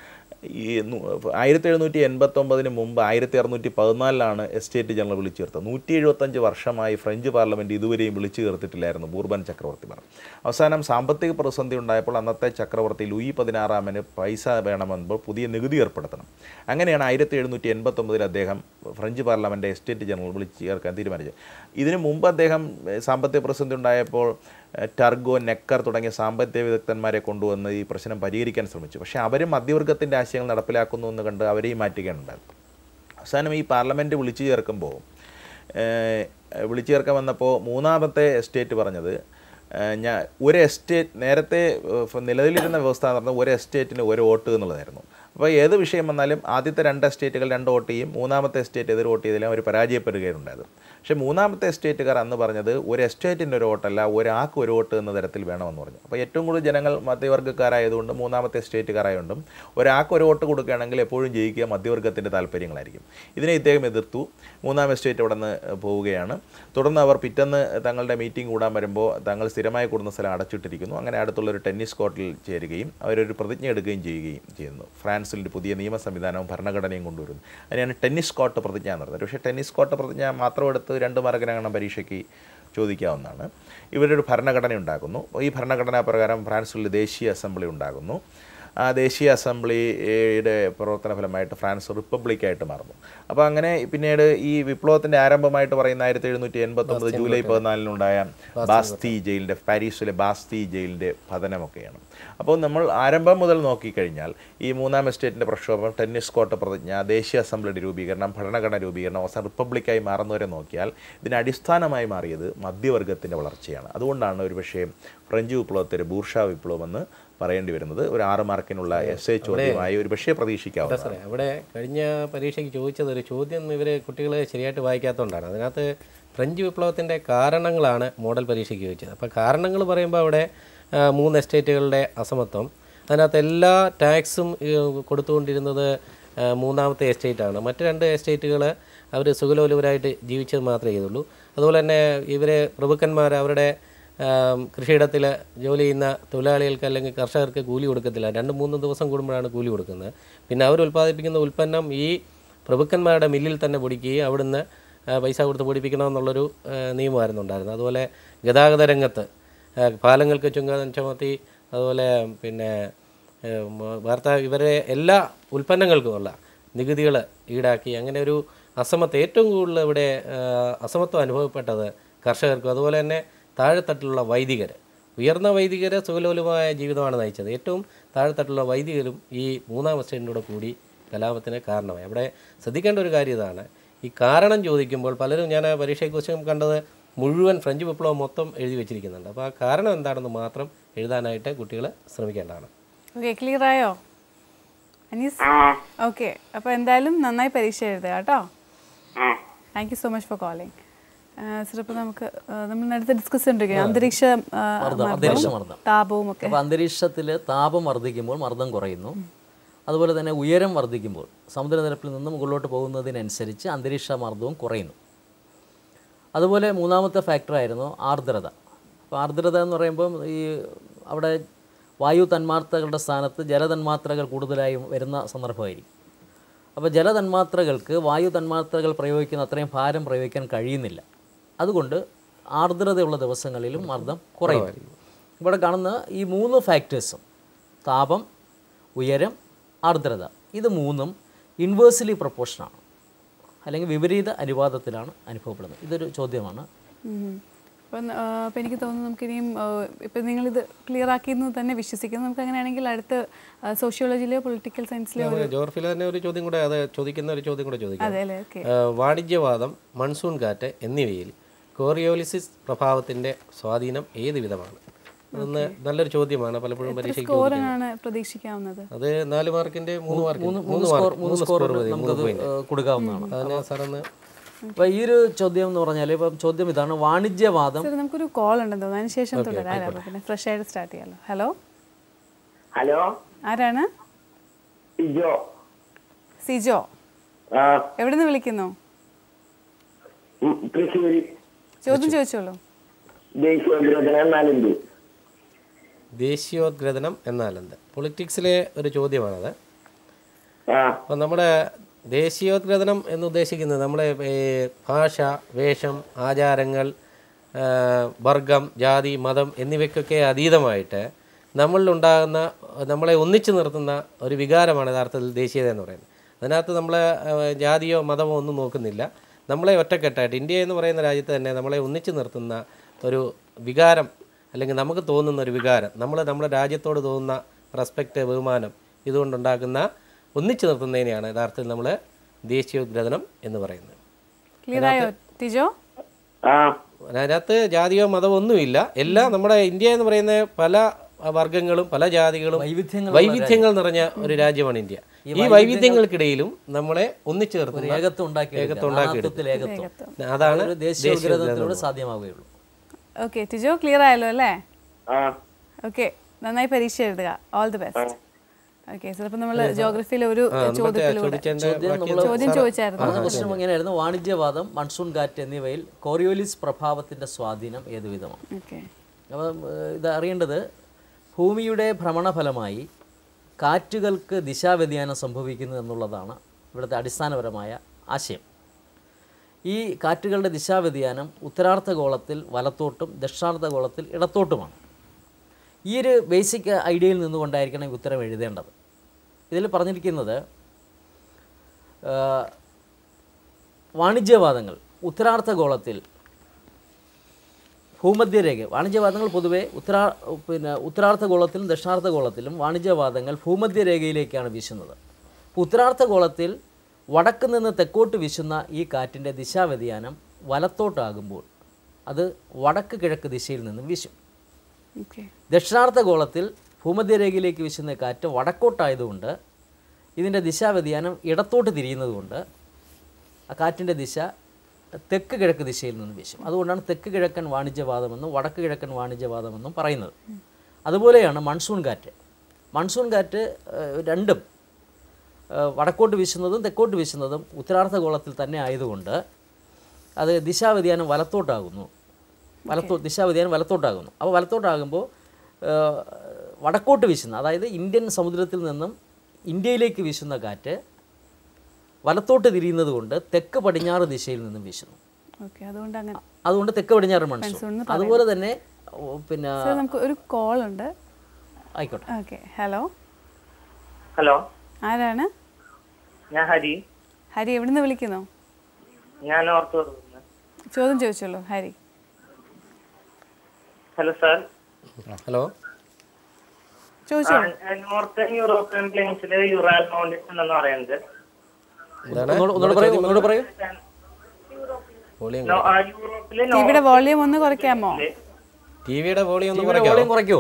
ഈ നു- ആയിരത്തി എഴുന്നൂറ്റി എൺപത്തൊമ്പതിന് മുമ്പ് ആയിരത്തി അറുന്നൂറ്റി പതിനാലിലാണ് എസ്റ്റേറ്റ് ജനറൽ വിളിച്ചു ചേർത്തത് നൂറ്റി എഴുപത്തഞ്ച് വർഷമായി ഫ്രഞ്ച് പാർലമെൻറ്റ് ഇതുവരെയും വിളിച്ചു ചേർത്തിട്ടില്ലായിരുന്നു ബൂർബൻ ചക്രവർത്തിമാർ അവസാനം സാമ്പത്തിക പ്രതിസന്ധി ഉണ്ടായപ്പോൾ അന്നത്തെ ചക്രവർത്തി ലൂയി പതിനാറാമന് പൈസ വേണമെമ്പോൾ പുതിയ നികുതി ഏർപ്പെടുത്തണം അങ്ങനെയാണ് ആയിരത്തി എഴുന്നൂറ്റി എൺപത്തൊമ്പതിൽ അദ്ദേഹം ഫ്രഞ്ച് പാർലമെൻറ്റ് എസ്റ്റേറ്റ് ജനറൽ വിളിച്ചു ചേർക്കാൻ തീരുമാനിച്ചത് ഇതിനു മുമ്പ് അദ്ദേഹം ഏഹ്, സാമ്പത്തിക പ്രതിസന്ധി ഉണ്ടായപ്പോൾ ഏഹ്, ടർഗോ നെക്കർ തുടങ്ങിയ സാമ്പത്തിക വിദഗ്ധന്മാരെ കൊണ്ടുവന്ന് ഈ പ്രശ്നം പരിഹരിക്കാൻ ശ്രമിച്ചു പക്ഷേ അവരും മധ്യവർഗത്തിൻ്റെ ആശയങ്ങൾ നടപ്പിലാക്കുന്നു എന്ന് കണ്ട് അവരെയും മാറ്റുകയാണ് ഉണ്ടായത് അവസാനം ഈ പാർലമെൻറ്റ് വിളിച്ചു ചേർക്കുമ്പോൾ ഏഹ്, വിളിച്ചു ചേർക്കാൻ വന്നപ്പോൾ മൂന്നാമത്തെ എസ്റ്റേറ്റ് പറഞ്ഞത് ഞാൻ ഒരു എസ്റ്റേറ്റ് നേരത്തെ ഏഹ്, നിലവിലിരുന്ന വ്യവസ്ഥ എന്ന് പറഞ്ഞാൽ ഒരു എസ്റ്റേറ്റിന് ഒരു വോട്ട് എന്നുള്ളതായിരുന്നു അപ്പോൾ ഏത് വിഷയം വന്നാലും ആദ്യത്തെ രണ്ട് എസ്റ്റേറ്റുകൾ രണ്ട് വോട്ട് ചെയ്യും മൂന്നാമത്തെ എസ്റ്റേറ്റ് എതിർ വോട്ട് ചെയ്തില്ല അവർ പരാജയപ്പെടുകയുണ്ടായത് പക്ഷേ മൂന്നാമത്തെ എസ്റ്റേറ്റുകാർ അന്ന് പറഞ്ഞത് ഒരു എസ്റ്റേറ്റിൻ്റെ ഒരു വോട്ടല്ല ഒരാൾക്ക് ഒരു വോട്ട് എന്ന തരത്തിൽ വേണമെന്ന് പറഞ്ഞു അപ്പോൾ ഏറ്റവും കൂടുതൽ ജനങ്ങൾ മധ്യവർഗ്ഗക്കാരായതുകൊണ്ട് മൂന്നാമത്തെ എസ്റ്റേറ്റുകാരായതുകൊണ്ടും ഒരാൾക്ക് ഒരു വോട്ട് കൊടുക്കുകയാണെങ്കിൽ എപ്പോഴും ജയിക്കുക മധ്യവർഗ്ഗത്തിൻ്റെ താല്പര്യങ്ങളായിരിക്കും ഇതിനെ ഇദ്ദേഹം എതിർത്തു മൂന്നാം എസ്റ്റേറ്റ് അവിടെ നിന്ന് പോവുകയാണ് തുടർന്ന് അവർ പിറ്റന്ന് തങ്ങളുടെ മീറ്റിംഗ് കൂടാൻ വരുമ്പോൾ തങ്ങൾ സ്ഥിരമായി കൂടുന്ന സ്ഥലം അടച്ചിട്ടിരിക്കുന്നു അങ്ങനെ അടുത്തുള്ള ഒരു ടെന്നീസ് കോർട്ടിൽ ചേരുകയും അവരൊരു പ്രതിജ്ഞ എടുക്കുകയും ചെയ്യുകയും ചെയ്യുന്നു ഫ്രാൻസിൻ്റെ പുതിയ നിയമ സംവിധാനവും ഭരണഘടനയും കൊണ്ടുവരുന്നു അതിനാണ് ടെന്നീസ് കോർട്ട് പ്രതിജ്ഞ എന്ന് പറയുന്നത് പക്ഷേ ടെന്നീസ് കോർട്ട് പ്രതിജ്ഞ മാത്രം എടുത്ത് രണ്ട് മാർഗനഗണം പരീക്ഷയ്ക്ക് ചോദിക്കാവുന്നതാണ് ഇവരൊരു ഭരണഘടന ഉണ്ടാക്കുന്നു ഈ ഭരണഘടനാ പ്രകാരം ഫ്രാൻസിൽ ദേശീയ അസംബ്ലി ഉണ്ടാകുന്നു ആ ദേശീയ അസംബ്ലിയുടെ പ്രവർത്തന ഫലമായിട്ട് ഫ്രാൻസ് റിപ്പബ്ലിക്കായിട്ട് മാറുന്നു അപ്പോൾ അങ്ങനെ പിന്നീട് ഈ വിപ്ലവത്തിൻ്റെ ആരംഭമായിട്ട് പറയുന്ന ആയിരത്തി എഴുന്നൂറ്റി എൺപത്തൊമ്പത് ജൂലൈ പതിനാലിനുണ്ടായ ബാസ്തി ജയിലിൻ്റെ പാരീസിലെ ബാസ്തി ജയിലിൻ്റെ പതനമൊക്കെയാണ് അപ്പോൾ നമ്മൾ ആരംഭം മുതൽ നോക്കിക്കഴിഞ്ഞാൽ ഈ മൂന്നാം എസ്റ്റേറ്റിൻ്റെ പ്രക്ഷോഭം ടെന്നീസ് കോർട്ട് പ്രതിജ്ഞ ദേശീയ അസംബ്ലിയുടെ രൂപീകരണം ഭരണഘടന രൂപീകരണം അവസാനം റിപ്പബ്ലിക്കായി മാറുന്നവരെ നോക്കിയാൽ ഇതിന് അടിസ്ഥാനമായി മാറിയത് മധ്യവർഗത്തിൻ്റെ വളർച്ചയാണ് അതുകൊണ്ടാണ് ഒരുപക്ഷേ ഫ്രഞ്ച് വിപ്ലവത്തെ ഒരു ബൂർഷാ വിപ്ലവം എന്ന് പറയേണ്ടി വരുന്നത് ഒരു ആറ് മാർക്കിനുള്ള എസ് എ ചോദ്യമായി ഒരു പക്ഷേ പ്രതീക്ഷിക്കാവുന്നതാണ് സാറേ അവിടെ കഴിഞ്ഞ പരീക്ഷയ്ക്ക് ചോദിച്ചത് ഒരു ചോദ്യം ഇവർ കുട്ടികൾ ശരിയായിട്ട് വായിക്കാത്തതുകൊണ്ടാണ് അതിനകത്ത് ഫ്രഞ്ച് വിപ്ലവത്തിൻ്റെ കാരണങ്ങളാണ് മോഡൽ പരീക്ഷയ്ക്ക് ചോദിച്ചത് അപ്പോൾ കാരണങ്ങൾ പറയുമ്പോൾ അവിടെ ആ, മൂന്ന് എസ്റ്റേറ്റുകളുടെ അസമത്വം അതിനകത്ത് എല്ലാ ടാക്സും ഈ, കൊടുത്തുകൊണ്ടിരുന്നത് ആ, മൂന്നാമത്തെ എസ്റ്റേറ്റാണ് മറ്റ് രണ്ട് എസ്റ്റേറ്റുകൾ അവർ സുഖലോലുപരായിട്ട് ജീവിച്ചത് മാത്രമേ ചെയ്തുള്ളൂ അതുപോലെ തന്നെ ഇവർ പ്രഭുക്കന്മാർ അവരുടെ ആം, കൃഷിയിടത്തിൽ ജോലി ചെയ്യുന്ന തൊഴിലാളികൾക്ക് അല്ലെങ്കിൽ കർഷകർക്ക് കൂലി കൊടുക്കത്തില്ല രണ്ട് മൂന്ന് ദിവസം കൂടുമ്പോഴാണ് കൂലി കൊടുക്കുന്നത് പിന്നെ അവർ ഉൽപ്പാദിപ്പിക്കുന്ന ഉൽപ്പന്നം ഈ പ്രഭുക്കന്മാരുടെ മില്ലിൽ തന്നെ പൊടിക്കുകയും അവിടുന്ന് ആ, പൈസ കൊടുത്ത് പൊടിപ്പിക്കണമെന്നുള്ളൊരു ആ, നിയമമായിരുന്നു ഉണ്ടായിരുന്നത് അതുപോലെ ഗതാഗത രംഗത്ത് ആ, പാലങ്ങൾക്ക് ചുങ്കം ചുമത്തി അതുപോലെ പിന്നെ ഏ, മ- വാർത്താ ഇവരെ എല്ലാ ഉൽപ്പന്നങ്ങൾക്കുമുള്ള നികുതികൾ ഈടാക്കി അങ്ങനെ ഒരു അസമത്വം ഏറ്റവും കൂടുതൽ ഇവിടെ ആ, അസമത്വം അനുഭവപ്പെട്ടത് കർഷകർക്കും അതുപോലെ തന്നെ താഴെത്തട്ടിലുള്ള വൈദികർ ഉയർന്ന വൈദികർ സുഖലോലുമായ ജീവിതമാണ് നയിച്ചത് ഏറ്റവും താഴെത്തട്ടിലുള്ള വൈദികരും ഈ മൂന്നാം സ്റ്റേറ്റിനോട് കൂടി കലാപത്തിന് കാരണമായി അവിടെ ശ്രദ്ധിക്കേണ്ട ഒരു കാര്യം ഇതാണ് ഈ കാരണം ചോദിക്കുമ്പോൾ പലരും ഞാൻ ആ പരീക്ഷയെക്കുറിച്ചും കണ്ടത് മുഴുവൻ ഫ്രഞ്ച് വിപ്ലവം മൊത്തം എഴുതി വെച്ചിരിക്കുന്നുണ്ട് അപ്പോൾ ആ കാരണം എന്താണെന്ന് മാത്രം എഴുതാനായിട്ട് കുട്ടികൾ ശ്രമിക്കേണ്ടതാണ് ഓക്കെ ക്ലിയർ ആയോ അനീസ് ഓക്കെ അപ്പോൾ എന്തായാലും നന്നായി പരീക്ഷ എഴുതുക കേട്ടോ thank you so much for calling sir ഇപ്പോൾ നമുക്ക് ആ, നമ്മൾ നേരത്തെ ഡിസ്കസ് ചെയ്തിരിക്കുകയാണ് അന്തരീക്ഷ ആ, മർദ്ദം, മർദ്ദവും അന്തരീക്ഷ മർദ്ദം. താപവും ഒക്കെ അപ്പോൾ അന്തരീക്ഷത്തിൽ താപം വർദ്ധിക്കുമ്പോൾ മർദ്ദം കുറയുന്നു അതുപോലെ തന്നെ ഉയരം വർദ്ധിക്കുമ്പോൾ സമുദ്രനിരപ്പിൽ നിന്ന് മുകളിലോട്ട് പോകുന്നതിനനുസരിച്ച് അന്തരീക്ഷ മർദ്ദവും കുറയുന്നു അതുപോലെ മൂന്നാമത്തെ ഫാക്ടറായിരുന്നു ആർദ്രത അപ്പോൾ ആർദ്രത എന്ന് പറയുമ്പം ഈ അവിടെ വായു തന്മാത്രകളുടെ സ്ഥാനത്ത് ജലതന്മാത്രകൾ കൂടുതലായി വരുന്ന സന്ദർഭമായിരിക്കും അപ്പോൾ ജലതന്മാത്രകൾക്ക് വായു തന്മാത്രകൾ പ്രയോഗിക്കുന്ന അത്രയും ഭാരം പ്രയോഗിക്കാൻ കഴിയുന്നില്ല അതുകൊണ്ട് ആർദ്രതയുള്ള ദിവസങ്ങളിലും മർദ്ദം കുറയും ഇവിടെ കാണുന്ന ഈ മൂന്ന് ഫാക്ടേഴ്സും താപം ഉയരം ആർദ്രത ഇത് മൂന്നും ഇൻവേഴ്സ്ലി പ്രൊപ്പോർഷനാണ് അല്ലെങ്കിൽ വിപരീത അനുപാതത്തിലാണ് അനുഭവപ്പെടുന്നത് ഇതൊരു ചോദ്യമാണ് ഉം. അപ്പം ആ, അപ്പം എനിക്ക് തോന്നുന്നു നമുക്കിനിയും ആ, ഇപ്പം നിങ്ങളിത് ക്ലിയർ ആക്കിയെന്ന് തന്നെ വിശ്വസിക്കുന്നു നമുക്ക് അങ്ങനെയാണെങ്കിൽ അടുത്ത സോഷ്യോളജിയിലെയോ പൊളിറ്റിക്കൽ സയൻസിലെയോ ഒരു ജോർഫിൽ തന്നെ ഒരു ചോദ്യം കൂടെ അത് ചോദിക്കുന്ന ഒരു ചോദ്യം കൂടെ ചോദിക്കാം അതെ അല്ലേ ഓക്കെ ആ, വാണിജ്യവാദം മൺസൂൺ കാറ്റ് എന്നിവയിൽ കോറിയോലിസിസ് പ്രഭാവത്തിന്റെ സ്വാധീനം ഏത് വിധമാണ് അതൊന്ന് നല്ലൊരു ചോദ്യമാണ് പലപ്പോഴും പരീക്ഷയ്ക്ക് ചോദിക്കുന്നത് സ്കോറാണ് പ്രതീക്ഷിക്കാവുന്നത് അത് നാല് മാർക്കിന്റെ മൂന്ന് മാർക്ക് മൂന്ന് മൂന്ന് സ്കോർ മാർക്ക് മൂന്ന് മൂന്ന് സ്കോർ സ്കോർ മതി മൂന്ന് നമുക്കത് പോയിന്റ് ഏഹ്, കൊടുക്കാവുന്നതാണ് അതിന് സാറൊന്ന് അപ്പോൾ ഈ ഒരു ചോദ്യം എന്ന് പറഞ്ഞാൽ ഇപ്പം ചോദ്യം ഇതാണ് വാണിജ്യവാദം സാർ നമുക്കൊരു കോൾ ഉണ്ടെന്ന് തോന്നുന്നു അതിന് ശേഷം തുടരാം ആരാ? പിന്നെ ഫ്രഷ് ആയിട്ട് സ്റ്റാർട്ട് ചെയ്യാമല്ലോ ഹലോ ഹലോ ആരാണ് ഇജോ സിജോ ആ എവിടെ നിന്ന് വിളിക്കുന്നു ഉം, തൃശ്ശൂര് ചോദ്യം ചോദിച്ചോളൂ ദേശീയോദ്ഗ്രഥന എന്നാലുണ്ട് ദേശീയോദ്ഗ്രഥനം എന്നാലെന്ത് പൊളിറ്റിക്സിലെ ഒരു ചോദ്യമാണത് ആ അപ്പം നമ്മുടെ ദേശീയോദ്ഗ്രഥനം എന്ന് ഉദ്ദേശിക്കുന്നത് നമ്മുടെ ഏ, ഭാഷ വേഷം ആചാരങ്ങൾ ആ, വർഗം ജാതി മതം എന്നിവയ്ക്കൊക്കെ അതീതമായിട്ട് നമ്മളിലുണ്ടാകുന്ന നമ്മളെ ഒന്നിച്ചു നിർത്തുന്ന ഒരു വികാരമാണ് യഥാർത്ഥത്തിൽ ദേശീയത എന്ന് പറയുന്നത് അതിനകത്ത് നമ്മളെ ആ, ജാതിയോ മതമോ ഒന്നും നോക്കുന്നില്ല നമ്മളെ ഒറ്റക്കെട്ടായിട്ട് ഇന്ത്യ എന്ന് പറയുന്ന രാജ്യത്ത് തന്നെ നമ്മളെ ഒന്നിച്ചു നിർത്തുന്ന ഒരു വികാരം അല്ലെങ്കിൽ നമുക്ക് തോന്നുന്ന ഒരു വികാരം നമ്മൾ നമ്മുടെ രാജ്യത്തോട് തോന്നുന്ന റെസ്പെക്റ്റ് ബഹുമാനം ഇതുകൊണ്ടുണ്ടാക്കുന്ന ഒന്നിച്ചു നിർത്തുന്നതിനെയാണ് യഥാർത്ഥത്തിൽ നമ്മൾ ദേശീയോദ്ഗ്രഥനം എന്ന് പറയുന്നത് ക്ലിയർ ആയോ ടിജോ ആ അതിനകത്ത് ജാതിയോ മതമോ ഒന്നുമില്ല എല്ലാം നമ്മുടെ ഇന്ത്യ എന്ന് പറയുന്ന പല വർഗങ്ങളും പല ജാതികളും വൈവിധ്യങ്ങളുള്ള വൈവിധ്യങ്ങൾ നിറഞ്ഞ ഒരു രാജ്യമാണ് ഇന്ത്യ ഈ വൈവിധ്യങ്ങൾക്കിടയിലും നമ്മളെ ഒന്നിച്ചു നിർത്തുന്ന ഏകത്വം ഉണ്ടാക്കി ഏകത്വം ഉണ്ടാക്കിയെടുക്കും. ഏകത്വം അതാണ് ഒരു ദേശീയോദ്ഗ്രഥനത്തിലൂടെ സാധ്യമാവുകയുള്ളൂ ഓക്കെ ടിജോ ക്ലിയർ ആയല്ലോ അല്ലേ ആ ഓക്കെ നന്നായി പരീക്ഷ എഴുതുക all the best okay sir അപ്പം നമ്മൾ ജോഗ്രഫിയിലെ ഒരു ചോദ്യത്തിലൂടെ ചോദിച്ചതിന്റെ ചോദ്യം ബാക്കി നമ്മൾ ചോദ്യം ചോദിച്ചായിരുന്നു പറഞ്ഞ പ്രശ്നം എങ്ങനെയായിരുന്നു വാണിജ്യവാദം മൺസൂൺ കാറ്റ് എന്നിവയിൽ കോറിയോലിസ് പ്രഭാവത്തിന്റെ സ്വാധീനം ഏത് വിധമാണ് ഓക്കെ അപ്പം ഏഹ്, ഇത് അറിയേണ്ടത് ഭൂമിയുടെ ഭ്രമണഫലമായി കാറ്റുകൾക്ക് ദിശാവ്യതിയാനം സംഭവിക്കുന്നു എന്നുള്ളതാണ് ഇവിടുത്തെ അടിസ്ഥാനപരമായ ആശയം ഈ കാറ്റുകളുടെ ദിശാവ്യതിയാനം ഉത്തരാർദ്ധഗോളത്തിൽ വലത്തോട്ടും ദക്ഷിണാർദ്ധഗോളത്തിൽ ഇടത്തോട്ടുമാണ് ഈ ഒരു ബേസിക് ഐഡിയയിൽ നിന്നുകൊണ്ടായിരിക്കണം ഈ ഉത്തരം എഴുതേണ്ടത് ഇതിൽ പറഞ്ഞിരിക്കുന്നത് ആ, വാണിജ്യവാദങ്ങൾ ഉത്തരാർദ്ധഗോളത്തിൽ ഭൂമധ്യരേഖ വാണിജ്യവാദങ്ങൾ പൊതുവെ ഉത്തരാ പിന്നെ ഉത്തരാർദ്ധഗോളത്തിലും ദക്ഷിണാർദ്ധഗോളത്തിലും വാണിജ്യവാദങ്ങൾ ഭൂമധ്യരേഖയിലേക്കാണ് വീശുന്നത് അപ്പോൾ ഉത്തരാർദ്ധഗോളത്തിൽ വടക്ക് നിന്ന് തെക്കോട്ട് വീശുന്ന ഈ കാറ്റിൻ്റെ ദിശാവ്യതിയാനം വലത്തോട്ടാകുമ്പോൾ അത് വടക്ക് കിഴക്ക് ദിശയിൽ നിന്നും വീശും ഓക്കെ ദക്ഷിണാർദ്ധഗോളത്തിൽ ഭൂമധ്യരേഖയിലേക്ക് വീശുന്ന കാറ്റ് വടക്കോട്ടായതുകൊണ്ട് ഇതിൻ്റെ ദിശാവ്യതിയാനം ഇടത്തോട്ട് തിരിയുന്നതുകൊണ്ട് ആ കാറ്റിൻ്റെ ദിശ തെക്ക് കിഴക്ക് ദിശയിൽ നിന്ന് വീശും അതുകൊണ്ടാണ് തെക്ക് കിഴക്കൻ വാണിജ്യവാദമെന്നും വടക്ക് കിഴക്കൻ വാണിജ്യവാദമെന്നും പറയുന്നത് അതുപോലെയാണ് മൺസൂൺ കാറ്റ് മൺസൂൺ കാറ്റ് ഏഹ്, രണ്ടും ഏഹ്, വടക്കോട്ട് വീശുന്നതും തെക്കോട്ട് വീശുന്നതും ഉത്തരാർദ്ധഗോളത്തിൽ തന്നെ ആയതുകൊണ്ട് അത് ദിശാവ്യതിയാനം വലത്തോട്ടാകുന്നു വലത്തോ ദിശാവ്യതിയാനം വലത്തോട്ടാകുന്നു അപ്പോൾ വലത്തോട്ടാകുമ്പോൾ ഏഹ്, വടക്കോട്ട് വീശുന്ന അതായത് ഇന്ത്യൻ സമുദ്രത്തിൽ നിന്നും ഇന്ത്യയിലേക്ക് വീശുന്ന കാറ്റ് വലത്തോട്ട് തിരിയുന്നത് കൊണ്ട് തെക്ക് പടിഞ്ഞാറ് ദിശയിൽ നിന്നും വീശുന്നു ഓക്കെ അതുകൊണ്ട് അങ്ങനെ അതുകൊണ്ട് തെക്ക് പടിഞ്ഞാറ് Monsoon മൺസൂൺ എന്ന് അതുപോലെ തന്നെ ഓ, പിന്നെ സാർ നമുക്ക് ഒരു കോൾ ഉണ്ട് ആയിക്കോട്ടെ ഓക്കെ ഹലോ ഹലോ ആരാണ് ഞാൻ ഹരി ഹരി എവിടെ നിന്ന് വിളിക്കുന്നു ഞാൻ ഓർത്ത് കൊടുക്കുന്നു ചോദ്യം ചോദിച്ചോളൂ ഹരി ഹലോ സാർ ഹലോ ചോദിച്ചോളൂ നോർത്തേൺ യൂറോപ്യൻ പ്ലെയിൻസില് യുറാൽ മൗണ്ടൻസ് ഉണ്ടെന്ന് പറയുന്നത് എന്താണ് ഒന്നുകൂടെ ഒന്നുകൂടെ പറയൂ ഒന്നുകൂടെ പറയൂ വോളിയം നോ- ആ, യൂറോപ്പിലെ ടിവിയുടെ വോളിയം ഒന്ന് കുറയ്ക്കാമോ ടി വിയുടെ വോളിയം ഒന്ന് ടിവിയുടെ കുറയ്ക്കാമോ വോളിയം കുറയ്ക്കുമോ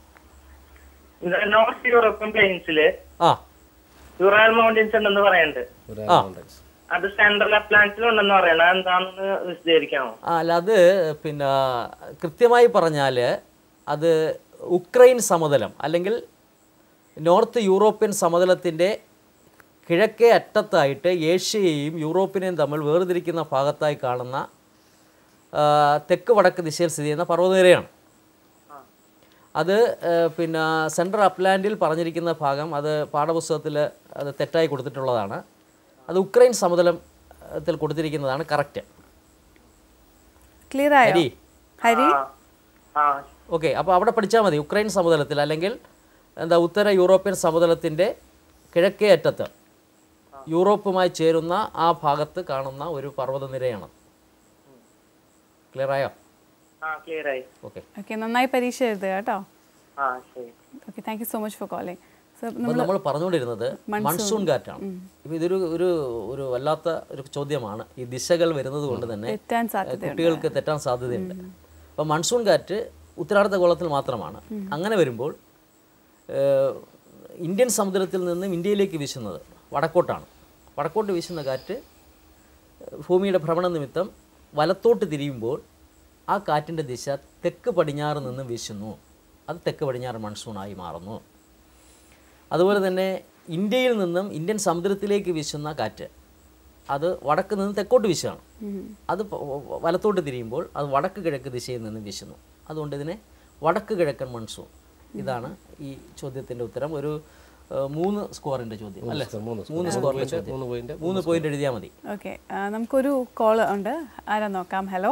നോർത്ത് യൂറോപ്യൻ പ്ലെയിൻസില് ആ യുറാൽ മൗണ്ടൻസ് ഉണ്ടെന്ന് പറയുന്നുണ്ട് ഒരു ആ. mountains. അത് സെൻട്രൽ അറ്റ്ലാന്റിലുണ്ടെന്ന് പറയണത് എന്താണെന്ന് വിശദീകരിക്കാമോ ആ, അല്ല അത് പിന്നെ കൃത്യമായി പറഞ്ഞാൽ അത് ഉക്രൈൻ സമതലം അല്ലെങ്കിൽ നോർത്ത് യൂറോപ്യൻ സമതലത്തിൻ്റെ കിഴക്കേ അറ്റത്തായിട്ട് ഏഷ്യയെയും യൂറോപ്പിനെയും തമ്മിൽ വേർതിരിക്കുന്ന ഭാഗത്തായി കാണുന്ന ആ, തെക്ക് വടക്ക് ദിശയിൽ സ്ഥിതി ചെയ്യുന്ന പർവ്വതനിരയാണ് അത് ആ, പിന്നെ സെൻട്രൽ അപ്ലാൻഡിൽ പറഞ്ഞിരിക്കുന്ന ഭാഗം അത് പാഠപുസ്തകത്തിൽ അത് തെറ്റായി കൊടുത്തിട്ടുള്ളതാണ് അത് ഉക്രൈൻ സമതലത്തിൽ കൊടുത്തിരിക്കുന്നതാണ് കറക്റ്റ് ക്ലിയർ ആയോ ഹരി ഹരി ആ ഓക്കെ അപ്പോൾ അവിടെ പഠിച്ചാൽ മതി ഉക്രൈൻ സമതലത്തിൽ അല്ലെങ്കിൽ എന്താ ഉത്തര യൂറോപ്യൻ സമതലത്തിൻ്റെ കിഴക്കേ അറ്റത്ത് യൂറോപ്പുമായി ചേരുന്ന ആ ഭാഗത്ത് കാണുന്ന ഒരു പർവ്വതനിരയാണ് ക്ലിയർ ആയോ ആ ക്ലിയർ ആയി ഓക്കെ ഓക്കെ നന്നായി പരീക്ഷ എഴുതുക കേട്ടോ ആ ശരി okay thank you so much for calling so അപ്പോൾ നമ്മൾ പറഞ്ഞുകൊണ്ടിരുന്നത് മൺസൂൺ കാറ്റാണ് ഇപ്പോൾ ഇതൊരു ഒരു ഒരു വല്ലാത്ത ഒരു ചോദ്യമാണ് ഈ ദിശകൾ വരുന്നത് കൊണ്ട് തന്നെ തെറ്റാൻ സാധ്യതയുണ്ട് കുട്ടികൾക്ക് തെറ്റാൻ സാധ്യതയുണ്ട് അപ്പോൾ മൺസൂൺ കാറ്റ് ഉത്തരാർദ്ധ ഗോളത്തിൽ മാത്രമാണ് അങ്ങനെ വരുമ്പോൾ ഏഹ്, ഇന്ത്യൻ സമുദ്രത്തിൽ നിന്നും ഇന്ത്യയിലേക്ക് വീശുന്നത് വടക്കോട്ടാണ് വടക്കോട്ട് വീശുന്ന കാറ്റ് ഭൂമിയുടെ ഭ്രമണ നിമിത്തം വലത്തോട്ട് തിരിയുമ്പോൾ ആ കാറ്റിൻ്റെ ദിശ തെക്ക് പടിഞ്ഞാറ് നിന്ന് വീശുന്നു അത് തെക്ക് പടിഞ്ഞാറ് മൺസൂണായി മാറുന്നു അതുപോലെ തന്നെ ഇന്ത്യയിൽ നിന്നും ഇന്ത്യൻ സമുദ്രത്തിലേക്ക് വീശുന്ന കാറ്റ് അത് വടക്ക് നിന്ന് തെക്കോട്ട് വീശുകയാണ് അത് പ- വ- വലത്തോട്ട് തിരിയുമ്പോൾ അത് വടക്ക് കിഴക്ക് ദിശയിൽ നിന്ന് വീശുന്നു അതുകൊണ്ട് ഇതിനെ വടക്ക് കിഴക്കൻ മൺസൂൺ ഇതാണ് ഈ ചോദ്യത്തിൻ്റെ ഉത്തരം ഒരു ഏഹ്, മൂന്ന് സ്കോറിൻ്റെ ചോദ്യം അല്ലേ മൂന്ന് മൂന്ന് സ്കോറിൻ്റെ ചോദ്യം മൂന്ന് പോയിന്റ് മൂന്ന് പോയിന്റ് എഴുതിയാൽ മതി ഓക്കെ നമുക്കൊരു കോൾ ഉണ്ട് ആരാ നോക്കാം ഹലോ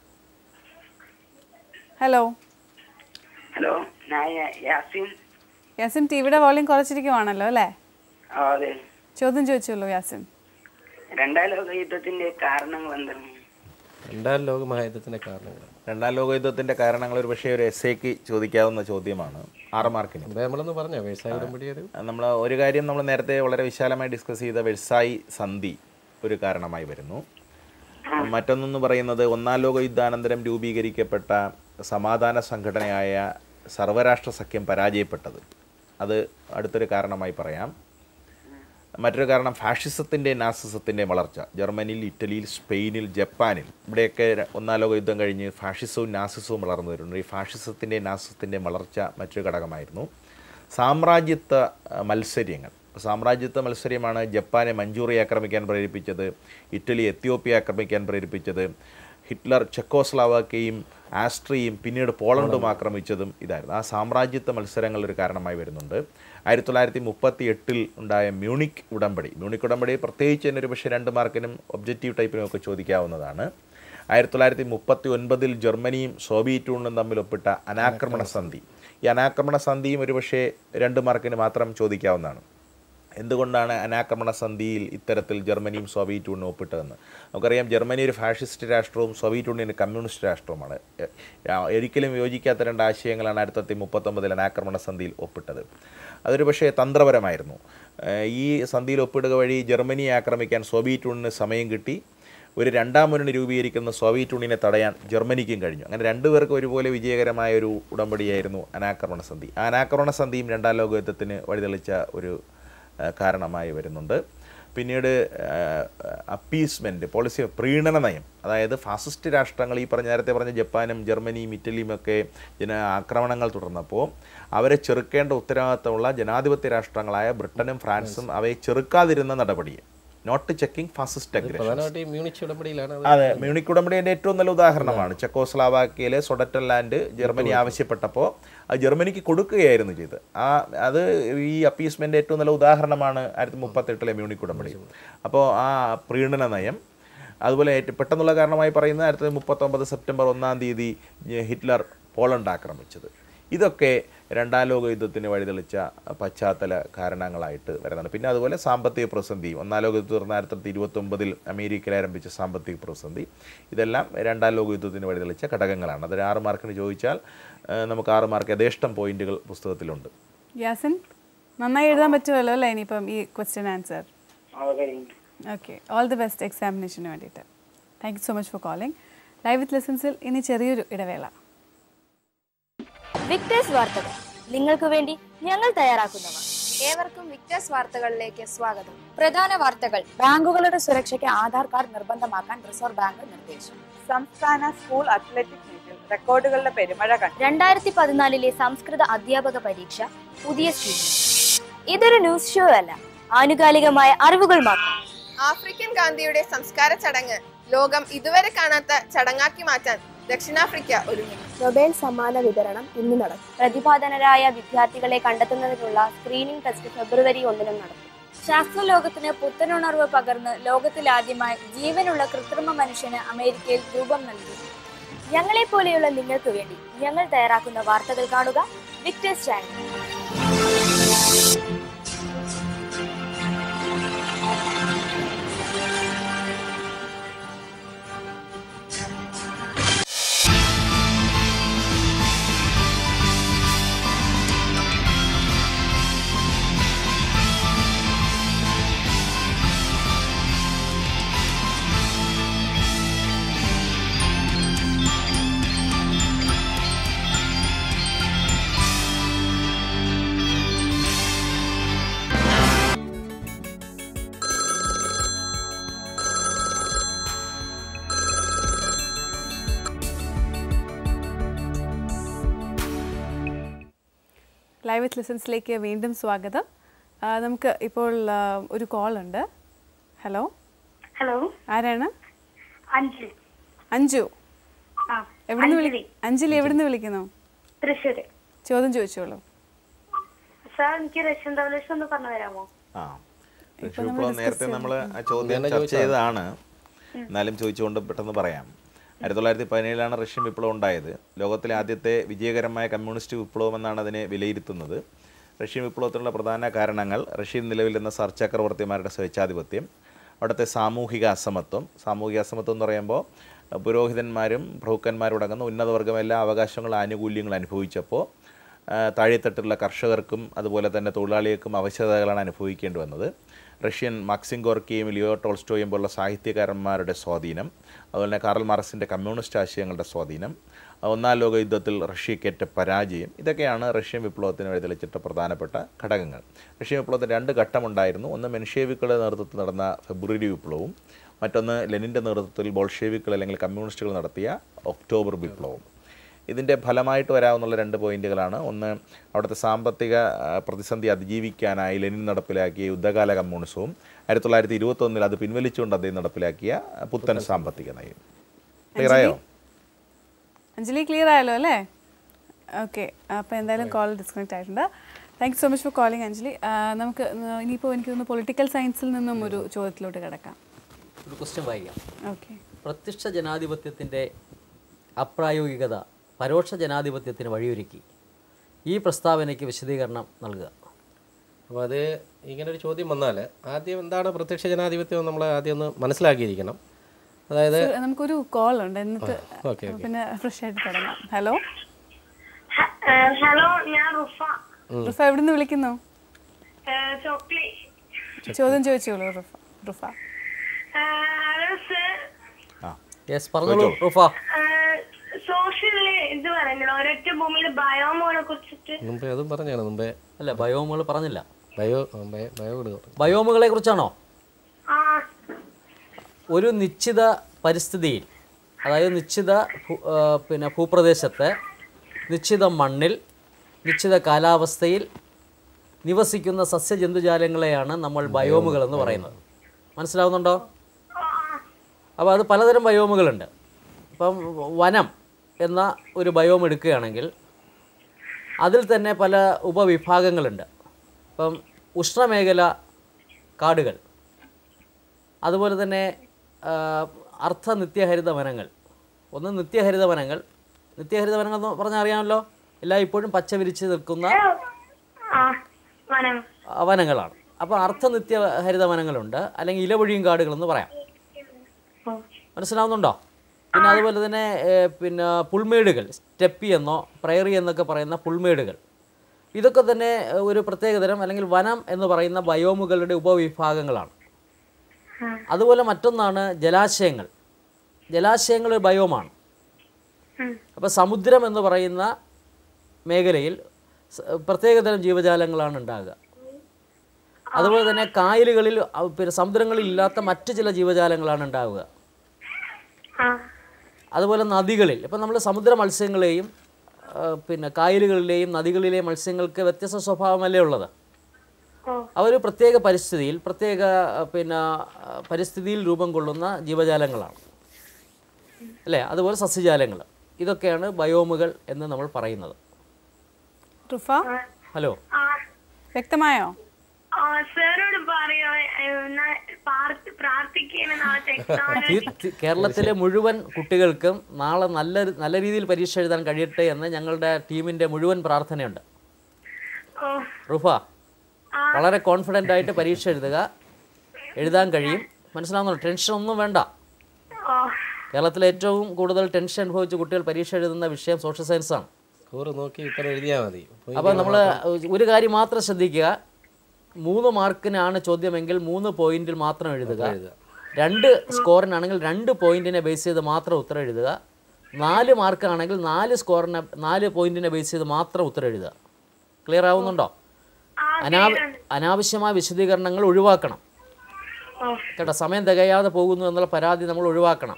ഹലോ ഹലോ ഞാൻ യാസിൻ യാസിൻ ടിവിയുടെ വോളിയം കുറച്ചിരിക്കുവാണല്ലോ അല്ലേ ആ അതെ ചോദ്യം ചോദിച്ചോളൂ യാസിൻ രണ്ടാം ലോക യുദ്ധത്തിന്റെ കാരണങ്ങൾ എന്താണ് രണ്ടാം ലോക മഹായുദ്ധത്തിന്റെ കാരണങ്ങൾ രണ്ടാം ലോകയുദ്ധത്തിൻ്റെ കാരണങ്ങൾ ഒരു പക്ഷേ ഒരു എസ് എക്ക് ചോദിക്കാവുന്ന ചോദ്യമാണ് ആറ് മാർക്കിന് മുമ്പേ നമ്മളൊന്ന് പറഞ്ഞോ വ്യവസായ ഉടമ്പടി ഒരു നമ്മൾ ഒരു കാര്യം നമ്മൾ നേരത്തെ വളരെ വിശാലമായി ഡിസ്കസ് ചെയ്ത വെഴ്സായി സന്ധി ഒരു കാരണമായി വരുന്നു മറ്റൊന്നെന്ന് പറയുന്നത് ഒന്നാം ലോക യുദ്ധാനന്തരം രൂപീകരിക്കപ്പെട്ട സമാധാന സംഘടനയായ സർവരാഷ്ട്ര സഖ്യം പരാജയപ്പെട്ടത് അത് അടുത്തൊരു കാരണമായി പറയാം മറ്റൊരു കാരണം ഫാഷിസത്തിൻ്റെ നാസിസത്തിൻ്റെ വളർച്ച ജർമ്മനിയിൽ ഇറ്റലിയിൽ സ്പെയിനിൽ ജപ്പാനിൽ ഇവിടെയൊക്കെ ര- ഒന്നാം ലോക യുദ്ധം കഴിഞ്ഞ് ഫാഷിസവും നാസിസവും വളർന്നു വരുന്നുണ്ട് ഈ ഫാഷിസത്തിൻ്റെ നാസിസത്തിൻ്റെ വളർച്ച മറ്റൊരു ഘടകമായിരുന്നു സാമ്രാജ്യത്വ അഹ്, മത്സര്യങ്ങൾ സാമ്രാജ്യത്വ മത്സര്യമാണ് ജപ്പാനെ മഞ്ചൂറിയ ആക്രമിക്കാൻ പ്രേരിപ്പിച്ചത് ഇറ്റലി എത്യോപ്യ ആക്രമിക്കാൻ പ്രേരിപ്പിച്ചത് ഹിറ്റ്ലർ ചെക്കോസ്ലാവാക്കയും ആസ്ട്രിയയും പിന്നീട് പോളണ്ടും ആക്രമിച്ചതും ഇതായിരുന്നു ആ സാമ്രാജ്യത്വ മത്സരങ്ങൾ ഒരു കാരണമായി വരുന്നുണ്ട് ആയിരത്തി തൊള്ളായിരത്തി മുപ്പത്തി എട്ടിൽ ഉണ്ടായ മ്യൂണിക് ഉടമ്പടി മ്യൂണിക് ഉടമ്പടി പ്രത്യേകിച്ച് തന്നെ ഒരു പക്ഷേ രണ്ട് മാർക്കിനും ഒബ്ജക്റ്റീവ് ടൈപ്പിനും ഒക്കെ ചോദിക്കാവുന്നതാണ് ആയിരത്തി തൊള്ളായിരത്തി മുപ്പത്തി ഒൻപതിൽ ജർമ്മനിയും സോവിയറ്റ് യൂണിയനും തമ്മിൽ ഒപ്പിട്ട അനാക്രമണ സന്ധി ഈ അനാക്രമണ സന്ധിയും ഒരുപക്ഷെ രണ്ട് മാർക്കിന് മാത്രം ചോദിക്കാവുന്നതാണ് എന്തുകൊണ്ടാണ് അനാക്രമണ സന്ധിയിൽ ഇത്തരത്തിൽ ജർമ്മനിയും സോവിയറ്റ് യൂണിയനും ഒപ്പിട്ടതെന്ന് നമുക്കറിയാം ജർമ്മനി ഒരു ഫാഷിസ്റ്റ് രാഷ്ട്രവും സോവിയറ്റ് യൂണിയൻ ഒരു കമ്മ്യൂണിസ്റ്റ് രാഷ്ട്രവുമാണ് എ- ആ, ഒരിക്കലും യോജിക്കാത്ത രണ്ട് ആശയങ്ങളാണ് ആയിരത്തി തൊള്ളായിരത്തി മുപ്പത്തൊമ്പതിൽ അനാക്രമണ സന്ധിയിൽ ഒപ്പിട്ടത് അതൊരു പക്ഷേ തന്ത്രപരമായിരുന്നു ഏഹ് ഈ സന്ധിയിൽ ഒപ്പിടുക വഴി ജർമ്മനിയെ ആക്രമിക്കാൻ സോവിയറ്റ് യൂണിയന് സമയം കിട്ടി ഒരു രണ്ടാം മുന്നണി രൂപീകരിക്കുന്ന സോവിയറ്റ് യൂണിയനെ തടയാൻ ജർമ്മനിക്കും കഴിഞ്ഞു അങ്ങനെ രണ്ടുപേർക്കും ഒരുപോലെ വിജയകരമായ ഒരു ഉടമ്പടിയായിരുന്നു അനാക്രമണ സന്ധി ആ അനാക്രമണ സന്ധിയും രണ്ടാം ലോക യുദ്ധത്തിന് വഴിതെളിച്ച ഒരു ആ, കാരണമായി വരുന്നുണ്ട് പിന്നീട് അപ്പീസ്മെൻറ്റ് പോളിസി പ്രീണന നയം അതായത് ഫാസിസ്റ്റ് രാഷ്ട്രങ്ങൾ ഈ പറഞ്ഞ നേരത്തെ പറഞ്ഞ ജപ്പാനും ജർമ്മനിയും ഇറ്റലിയും ഒക്കെ ജന ആക്രമണങ്ങൾ തുടർന്നപ്പോൾ അവരെ ചെറുക്കേണ്ട ഉത്തരവാദിത്തമുള്ള ജനാധിപത്യ രാഷ്ട്രങ്ങളായ ബ്രിട്ടനും ഫ്രാൻസും അവയെ ചെറുക്കാതിരുന്ന നടപടി നോട്ട് ചെക്കിംഗ് ഫാസിസ്റ്റ് അഗ്രഷൻ പ്രധാനമായിട്ട് ഈ മ്യൂണിച്ച് ഉടമ്പടിയിലാണ് അത് അതെ മ്യൂണിക് ഉടമ്പടിയുടെ ഏറ്റവും നല്ല ഉദാഹരണമാണ് ചെക്കോസ്ലാവാക്കിയയിലെ സൊഡറ്റൻ ലാൻഡ് ജർമ്മനി ആവശ്യപ്പെട്ടപ്പോൾ അത് ജർമ്മനിക്ക് കൊടുക്കുകയായിരുന്നു ചെയ്ത് ആ അത് ഈ അപ്പീസ്മെൻ്റ് ഏറ്റവും നല്ല ഉദാഹരണമാണ് ആയിരത്തി മുപ്പത്തെട്ടിലെ മ്യൂണിക് ഉടമ്പടി അപ്പോൾ ആ പ്രീണന നയം അതുപോലെ ഏറ്റവും പെട്ടെന്നുള്ള കാരണമായി പറയുന്നത് ആയിരത്തി തൊള്ളായിരത്തി മുപ്പത്തൊമ്പത് സെപ്റ്റംബർ ഒന്നാം തീയതി ഹിറ്റ്ലർ പോളണ്ട് ആക്രമിച്ചത് ഇതൊക്കെ രണ്ടാം ലോക യുദ്ധത്തിന് വഴിതെളിച്ച പശ്ചാത്തല കാരണങ്ങളായിട്ട് വരുന്നുണ്ട് പിന്നെ അതുപോലെ സാമ്പത്തിക പ്രതിസന്ധി ഒന്നാം ലോക യുദ്ധം തുടർന്ന് ആയിരത്തി തൊള്ളായിരത്തി ഇരുപത്തൊമ്പതിൽ അമേരിക്കയിൽ ആരംഭിച്ച സാമ്പത്തിക പ്രതിസന്ധി ഇതെല്ലാം രണ്ടാം ലോക യുദ്ധത്തിന് വഴിതെളിച്ച ഘടകങ്ങളാണ് അതൊരു ആറ് മാർക്കിന് ചോദിച്ചാൽ ആ, നമുക്ക് ആറ് മാർക്ക് യഥേഷ്ടം പോയിന്റുകൾ പുസ്തകത്തിലുണ്ട് യാസിൻ നന്നായി എഴുതാൻ പറ്റുമല്ലോ അല്ലേ ഇനിയിപ്പം ഈ question answer okay okay all the best എക്സാമിനേഷന് വേണ്ടിയിട്ട് thank you so much for calling live with ലെസൺസിൽ ഇനി ചെറിയൊരു ഇടവേള വിക്ടേഴ്സ് വാർത്തകൾ നിങ്ങൾക്ക് വേണ്ടി ഞങ്ങൾ തയ്യാറാക്കുന്നവ ഏവർക്കും വിക്ടേഴ്സ് വാർത്തകളിലേക്ക് സ്വാഗതം പ്രധാന വാർത്തകൾ ബാങ്കുകളുടെ സുരക്ഷയ്ക്ക് ആധാർ കാർഡ് നിർബന്ധമാക്കാൻ റിസർവ് ബാങ്ക് നിർദ്ദേശം സംസ്ഥാന സ്കൂൾ അത്ലറ്റിക് മീറ്റിൽ റെക്കോർഡുകളുടെ പെരുമഴ കണ്ടു രണ്ടായിരത്തി പതിനാലിലെ സംസ്കൃത അധ്യാപക പരീക്ഷ പുതിയ സ്കീം ഇതൊരു ന്യൂസ് ഷോ അല്ല ആനുകാലികമായ അറിവുകൾ മാത്രം ആഫ്രിക്കൻ ഗാന്ധിയുടെ സംസ്കാര ചടങ്ങ് ലോകം ഇതുവരെ കാണാത്ത ചടങ്ങാക്കി മാറ്റാൻ ദക്ഷിണാഫ്രിക്ക ഒരുങ്ങുന്നു നൊബേൽ സമ്മാന വിതരണം ഇന്ന് നടക്കും പ്രതിപാദനരായ വിദ്യാർത്ഥികളെ കണ്ടെത്തുന്നതിനുള്ള സ്ക്രീനിംഗ് ടെസ്റ്റ് ഫെബ്രുവരി ഒന്നിനും നടക്കും ശാസ്ത്രലോകത്തിന് പുത്തനുണർവ് പകർന്ന് ലോകത്തിലാദ്യമായി ജീവനുള്ള കൃത്രിമ മനുഷ്യന് അമേരിക്കയിൽ രൂപം നൽകി ഞങ്ങളെ പോലെയുള്ള നിങ്ങൾക്ക് വേണ്ടി ഞങ്ങൾ തയ്യാറാക്കുന്ന വാർത്തകൾ കാണുക വിക്ടേഴ്സ് ചാനൽ ലൈവ് വിത്ത് ലെസൺസിലേക്ക് വീണ്ടും സ്വാഗതം ആ, നമുക്ക് ഇപ്പോൾ ആ, ഒരു കോൾ ഉണ്ട് ഹലോ ഹലോ ആരാണ് അഞ്ജലി അഞ്ജു ആ എവിടുന്ന് വിളി അഞ്ജലി അഞ്ജലി എവിടുന്ന് വിളിക്കുന്നു തൃശ്ശൂര് ചോദ്യം ചോദിച്ചോളൂ സാർ എനിക്ക് റഷ്യൻ റവല്യൂഷൻ ഒന്ന് പറഞ്ഞു തരാമോ ആ റഷ്യ വിപ്ലവം നേരത്തെ നമ്മൾ ആ ചോദ്യം ചർച്ച ചെയ്തതാണ് എന്നാലും ചോദിച്ചുകൊണ്ട് പെട്ടെന്ന് പറയാം ആയിരത്തി തൊള്ളായിരത്തി പതിനേഴിലാണ് റഷ്യൻ വിപ്ലവം ഉണ്ടായത് ലോകത്തിലെ ആദ്യത്തെ വിജയകരമായ കമ്മ്യൂണിസ്റ്റ് വിപ്ലവം എന്നാണ് അതിനെ വിലയിരുത്തുന്നത് റഷ്യൻ വിപ്ലവത്തിനുള്ള പ്രധാന കാരണങ്ങൾ റഷ്യയിൽ നിലവിൽ സർ ചക്രവർത്തിമാരുടെ സ്വേച്ഛാധിപത്യം അവിടുത്തെ സാമൂഹിക അസമത്വം സാമൂഹിക അസമത്വം എന്ന് പറയുമ്പോൾ അഹ് പുരോഹിതന്മാരും പ്രഭുക്കന്മാരും അടങ്ങുന്ന ഉന്നതവർഗം എല്ലാ അവകാശങ്ങളും ആനുകൂല്യങ്ങളും അനുഭവിച്ചപ്പോൾ ആ, താഴെത്തട്ടിലുള്ള കർഷകർക്കും അതുപോലെ തന്നെ തൊഴിലാളികൾക്കും അവശതകളാണ് അനുഭവിക്കേണ്ടി വന്നത് റഷ്യൻ മാക്സിം ഗോർക്കിയും ലിയോ ടോൾസ്റ്റോയും പോലുള്ള സാഹിത്യകാരന്മാരുടെ സ്വാധീനം അതുപോലെ തന്നെ കാറൽ മാർക്സിൻ്റെ കമ്മ്യൂണിസ്റ്റ് ആശയങ്ങളുടെ സ്വാധീനം ഒന്നാം ലോക യുദ്ധത്തിൽ റഷ്യക്കേറ്റ പരാജയം ഇതൊക്കെയാണ് റഷ്യൻ വിപ്ലവത്തിന് വഴിതെളിച്ചിട്ട പ്രധാനപ്പെട്ട ഘടകങ്ങൾ റഷ്യൻ വിപ്ലവത്തിന് രണ്ട് ഘട്ടമുണ്ടായിരുന്നു ഒന്ന് മെൻഷേവിക്കുകളുടെ നേതൃത്വത്തിൽ നടന്ന ഫെബ്രുവരി വിപ്ലവവും മറ്റൊന്ന് ലെനിൻ്റെ നേതൃത്വത്തിൽ ബോൾഷേവിക്കുകൾ അല്ലെങ്കിൽ കമ്മ്യൂണിസ്റ്റുകൾ നടത്തിയ ഒക്ടോബർ വിപ്ലവവും ഇതിൻ്റെ ഫലമായിട്ട് വരാവുന്ന രണ്ട് പോയിന്റുകളാണ് ഒന്ന് അവിടുത്തെ സാമ്പത്തിക ആ, പ്രതിസന്ധി അതിജീവിക്കാനായി ലെനിൻ നടപ്പിലാക്കിയ യുദ്ധകാല കമ്മ്യൂണിസവും ആയിരത്തി തൊള്ളായിരത്തി ഇരുപത്തൊന്നിൽ അത് പിൻവലിച്ചുകൊണ്ട് അദ്ദേഹം നടപ്പിലാക്കിയ പുത്തൻ സാമ്പത്തിക നയം ക്ലിയറായോ അഞ്ജലി ക്ലിയർ ആയല്ലോ അല്ലേ ഓക്കെ അപ്പോൾ എന്തായാലും കോൾ ഡിസ്കണക്ട് ആയിട്ടുണ്ട് thank you so much for calling Anjali ആ, നമുക്ക് ഇനിയിപ്പോൾ എനിക്ക് തോന്നുന്നു പൊളിറ്റിക്കൽ സയൻസിൽ നിന്നും ഒരു ചോദ്യത്തിലോട്ട് കിടക്കാം ഒരു ക്വസ്റ്റ്യൻ വായിക്കാം ഓക്കെ പ്രത്യക്ഷ ജനാധിപത്യത്തിൻ്റെ അപ്രായോഗികത പരോക്ഷ ജനാധിപത്യത്തിന് വഴിയൊരുക്കി ഈ പ്രസ്താവനയ്ക്ക് വിശദീകരണം നൽകുക അപ്പോൾ അത് ഇങ്ങനെ ഒരു ചോദ്യം വന്നാൽ ആദ്യം എന്താണ് പ്രത്യക്ഷ ജനാധിപത്യം എന്ന് നമ്മൾ ആദ്യം ഒന്ന് മനസ്സിലാക്കിയിരിക്കണം അതായത് So, നമുക്കൊരു കോൾ ഉണ്ട് എന്നിട്ട് ഓക്കെ ഓക്കെ പിന്നെ ഫ്രഷ് ആയിട്ട് തുടങ്ങാം ഹലോ ഹലോ ഞാൻ റുഫ റുഫ എവിടുന്ന് വിളിക്കുന്നു ചോക്ലി ചോദ്യം ചോദിച്ചോളൂ Rufa Rufa hello sir yes പറഞ്ഞോളൂ റൂഫ സോഷ്യലില് ഇത് പറഞ്ഞല്ലോ ഒരൊറ്റ ഭൂമിയിൽ ബയോമോളെ കുറിച്ചിട്ട് മുമ്പേ അതും പറഞ്ഞാണ് മുമ്പേ അല്ല ബയോമുകൾ പറഞ്ഞില്ല ബയോ ആ, ബയോ ബയോ കൂടെ പറഞ്ഞു ബയോമുകളെ കുറിച്ചാണോ ആ ഒരു നിശ്ചിത പരിസ്ഥിതിയിൽ അതായത് നിശ്ചിത ഭൂ- ആ, പിന്നെ ഭൂപ്രദേശത്തെ നിശ്ചിത മണ്ണിൽ നിശ്ചിത കാലാവസ്ഥയിൽ നിവസിക്കുന്ന സസ്യജന്തുജാലങ്ങളെയാണ് നമ്മൾ ബയോമുകൾ എന്ന് പറയുന്നത് മനസ്സിലാവുന്നുണ്ടോ അപ്പോൾ അത് പലതരം ബയോമുകളുണ്ട് ഇപ്പം വനം എന്ന ഒരു ബയോം എടുക്കുകയാണെങ്കിൽ അതിൽ തന്നെ പല ഉപവിഭാഗങ്ങളുണ്ട് ഇപ്പം ഉഷ്ണമേഖല കാടുകൾ അതുപോലെ തന്നെ ആ, അർദ്ധ നിത്യഹരിത വനങ്ങൾ ഒന്ന് നിത്യഹരിത വനങ്ങൾ നിത്യഹരിത വനങ്ങൾ എന്ന് പറഞ്ഞാൽ അറിയാമല്ലോ എല്ലാം ഇപ്പോഴും പച്ച വിരിച്ച് നിൽക്കുന്ന ആ വനം ആ, വനങ്ങളാണ് അപ്പോൾ അർദ്ധ നിത്യ ഹരിത വനങ്ങളുണ്ട് അല്ലെങ്കിൽ ഇലവൊഴിയും കാടുകളെന്ന് പറയാം മനസ്സിലാവുന്നുണ്ടോ പിന്നെ അതുപോലെ തന്നെ ഏ, പിന്നെ പുൽമേടുകൾ സ്റ്റെപ്പി എന്നോ പ്രയറി എന്നൊക്കെ പറയുന്ന പുൽമേടുകൾ ഇതൊക്കെ തന്നെ ഏ, ഒരു പ്രത്യേകതരം അല്ലെങ്കിൽ വനം എന്ന് പറയുന്ന ബയോമുകളുടെ ഉപവിഭാഗങ്ങളാണ് അതുപോലെ മറ്റൊന്നാണ് ജലാശയങ്ങൾ ജലാശയങ്ങൾ ഒരു ബയോമാണ് അപ്പോൾ സമുദ്രം എന്ന് പറയുന്ന മേഖലയിൽ സ- പ്രത്യേകതരം ജീവജാലങ്ങളാണ് ഉണ്ടാകുക അതുപോലെ തന്നെ കായലുകളിൽ അ- പിന്നെ സമുദ്രങ്ങളിൽ ഇല്ലാത്ത മറ്റ് ചില ജീവജാലങ്ങളാണ് ഉണ്ടാവുക അതുപോലെ നദികളിൽ ഇപ്പം നമ്മൾ സമുദ്ര മത്സ്യങ്ങളെയും ആ, പിന്നെ കായലുകളിലെയും നദികളിലെയും മത്സ്യങ്ങൾക്ക് വ്യത്യസ്ത സ്വഭാവമല്ലേ ഉള്ളത് അവർ പ്രത്യേക പരിസ്ഥിതിയിൽ പ്രത്യേക ആ, പിന്നെ ആ, പരിസ്ഥിതിയിൽ രൂപം കൊള്ളുന്ന ജീവജാലങ്ങളാണ് അല്ലേ അതുപോലെ സസ്യജാലങ്ങൾ ഇതൊക്കെയാണ് ബയോമുകൾ എന്ന് നമ്മൾ പറയുന്നത് റുഫ ഹലോ വ്യക്തമായോ ആ സാറോട് പറയോ പ്രാർത്ഥിക്കണം നാളത്തെ എക്സാമിന് തീ- തീ- കേരളത്തിലെ മുഴുവൻ കുട്ടികൾക്കും നാളെ നല്ല നല്ല രീതിയിൽ പരീക്ഷ എഴുതാൻ കഴിയട്ടെ എന്ന് ഞങ്ങളുടെ ടീമിൻ്റെ മുഴുവൻ പ്രാർത്ഥനയുണ്ട് ഓ റുഫ വളരെ കോൺഫിഡൻ്റ് ആയിട്ട് പരീക്ഷ എഴുതുക എഴുതാൻ കഴിയും മനസ്സിലാവുന്നു ടെൻഷൻ ഒന്നും വേണ്ട ഓ കേരളത്തിലെ ഏറ്റവും കൂടുതൽ ടെൻഷൻ അനുഭവിച്ച് കുട്ടികൾ പരീക്ഷ എഴുതുന്ന വിഷയം സോഷ്യൽ സയൻസ് ആണ് സ്കോർ നോക്കി ഉത്തരം എഴുതിയാൽ മതി അപ്പോൾ നമ്മൾ ഒരു കാര്യം മാത്രം ശ്രദ്ധിക്കുക മൂന്ന് മാർക്കിനാണ് ചോദ്യമെങ്കിൽ മൂന്ന് പോയിന്റിൽ മാത്രം എഴുതുക രണ്ട് സ്കോറിനാണെങ്കിൽ രണ്ട് പോയിന്റിനെ ബേസ് ചെയ്ത് മാത്രം ഉത്തരം എഴുതുക നാല് മാർക്കാണെങ്കിൽ നാല് സ്കോറിനെ നാല് പോയിന്റിനെ ബേസ് ചെയ്ത് മാത്രം ഉത്തരം എഴുതുക ക്ലിയർ ആവുന്നുണ്ടോ അനാവ അനാവശ്യമായ വിശദീകരണങ്ങൾ ഒഴിവാക്കണം കേട്ടോ സമയം തികയാതെ പോകുന്നു എന്നുള്ള പരാതി നമ്മൾ ഒഴിവാക്കണം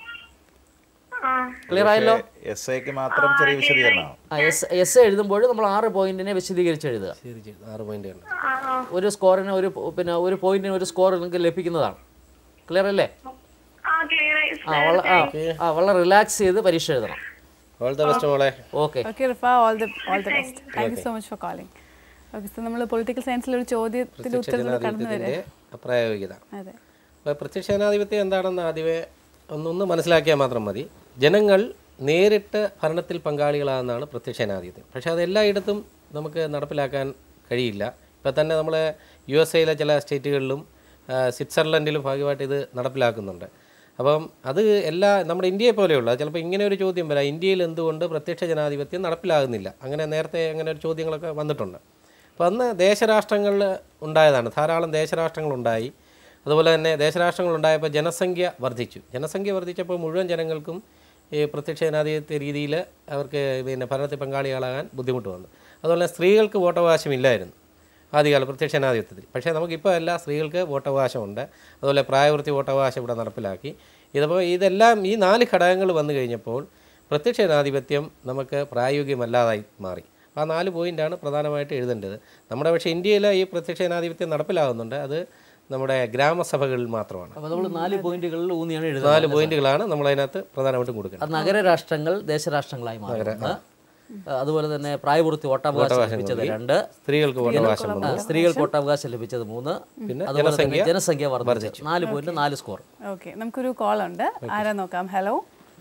ക്ലിയർ ആയല്ലോ എസ് ഐക്ക് മാത്രം ചെറിയ വിശദീകരണമാണ് ആ എസ് എസ് എഴുതുമ്പോൾ നമ്മൾ ആറ് പോയിന്റിനെ വിശദീകരിച്ച് എഴുതുക ആറ് പോയിന്റ് ആണ് ഒരു സ്കോറിന് ഒരു പോ- പിന്നെ ഒരു പോയിന്റിന് ഒരു സ്കോർ നിങ്ങൾക്ക് ലഭിക്കുന്നതാണ് ക്ലിയർ അല്ലേ ആ ക്ലിയർ ആയി ആ വള- ആ, ആ വളരെ റിലാക്സ് ചെയ്ത് പരീക്ഷ എഴുതണം ഓൾ ദ ബെസ്റ്റ് മോളെ okay okay Rifa all the all the best thank you so much for calling okay so നമ്മൾ പൊളിറ്റിക്കൽ സയൻസിൽ ഒരു ചോദ്യത്തിന്റെ ഉത്തരത്തിൽ കടന്നു വരെ ജനാധിപത്യത്തിന്റെ അപ്രായോഗികത അതെ അപ്പോൾ പ്രത്യക്ഷ ജനാധിപത്യം എന്താണെന്ന് ആദ്യമേ ഒന്നൊന്ന് മനസ്സിലാക്കിയാൽ മാത്രം മതി ജനങ്ങൾ നേരിട്ട് ഭരണത്തിൽ പങ്കാളികളാകുന്നതാണ് പ്രത്യക്ഷ ജനാധിപത്യം പക്ഷേ അത് എല്ലായിടത്തും നമുക്ക് നടപ്പിലാക്കാൻ കഴിയില്ല ഇപ്പം തന്നെ നമ്മൾ യു എസ് എയിലെ ചില സ്റ്റേറ്റുകളിലും ആ, സ്വിറ്റ്സർലൻഡിലും ഭാഗമായിട്ട് ഇത് നടപ്പിലാക്കുന്നുണ്ട് അപ്പം അത് എല്ലാ നമ്മുടെ ഇന്ത്യയെ പോലെയുള്ള ചിലപ്പോൾ ഇങ്ങനെ ഒരു ചോദ്യം വരാം ഇന്ത്യയിൽ എന്തുകൊണ്ട് പ്രത്യക്ഷ ജനാധിപത്യം നടപ്പിലാകുന്നില്ല അങ്ങനെ നേരത്തെ അങ്ങനെ ഒരു ചോദ്യങ്ങളൊക്കെ വന്നിട്ടുണ്ട് അപ്പോൾ അന്ന് ദേശരാഷ്ട്രങ്ങളിൽ ഉണ്ടായതാണ് ധാരാളം ദേശരാഷ്ട്രങ്ങൾ ഉണ്ടായി അതുപോലെ തന്നെ ദേശരാഷ്ട്രങ്ങൾ ഉണ്ടായപ്പോൾ ജനസംഖ്യ വർദ്ധിച്ചു ജനസംഖ്യ വർദ്ധിച്ചപ്പോൾ മുഴുവൻ ജനങ്ങൾക്കും ഈ പ്രത്യക്ഷ ജനാധിപത്യ രീതിയിൽ അവർക്ക് പിന്നെ ഭരണത്തിൽ പങ്കാളികളാകാൻ ബുദ്ധിമുട്ട് വന്നു അതുപോലെ സ്ത്രീകൾക്ക് വോട്ടവകാശമില്ലായിരുന്നു ആദ്യകാല പ്രത്യക്ഷ ജനാധിപത്യത്തിൽ പക്ഷേ നമുക്കിപ്പോൾ എല്ലാ സ്ത്രീകൾക്ക് വോട്ടവകാശമുണ്ട് അതുപോലെ പ്രായപൂർത്തി വോട്ടവകാശം ഇവിടെ നടപ്പിലാക്കി ഇതിപ്പോൾ ഇതെല്ലാം ഈ നാല് ഘടകങ്ങൾ വന്നു കഴിഞ്ഞപ്പോൾ പ്രത്യക്ഷ ജനാധിപത്യം നമുക്ക് പ്രായോഗികമല്ലാതായി മാറി ആ നാല് പോയിൻ്റാണ് പ്രധാനമായിട്ട് എഴുതേണ്ടത് നമ്മുടെ പക്ഷേ ഇന്ത്യയിൽ ഈ പ്രത്യക്ഷ ജനാധിപത്യം നടപ്പിലാകുന്നുണ്ട് അത് നമ്മുടെ ഗ്രാമസഭകളിൽ മാത്രമാണ് അപ്പോൾ നമ്മൾ നാല് പോയിന്റുകളിൽ ഊന്നിയാണ് നാല് എഴുതുന്നത് പോയിന്റുകളാണ് നമ്മളതിനകത്ത് പ്രധാനമായിട്ടും കൊടുക്കുന്നത് അത് നഗരരാഷ്ട്രങ്ങൾ ദേശരാഷ്ട്രങ്ങളായി മാറുന്നത് അതുപോലെ തന്നെ പ്രായപൂർത്തി വോട്ടവകാശം വോട്ടവകാശം ലഭിച്ചത് നൽകി. രണ്ട് സ്ത്രീകൾക്ക് വോട്ടവകാശം ആ, വന്നു. സ്ത്രീകൾക്ക് വോട്ടവകാശം ലഭിച്ചത് മൂന്ന് പിന്നെ അതുപോലെ തന്നെ ജനസംഖ്യ ജനസംഖ്യ വർദ്ധിച്ചു നാല് പോയിന്റ് നാല് സ്കോർ ഓക്കെ നമുക്കൊരു കോൾ ഉണ്ട് ആരാ നോക്കാം ഹലോ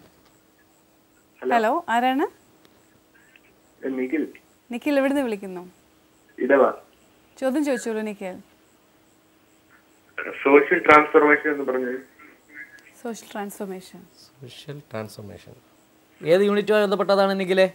ഹലോ ആരാണ് നിഖിൽ നിഖിൽ എവിടുന്ന് വിളിക്കുന്നു ഇടവാ ചോദ്യം ചോദിച്ചോളൂ നിഖിൽ സോഷ്യൽ ട്രാൻസ്ഫോർമേഷൻ എന്ന് പറഞ്ഞത് സോഷ്യൽ ട്രാൻസ്ഫോർമേഷൻ സോഷ്യൽ ട്രാൻസ്ഫോർമേഷൻ ഏത് യൂണിറ്റുമായി ബന്ധപ്പെട്ടതാണ് നിഖിലെ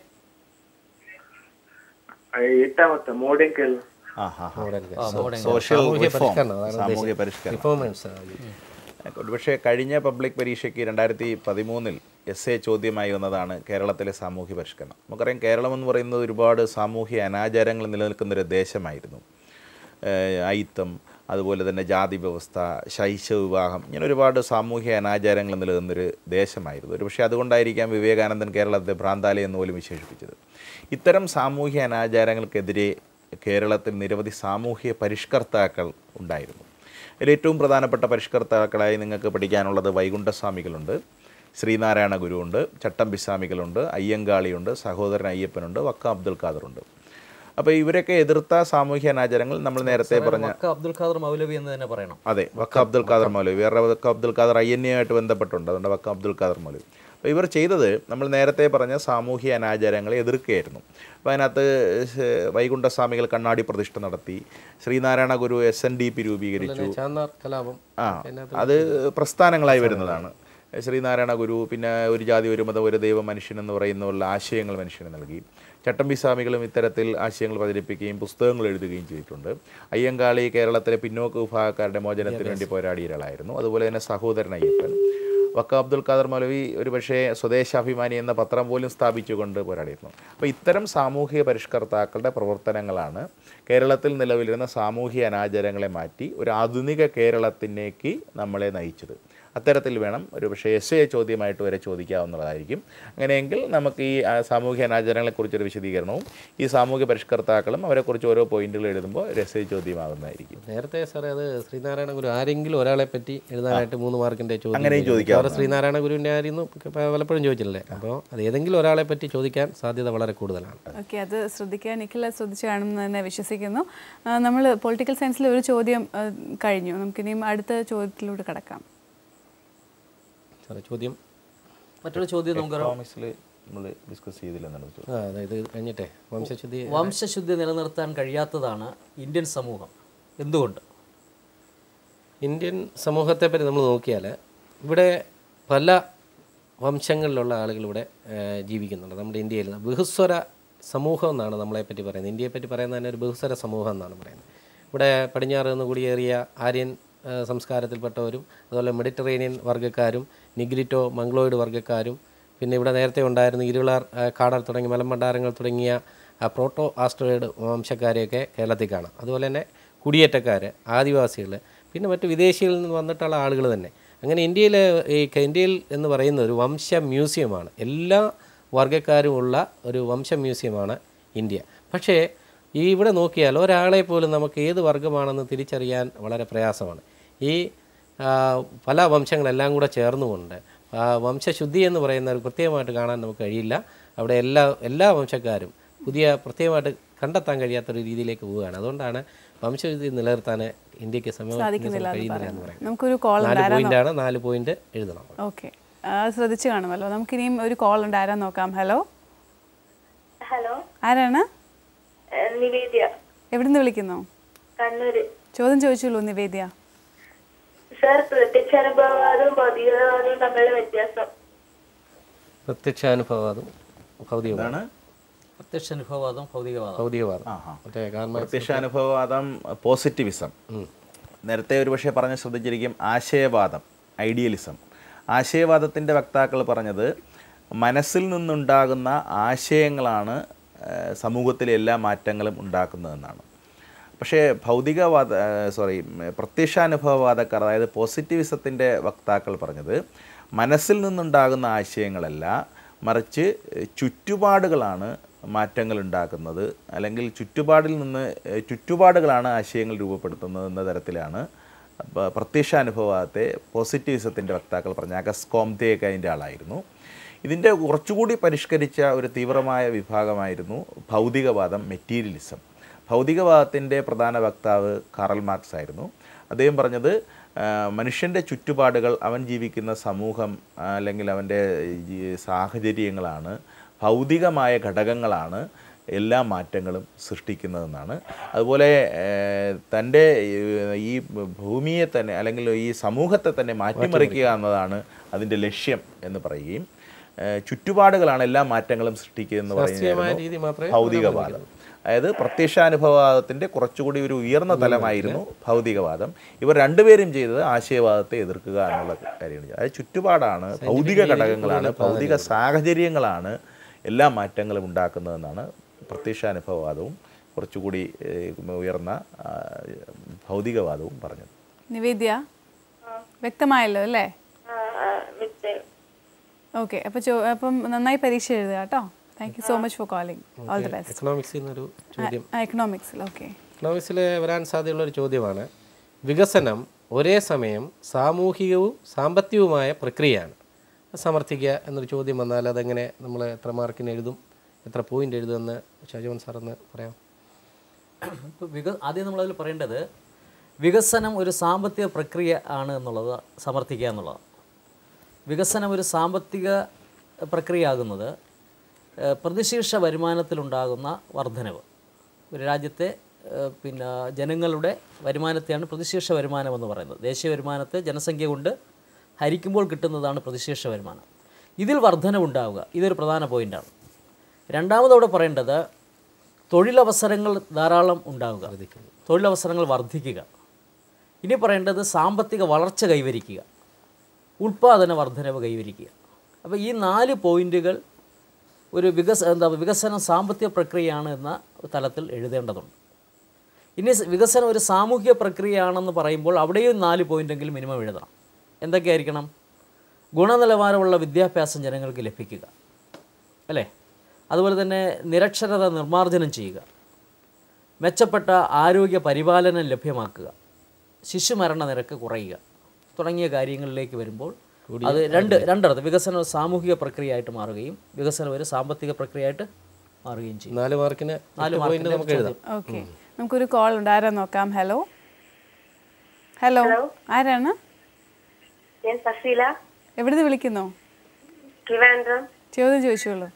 എട്ടാമത്തെ മോഡേൺ കേരള ആ ഹാ ഹാ modern സോഷ്യൽ സാമൂഹ്യ റിഫോം പരിഷ്കരണം, അതാണ് സാമൂഹ്യ ഉദ്ദേശിച്ചത്. പരിഷ്കരണം റിഫോമേഴ്സ് ആയിക്കോട്ടെ. പക്ഷേ കഴിഞ്ഞ പബ്ലിക് പരീക്ഷയ്ക്ക് രണ്ടായിരത്തി പതിമൂന്നിൽ എസ് എ ചോദ്യമായി വന്നതാണ് കേരളത്തിലെ സാമൂഹ്യ പരിഷ്കരണം നമുക്കറിയാം കേരളം എന്ന് പറയുന്നത് ഒരുപാട് സാമൂഹ്യ അനാചാരങ്ങൾ നിലനിൽക്കുന്നൊരു ദേശമായിരുന്നു ഏഹ് അയിത്തം അതുപോലെ തന്നെ ജാതി വ്യവസ്ഥ ശൈശവ വിവാഹം ഇങ്ങനെ ഒരുപാട് സാമൂഹ്യ അനാചാരങ്ങൾ നിലനിന്നൊരു ദേശമായിരുന്നു ഒരു പക്ഷേ അതുകൊണ്ടായിരിക്കാം വിവേകാനന്ദൻ കേരളത്തെ ഭ്രാന്താലയം എന്ന് പോലും വിശേഷിപ്പിച്ചത് ഇത്തരം സാമൂഹ്യ അനാചാരങ്ങൾക്കെതിരെ കേരളത്തിൽ നിരവധി സാമൂഹ്യ പരിഷ്കർത്താക്കൾ ഉണ്ടായിരുന്നു അതിൽ ഏറ്റവും പ്രധാനപ്പെട്ട പരിഷ്കർത്താക്കളായി നിങ്ങൾക്ക് പഠിക്കാനുള്ളത് വൈകുണ്ഠസ്വാമികളുണ്ട് ശ്രീനാരായണ ഗുരുവുണ്ട് ചട്ടമ്പിസ്വാമികളുണ്ട് അയ്യങ്കാളിയുണ്ട് സഹോദരൻ അയ്യപ്പനുണ്ട് വക്ക അബ്ദുൽ ഖാദറുണ്ട് അപ്പോൾ ഇവരൊക്കെ എതിർത്ത സാമൂഹ്യ അനാചാരങ്ങൾ നമ്മൾ നേരത്തെ പറഞ്ഞ വക്ക അബ്ദുൽ ഖാദർ മൗലവി എന്ന് തന്നെ പറയണം അതെ വക്ക അബ്ദുൽ ഖാദർ മൗലവി വേറെ വക്ക അബ്ദുൽ ഖാദർ അയ്യന്യമായിട്ട് ബന്ധപ്പെട്ടുണ്ട് അതുകൊണ്ട് വക്ക അബ്ദുൽ ഖാദർ മൗലവി അപ്പോൾ ഇവർ ചെയ്തത് നമ്മൾ നേരത്തെ പറഞ്ഞ സാമൂഹ്യ അനാചാരങ്ങളെ എതിർക്കുകയായിരുന്നു അപ്പോൾ അതിനകത്ത് ശ- വൈകുണ്ഠസ്വാമികൾ കണ്ണാടി പ്രതിഷ്ഠ നടത്തി Sree Narayana Guru S N D P രൂപീകരിച്ചു ചാന്നാർ കലാപം ആ അത് പ്രസ്ഥാനങ്ങളായി വരുന്നതാണ് ശ്രീനാരായണ ഗുരു പിന്നെ ഒരു ജാതി ഒരു മതം ഒരു ദൈവം മനുഷ്യൻ എന്ന് പറയുന്ന ഉള്ള ആശയങ്ങൾ മനുഷ്യന് നൽകി ചട്ടമ്പി സ്വാമികളും ഇത്തരത്തിൽ ആശയങ്ങൾ പ്രചരിപ്പിക്കുകയും പുസ്തകങ്ങൾ എഴുതുകയും ചെയ്തിട്ടുണ്ട് അയ്യങ്കാളി കേരളത്തിലെ പിന്നോക്ക വിഭാഗക്കാരുടെ മോചനത്തിന് വേണ്ടി പോരാടിയ ഒരാളായിരുന്നു അതുപോലെ തന്നെ സഹോദരൻ അയ്യപ്പൻ വക്ക അബ്ദുൽ ഖാദർ മൗലവി ഒരു പക്ഷേ സ്വദേശാഭിമാനി എന്ന പത്രം പോലും സ്ഥാപിച്ചുകൊണ്ട് പോരാടിയിരുന്നു അപ്പോൾ ഇത്തരം സാമൂഹിക പരിഷ്കർത്താക്കളുടെ പ്രവർത്തനങ്ങളാണ് കേരളത്തിൽ നിലവിലിരുന്ന സാമൂഹിക അനാചാരങ്ങളെ മാറ്റി ഒരു ആധുനിക കേരളത്തിലേക്ക് നമ്മളെ നയിച്ചത് അത്തരത്തിൽ വേണം ഒരു പക്ഷേ എസ് എ ചോദ്യമായിട്ട് വരെ ചോദിക്കാവുന്നതായിരിക്കും അങ്ങനെയെങ്കിൽ നമുക്ക് ഈ ആ, സാമൂഹ്യ അനാചാരങ്ങളെക്കുറിച്ചൊരു വിശദീകരണവും ഈ സാമൂഹ്യ പരിഷ്കർത്താക്കളും അവരെക്കുറിച്ച് ഓരോ പോയിന്റുകൾ എഴുതുമ്പോൾ ഒരു എസ് എ ചോദ്യമാകുന്നതായിരിക്കും നേരത്തെ സാറേ അത് ശ്രീനാരായണ ഗുരു ആരെങ്കിലും ഒരാളെ പറ്റി എഴുതാനായിട്ട് മൂന്ന് മാർക്കിന്റെ ചോദ്യം അങ്ങനെയും ചോദിക്കും. ചോദിക്കാവുന്നതാണ്. സാറ് ശ്രീനാരായണ ഗുരുവിൻ്റെ ആയിരുന്നു പലപ്പോഴും ചോദിച്ചില്ലേ അപ്പോൾ അത് ഏതെങ്കിലും ഒരാളെ പറ്റി ചോദിക്കാൻ സാധ്യത വളരെ കൂടുതലാണ് ഓക്കെ അത് ശ്രദ്ധിക്കുക നിഖിൽ അത് ശ്രദ്ധിച്ച് കാണുമെന്ന് തന്നെ വിശ്വസിക്കുന്നു നമ്മൾ പൊളിറ്റിക്കൽ സയൻസിൽ ഒരു ചോദ്യം ആ, കഴിഞ്ഞു നമുക്കിനിയും അടുത്ത ചോദ്യത്തിലൂടെ കടക്കാം സാറേ ചോദ്യം മറ്റൊരു ചോദ്യം നമുക്ക് എക്കണോമിക്സിൽ നമ്മൾ ഡിസ്കസ് ചെയ്തില്ലെന്നാണ് ചോദിച്ചത് ആ അതായത് കഴിഞ്ഞിട്ടെ വംശശുദ്ധി വംശശുദ്ധി നിലനിർത്താൻ കഴിയാത്തതാണ് ഇന്ത്യൻ സമൂഹം എന്തുകൊണ്ട് ഇന്ത്യൻ സമൂഹത്തെ പറ്റി നമ്മൾ നോക്കിയാൽ ഇവിടെ പല വംശങ്ങളിലുള്ള ആളുകൾ ഇവിടെ ഏഹ്, ജീവിക്കുന്നുണ്ട് നമ്മുടെ ഇന്ത്യയിൽ ബഹുസ്വര സമൂഹം എന്നാണ് നമ്മളെപ്പറ്റി പറയുന്നത് ഇന്ത്യയെ പറ്റി പറയുന്നത് തന്നെ ഒരു ബഹുസ്വര സമൂഹം എന്നാണ് പറയുന്നത് ഇവിടെ പടിഞ്ഞാറ് നിന്ന് കുടിയേറിയ ആര്യൻ ഏഹ്, സംസ്കാരത്തിൽപ്പെട്ടവരും അതുപോലെ മെഡിറ്ററേനിയൻ വർഗ്ഗക്കാരും നിഗ്രിറ്റോ മംഗ്ലോയിഡ് വർഗ്ഗക്കാരും പിന്നെ ഇവിടെ നേരത്തെ ഉണ്ടായിരുന്ന ഇരുളാർ ഏഹ്, കാടർ തുടങ്ങി മലമ്പണ്ടാരങ്ങൾ തുടങ്ങിയ ആ, പ്രോട്ടോ ആസ്ട്രോയിഡ് വംശക്കാരെയൊക്കെ കേരളത്തിൽ കാണാം അതുപോലെ തന്നെ കുടിയേറ്റക്കാർ ആദിവാസികൾ പിന്നെ മറ്റ് വിദേശികളിൽ നിന്ന് വന്നിട്ടുള്ള ആളുകൾ തന്നെ അങ്ങനെ ഇന്ത്യയിൽ ഈ ക- ഇന്ത്യയിൽ എന്ന് പറയുന്ന ഒരു വംശ മ്യൂസിയമാണ് എല്ലാ വർഗ്ഗക്കാരും ഉള്ള ഒരു വംശ മ്യൂസിയമാണ് ഇന്ത്യ പക്ഷേ ഈ ഇവിടെ നോക്കിയാൽ ഒരാളെ പോലും നമുക്ക് ഏത് വർഗ്ഗമാണെന്ന് തിരിച്ചറിയാൻ വളരെ പ്രയാസമാണ് ഈ ആ, പല വംശങ്ങളെല്ലാം കൂടെ ചേർന്നുകൊണ്ട് ആ, വംശശുദ്ധി എന്ന് പറയുന്ന ഒരു പ്രത്യേകമായിട്ട് കാണാൻ നമുക്ക് കഴിയില്ല അവിടെ എല്ലാ എല്ലാ വംശക്കാരും പുതിയ പ്രത്യേകമായിട്ട് കണ്ടെത്താൻ കഴിയാത്തൊരു രീതിയിലേക്ക് പോവുകയാണ് അതുകൊണ്ടാണ് വംശശുദ്ധി നിലനിർത്താൻ ഇന്ത്യക്ക് സമയം സാധിക്കുന്നില്ല എന്ന് കഴിയുന്നില്ല എന്ന് പറയുന്നത് പറയുന്നത് നമുക്കൊരു കോൾ നാല് ഉണ്ടായിരുന്നു പോയിന്റാണ് നാല് പോയിന്റ് എഴുതണം ഓക്കെ ശ്രദ്ധിച്ചു കാണുമല്ലോ നമുക്കിനിയും ഒരു കോൾ ഉണ്ട് ആരാ നോക്കാം ഹലോ ഹലോ ആരാണ് ഏഹ് നിവേദ്യ എവിടുന്ന് വിളിക്കുന്നു കണ്ണൂര് ചോദ്യം ചോദിച്ചുള്ളൂ നിവേദ്യ സാർ പ്രത്യക്ഷാനുഭവവാദവും ഭൗതികവാദവും തമ്മിലുള്ള വ്യത്യാസം പ്രത്യക്ഷാനുഭവവാദം ഭൗതികവാദം പ്രത്യക്ഷ അനുഭവവാദം ഭൗതികവാദം ഭൗതികവാദം മറ്റേ കാർൽ മാർക്സ് പ്രത്യക്ഷാനുഭവവാദം പോസിറ്റിവിസം നേരത്തെ ഒരുപക്ഷെ പറഞ്ഞ് ശ്രദ്ധിച്ചിരിക്കും ആശയവാദം ഐഡിയലിസം ആശയവാദത്തിൻ്റെ വക്താക്കൾ പറഞ്ഞത് മനസ്സിൽ നിന്നുണ്ടാകുന്ന ആശയങ്ങളാണ് ഏഹ്, സമൂഹത്തിലെ എല്ലാ മാറ്റങ്ങളും ഉണ്ടാക്കുന്നതെന്നാണ് പക്ഷേ ഭൗതികവാദ സോറി പ്രത്യക്ഷാനുഭവവാദക്കാർ അതായത് പോസിറ്റിവിസത്തിൻ്റെ വക്താക്കൾ പറഞ്ഞത് മനസ്സിൽ നിന്നുണ്ടാകുന്ന ആശയങ്ങളല്ല മറിച്ച് ചുറ്റുപാടുകളാണ് മാറ്റങ്ങൾ ഉണ്ടാക്കുന്നത് അല്ലെങ്കിൽ ചുറ്റുപാടിൽ നിന്ന് ഏഹ്, ചുറ്റുപാടുകളാണ് ആശയങ്ങൾ രൂപപ്പെടുത്തുന്നത് എന്ന തരത്തിലാണ് പ- പ്രത്യക്ഷാനുഭവത്തെ പോസിറ്റിവിസത്തിൻ്റെ വക്താക്കൾ പറഞ്ഞ അഗസ് കോംതെയൊക്കെ അതിൻ്റെ ആളായിരുന്നു ഇതിൻ്റെ കുറച്ചുകൂടി പരിഷ്കരിച്ച ഒരു തീവ്രമായ വിഭാഗമായിരുന്നു ഭൗതികവാദം മെറ്റീരിയലിസം ഭൗതികവാദത്തിൻ്റെ പ്രധാന വക്താവ് കാറൽ മാർക്സ് ആയിരുന്നു അദ്ദേഹം പറഞ്ഞത് ആ, മനുഷ്യൻ്റെ ചുറ്റുപാടുകൾ അവൻ ജീവിക്കുന്ന സമൂഹം ആ, അല്ലെങ്കിൽ അവൻ്റെ ജീ- സാഹചര്യങ്ങളാണ് ഭൗതികമായ ഘടകങ്ങളാണ് എല്ലാ മാറ്റങ്ങളും സൃഷ്ടിക്കുന്നതെന്നാണ് അതുപോലെ ഏഹ്, തൻ്റെ ഏഹ്, ഈ ഭൂമിയെ തന്നെ അല്ലെങ്കിൽ ഈ സമൂഹത്തെ തന്നെ മാറ്റിമറിക്കുക എന്നതാണ് അതിൻ്റെ ലക്ഷ്യം എന്ന് പറയുകയും ഏഹ്, ചുറ്റുപാടുകളാണ് എല്ലാ മാറ്റങ്ങളും സൃഷ്ടിക്കുക എന്ന് ശാസ്ത്രീയമായ രീതി മാത്രമേ പറയുന്നത് ഭൗതികവാദം അതായത് പ്രത്യക്ഷാനുഭവവാദത്തിന്റെ കുറച്ചുകൂടി ഒരു ഉയർന്ന തലമായിരുന്നു ഭൗതികവാദം ഇവർ രണ്ടുപേരും ചെയ്തത് ആശയവാദത്തെ എതിർക്കുക എന്നുള്ള കാര്യമാണ് അതായത് ചുറ്റുപാടാണ് ഭൗതിക ഘടകങ്ങളാണ് ഭൗതിക സാഹചര്യങ്ങളാണ് എല്ലാ മാറ്റങ്ങളും ഉണ്ടാക്കുന്നതെന്നാണ് പ്രത്യക്ഷാനുഭവവാദവും കുറച്ചുകൂടി ഏഹ്, ഉയർന്ന ആ, ഭൗതികവാദവും പറഞ്ഞത് നിവേദ്യ വ്യക്തമായല്ലോ അല്ലേ ആ, ആ, മിസ്റ്റേക്ക്. ഓക്കെ അപ്പോൾ ചോ അപ്പം നന്നായി പരീക്ഷ എഴുതുക കേട്ടോ thank you so much for calling all the best എക്കണോമിക്സിൽ നിന്നൊരു ചോദ്യം എക്കണോമിക്സിൽ ഓക്കെ എക്കണോമിക്സിൽ വരാൻ സാധ്യതയുള്ള ഒരു ചോദ്യമാണ് വികസനം ഒരേ സമയം സാമൂഹികവും സാമ്പത്തികവുമായ പ്രക്രിയയാണ് അത് സമർത്ഥിക്കുക എന്നൊരു ചോദ്യം വന്നാൽ അതെങ്ങനെ നമ്മൾ എത്ര മാർക്കിന് എഴുതും എത്ര പോയിന്റ് എഴുതുമെന്ന് ഷജോൻ സാർ ഒന്ന് പറയാം ഇപ്പോൾ വിക ആദ്യം നമ്മളതിൽ പറയേണ്ടത് വികസനം ഒരു സാമ്പത്തിക പ്രക്രിയ ആണ് എന്നുള്ളത് സമർത്ഥിക്കുക എന്നുള്ളതാണ് വികസനം ഒരു സാമ്പത്തിക പ്രക്രിയ ആകുന്നത് ഏഹ്, പ്രതിശീർഷ വരുമാനത്തിലുണ്ടാകുന്ന വർധനവ് ഒരു രാജ്യത്തെ ഏഹ്, പിന്നെ ജനങ്ങളുടെ വരുമാനത്തെയാണ് പ്രതിശീർഷ വരുമാനം എന്ന് പറയുന്നത് ദേശീയ വരുമാനത്തെ ജനസംഖ്യ കൊണ്ട് ഹരിക്കുമ്പോൾ കിട്ടുന്നതാണ് പ്രതിശീർഷ വരുമാനം ഇതിൽ വർധനവുണ്ടാവുക ഇതൊരു പ്രധാന പോയിൻ്റാണ് രണ്ടാമതവിടെ പറയേണ്ടത് തൊഴിലവസരങ്ങൾ ധാരാളം ഉണ്ടാവുക തൊഴിലവസരങ്ങൾ വർദ്ധിക്കുക ഇനി പറയേണ്ടത് സാമ്പത്തിക വളർച്ച കൈവരിക്കുക ഉൽപ്പാദന വർധനവ് കൈവരിക്കുക അപ്പോൾ ഈ നാല് പോയിന്റുകൾ ഒരു വികസ എന്താ വികസനം സാമ്പത്തിക പ്രക്രിയയാണ് എന്ന തലത്തിൽ എഴുതേണ്ടതുണ്ട് ഇനി സ് വികസനം ഒരു സാമൂഹിക പ്രക്രിയയാണെന്ന് പറയുമ്പോൾ അവിടെയും നാല് പോയിന്റെങ്കിലും മിനിമം എഴുതണം എന്തൊക്കെയായിരിക്കണം ഗുണനിലവാരമുള്ള വിദ്യാഭ്യാസം ജനങ്ങൾക്ക് ലഭിക്കുക അല്ലേ അതുപോലെ തന്നെ നിരക്ഷരത നിർമ്മാർജ്ജനം ചെയ്യുക മെച്ചപ്പെട്ട ആരോഗ്യ പരിപാലനം ലഭ്യമാക്കുക ശിശുമരണ നിരക്ക് കുറയുക തുടങ്ങിയ കാര്യങ്ങളിലേക്ക് വരുമ്പോൾ അത് രണ്ട് രണ്ടർത്ഥം വികസനം സാമൂഹിക പ്രക്രിയയായിട്ട് മാറുകയും വികസനം ഒരു സാമ്പത്തിക പ്രക്രിയയായിട്ട് മാറുകയും ചെയ്യും നാല് മാർക്കിന് നാല് എട്ട് പോയിന്റ് നമുക്ക് എഴുതാം ഓക്കെ നമുക്കൊരു കോൾ ഉണ്ട് ആരാ നോക്കാം ഹലോ ഹലോ ആരാണ് ഞാൻ ഫസീല എവിടുന്ന് വിളിക്കുന്നു ട്രിവാൻഡ്രം ചോദ്യം ചോദിച്ചോളൂ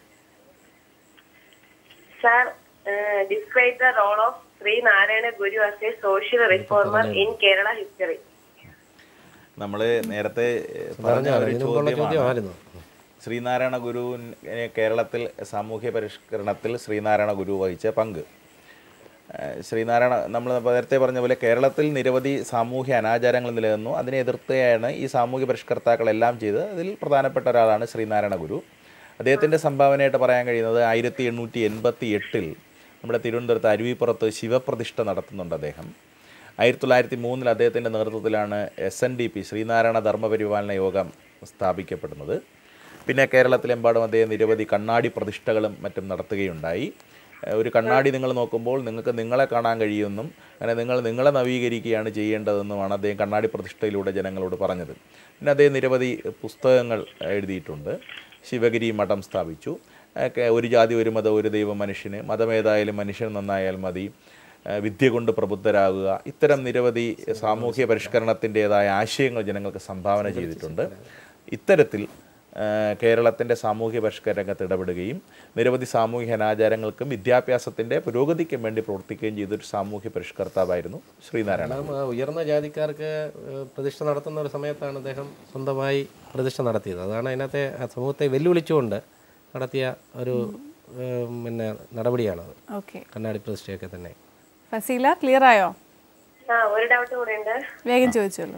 sir describe the role of Sree Narayana Guru as a social reformer in Kerala history നമ്മൾ നേരത്തെ ഏഹ്, പറഞ്ഞ പറഞ്ഞതാണ്. ഒരു ഇതിനു മുമ്പുള്ള ചോദ്യമാണ് ചോദ്യമായിരുന്നു. ശ്രീനാരായണ ഗുരുവിനെ കേരളത്തിൽ സാമൂഹ്യ പരിഷ്കരണത്തിൽ ശ്രീനാരായണ ഗുരു വഹിച്ച പങ്ക് ഏഹ്, ശ്രീനാരായണ നമ്മൾ നേരത്തെ പറഞ്ഞ പോലെ കേരളത്തിൽ നിരവധി സാമൂഹ്യ അനാചാരങ്ങൾ നിലനിന്നു അതിനെ എതിർത്തുകയാണ് ഈ സാമൂഹ്യ പരിഷ്കർത്താക്കളെല്ലാം ചെയ്തത് അതിൽ പ്രധാനപ്പെട്ട ഒരാളാണ് ശ്രീനാരായണ ഗുരു അദ്ദേഹത്തിൻ്റെ സംഭാവനയായിട്ട് പറയാൻ കഴിയുന്നത് ആയിരത്തി എണ്ണൂറ്റി എൺപത്തി എട്ടിൽ നമ്മുടെ തിരുവനന്തപുരത്ത് അരുവിപ്പുറത്ത് ശിവപ്രതിഷ്ഠ നടത്തുന്നുണ്ട് അദ്ദേഹം ആയിരത്തി തൊള്ളായിരത്തി മൂന്നിൽ അദ്ദേഹത്തിൻ്റെ നേതൃത്വത്തിലാണ് S N D P Sree Narayana Dharma Paripalana Yogam സ്ഥാപിക്കപ്പെടുന്നത് പിന്നെ കേരളത്തിലെമ്പാടും അദ്ദേഹം നിരവധി കണ്ണാടി പ്രതിഷ്ഠകളും മറ്റും നടത്തുകയുണ്ടായി ഏഹ് ഒരു കണ്ണാടി നിങ്ങൾ നോക്കുമ്പോൾ നിങ്ങൾക്ക് നിങ്ങളെ കാണാൻ കഴിയുമെന്നും അങ്ങനെ നിങ്ങൾ നിങ്ങളെ നവീകരിക്കുകയാണ് ചെയ്യേണ്ടതെന്നുമാണ് അദ്ദേഹം കണ്ണാടി പ്രതിഷ്ഠയിലൂടെ ജനങ്ങളോട് പറഞ്ഞത് പിന്നെ അദ്ദേഹം നിരവധി പുസ്തകങ്ങൾ എഴുതിയിട്ടുണ്ട് ശിവഗിരി മഠം സ്ഥാപിച്ചു ഒക്കെ ഒരു ജാതി ഒരു മതം ഒരു ദൈവം മനുഷ്യന് മതമേതായാലും മനുഷ്യൻ നന്നായാൽ മതി ഏഹ് വിദ്യ കൊണ്ട് പ്രബുദ്ധരാകുക ഇത്തരം നിരവധി സാമൂഹ്യ പരിഷ്കരണത്തിൻ്റെതായ ആശയങ്ങൾ ജനങ്ങൾക്ക് സംഭാവന ചെയ്തിട്ടുണ്ട് ഇത്തരത്തിൽ ഏഹ് കേരളത്തിൻ്റെ സാമൂഹ്യ പരിഷ്കരണ രംഗത്ത് ഇടപെടുകയും നിരവധി സാമൂഹ്യ അനാചാരങ്ങൾക്കും വിദ്യാഭ്യാസത്തിൻ്റെ പുരോഗതിക്കും വേണ്ടി പ്രവർത്തിക്കുകയും ചെയ്തൊരു സാമൂഹ്യ പരിഷ്കർത്താവായിരുന്നു ശ്രീനാരായണ കാരണം ആ ഉയർന്ന ജാതിക്കാർക്ക് ഏഹ്, പ്രതിഷ്ഠ നടത്തുന്ന ഒരു സമയത്താണ് അദ്ദേഹം സ്വന്തമായി പ്രതിഷ്ഠ നടത്തിയത് അതാണ് അതിനകത്തെ ആ സമൂഹത്തെ വെല്ലുവിളിച്ചുകൊണ്ട് നടത്തിയ ഒരു ഏഹ്, പിന്നെ നടപടിയാണത് ഓക്കെ കണ്ണാടി പ്രതിഷ്ഠയൊക്കെ തന്നെ ഫസീല ക്ലിയർ ആയോ ആ ഒരു ഡൗട്ട് കൂടെ ഉണ്ട് വേഗം ചോദിച്ചോളൂ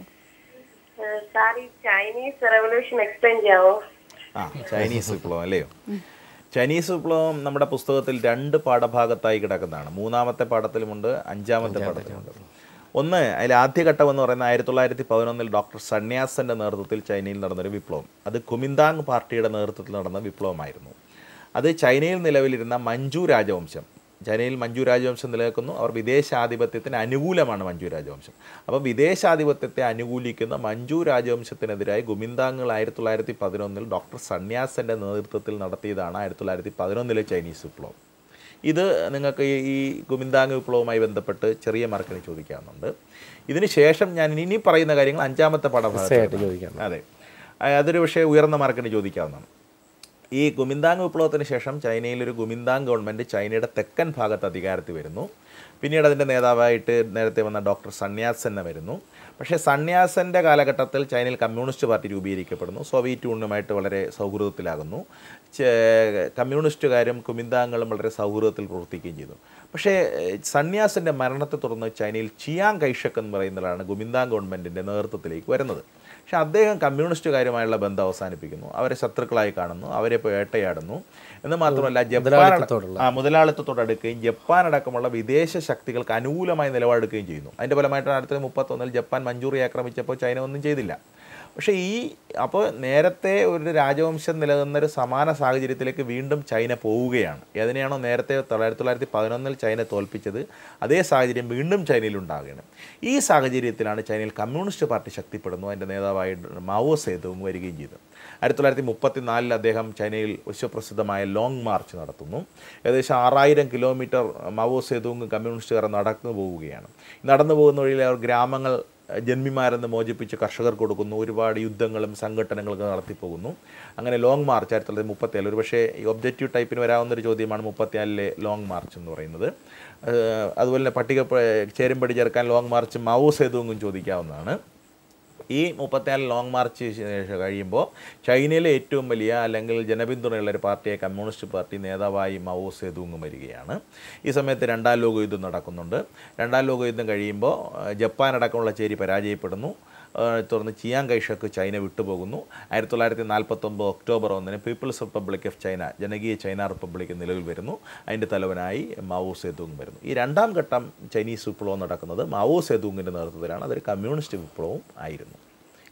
സാർ ഈ ചൈനീസ് റെവല്യൂഷൻ എക്സ്പ്ലെയിൻ ചെയ്യാവോ ആ ചൈനീസ് വിപ്ലവം അല്ലയോ ചൈനീസ് വിപ്ലവം നമ്മുടെ പുസ്തകത്തിൽ രണ്ട് പാഠഭാഗത്തായി കിടക്കുന്നതാണ് മൂന്നാമത്തെ പാഠത്തിലുമുണ്ട് അഞ്ചാമത്തെ പാഠത്തിലുമുണ്ട് ഒന്ന് അതിൽ ആദ്യഘട്ടം എന്ന് പറയുന്നത് ആയിരത്തി തൊള്ളായിരത്തി പതിനൊന്നിൽ ഡോക്ടർ സന്യാസന്റെ നേതൃത്വത്തിൽ ചൈനയിൽ നടന്നൊരു വിപ്ലവം അത് കുമിന്താങ് പാർട്ടിയുടെ നേതൃത്വത്തിൽ നടന്ന വിപ്ലവമായിരുന്നു അത് ചൈനയിൽ നിലവിലിരുന്ന മഞ്ജു രാജവംശം ചൈനയിൽ മഞ്ജു രാജവംശം നിലനിൽക്കുന്നു അവർ വിദേശാധിപത്യത്തിന് അനുകൂലമാണ് മഞ്ജു രാജവംശം അപ്പോൾ വിദേശാധിപത്യത്തെ അനുകൂലിക്കുന്ന മഞ്ജു രാജവംശത്തിനെതിരായി ഗുമിന്താങ്ങൾ ആയിരത്തി തൊള്ളായിരത്തി പതിനൊന്നിൽ ഡോക്ടർ സന്യാസന്റെ നേതൃത്വത്തിൽ നടത്തിയതാണ് ആയിരത്തി തൊള്ളായിരത്തി പതിനൊന്നിലെ ചൈനീസ് വിപ്ലവം ഇത് നിങ്ങൾക്ക് ഈ- ഈ ഗുമിന്താങ് വിപ്ലവവുമായി ബന്ധപ്പെട്ട് ചെറിയ മാർക്കിന് ചോദിക്കാവുന്നുണ്ട് ഇതിന് ശേഷം ഞാൻ ഇനി പറയുന്ന കാര്യങ്ങൾ അഞ്ചാമത്തെ തീർച്ചയായിട്ടും പാഠഭാഗത്ത് ചോദിക്കാം. അതെ ആ, അതൊരു പക്ഷേ ഉയർന്ന മാർക്കിന് ചോദിക്കാവുന്നതാണ് ഈ ഗുമിന്താങ് വിപ്ലവത്തിന് ശേഷം ചൈനയിൽ ഒരു ഗുമിന്താങ് ഗവൺമെൻറ് ചൈനയുടെ തെക്കൻ ഭാഗത്ത് അധികാരത്തിൽ വരുന്നു പിന്നീട് അതിൻ്റെ നേതാവായിട്ട് നേരത്തെ വന്ന ഡോക്ടർ സന്യാസൻ വരുന്നു പക്ഷേ സന്യാസൻ്റെ കാലഘട്ടത്തിൽ ചൈനയിൽ കമ്മ്യൂണിസ്റ്റ് പാർട്ടി രൂപീകരിക്കപ്പെടുന്നു സോവിയറ്റ് യൂണിയനുമായിട്ട് വളരെ സൗഹൃദത്തിലാകുന്നു ചെ- കമ്മ്യൂണിസ്റ്റുകാരും കുമിന്താങ്ങളും വളരെ സൗഹൃദത്തിൽ പ്രവർത്തിക്കുകയും ചെയ്തു പക്ഷേ ഏഹ്, സന്യാസിൻ്റെ മരണത്തെ തുടർന്ന് ചൈനയിൽ ചിയാങ് കൈഷക് എന്ന് പറയുന്നതാണ് ഗുമിന്താങ് ഗവൺമെൻറ്റിൻ്റെ നേതൃത്വത്തിലേക്ക് വരുന്നത് പക്ഷേ അദ്ദേഹം കമ്മ്യൂണിസ്റ്റുകാരുമായുള്ള ബന്ധം അവസാനിപ്പിക്കുന്നു അവരെ ശത്രുക്കളായി കാണുന്നു അവരെ ഇപ്പോൾ വേട്ടയാടുന്നു എന്ന് മാത്രമല്ല ജപ്പാൻ മുതലാളിത്തത്തോടുള്ള. ആ മുതലാളിത്തത്തോട് അടുക്കുകയും ജപ്പാൻ അടക്കമുള്ള വിദേശ ശക്തികൾക്ക് അനുകൂലമായി നിലപാടെടുക്കുകയും ചെയ്യുന്നു അതിൻ്റെ ഫലമായിട്ടാണ് അടുത്ത മുപ്പത്തൊന്നിൽ ജപ്പാൻ മഞ്ചൂറി ആക്രമിച്ചപ്പോൾ ചൈന ഒന്നും ചെയ്തില്ല പക്ഷേ ഈ അപ്പോൾ നേരത്തെ ഒരു രാജവംശം നിലനിന്ന ഒരു സമാന സാഹചര്യത്തിലേക്ക് വീണ്ടും ചൈന പോവുകയാണ് ഏതിനെയാണോ നേരത്തെ തൊള്ളായിരത്തി തൊള്ളായിരത്തി പതിനൊന്നിൽ ചൈന തോൽപ്പിച്ചത് അതേ സാഹചര്യം വീണ്ടും ചൈനയിൽ ഉണ്ടാവുകയാണ് ഈ സാഹചര്യത്തിലാണ് ചൈനയിൽ കമ്മ്യൂണിസ്റ്റ് പാർട്ടി ശക്തിപ്പെടുന്നു അതിൻ്റെ നേതാവായി മാവോ സേതുവും വരികയും ചെയ്തു ആയിരത്തി തൊള്ളായിരത്തി മുപ്പത്തി നാലിൽ അദ്ദേഹം ചൈനയിൽ വിശ്വപ്രസിദ്ധമായ ലോങ് മാർച്ച് നടത്തുന്നു ഏകദേശം ആറായിരം കിലോമീറ്റർ മാവോ സേതുവും കമ്മ്യൂണിസ്റ്റുകാർ നടന്നു പോവുകയാണ് നടന്നു പോകുന്ന വഴിയിൽ അവർ ഗ്രാമങ്ങൾ അഹ് ജന്മിമാരെന്ന് മോചിപ്പിച്ച് കർഷകർക്ക് കൊടുക്കുന്നു ഒരുപാട് യുദ്ധങ്ങളും സംഘടനകളൊക്കെ നടത്തിപ്പോകുന്നു അങ്ങനെ ലോങ് മാർച്ച് ആയിരത്തി തൊള്ളായിരത്തി മുപ്പത്തിയേഴ് ഒരു പക്ഷേ ഈ ഒബ്ജക്റ്റീവ് ടൈപ്പിന് വരാവുന്ന ഒരു ചോദ്യമാണ് മുപ്പത്തിനാലിലെ ലോങ് മാർച്ച് എന്ന് പറയുന്നത് ഏഹ് അതുപോലെ തന്നെ പട്ടിക ചേരുംപടി ചേർക്കാൻ ലോങ് മാർച്ച് മാവോ സേതുവും ചോദിക്കാവുന്നതാണ് ഈ മുപ്പത്തിനാല് ലോങ് മാർച്ച് ശേഷം കഴിയുമ്പോൾ ചൈനയിലെ ഏറ്റവും വലിയ അല്ലെങ്കിൽ ജനപിന്തുണയുള്ള ഒരു പാർട്ടിയെ കമ്മ്യൂണിസ്റ്റ് പാർട്ടി നേതാവായി മാവോ സേതുങ് വരികയാണ് ഈ സമയത്ത് രണ്ടാം ലോക യുദ്ധം നടക്കുന്നുണ്ട് രണ്ടാം ലോക യുദ്ധം കഴിയുമ്പോൾ ഏഹ്, ജപ്പാൻ അടക്കമുള്ള ചേരി പരാജയപ്പെടുന്നു ഏഹ്, തുടർന്ന് ചിയാങ് കൈഷക്ക് ചൈന വിട്ടുപോകുന്നു ആയിരത്തി തൊള്ളായിരത്തി നാൽപ്പത്തൊമ്പത് ഒക്ടോബർ ഒന്നിന് പീപ്പിൾസ് റിപ്പബ്ലിക് ഓഫ് ചൈന ജനകീയ ചൈന റിപ്പബ്ലിക് നിലവിൽ വരുന്നു അതിൻ്റെ തലവനായി മാവോ സേതുങ് വരുന്നു ഈ രണ്ടാം ഘട്ടം ചൈനീസ് വിപ്ലവം നടക്കുന്നത് മാവോ സേതുങ്ങിൻ്റെ നേതൃത്വത്തിലാണ് അതൊരു കമ്മ്യൂണിസ്റ്റ് വിപ്ലവവും ആയിരുന്നു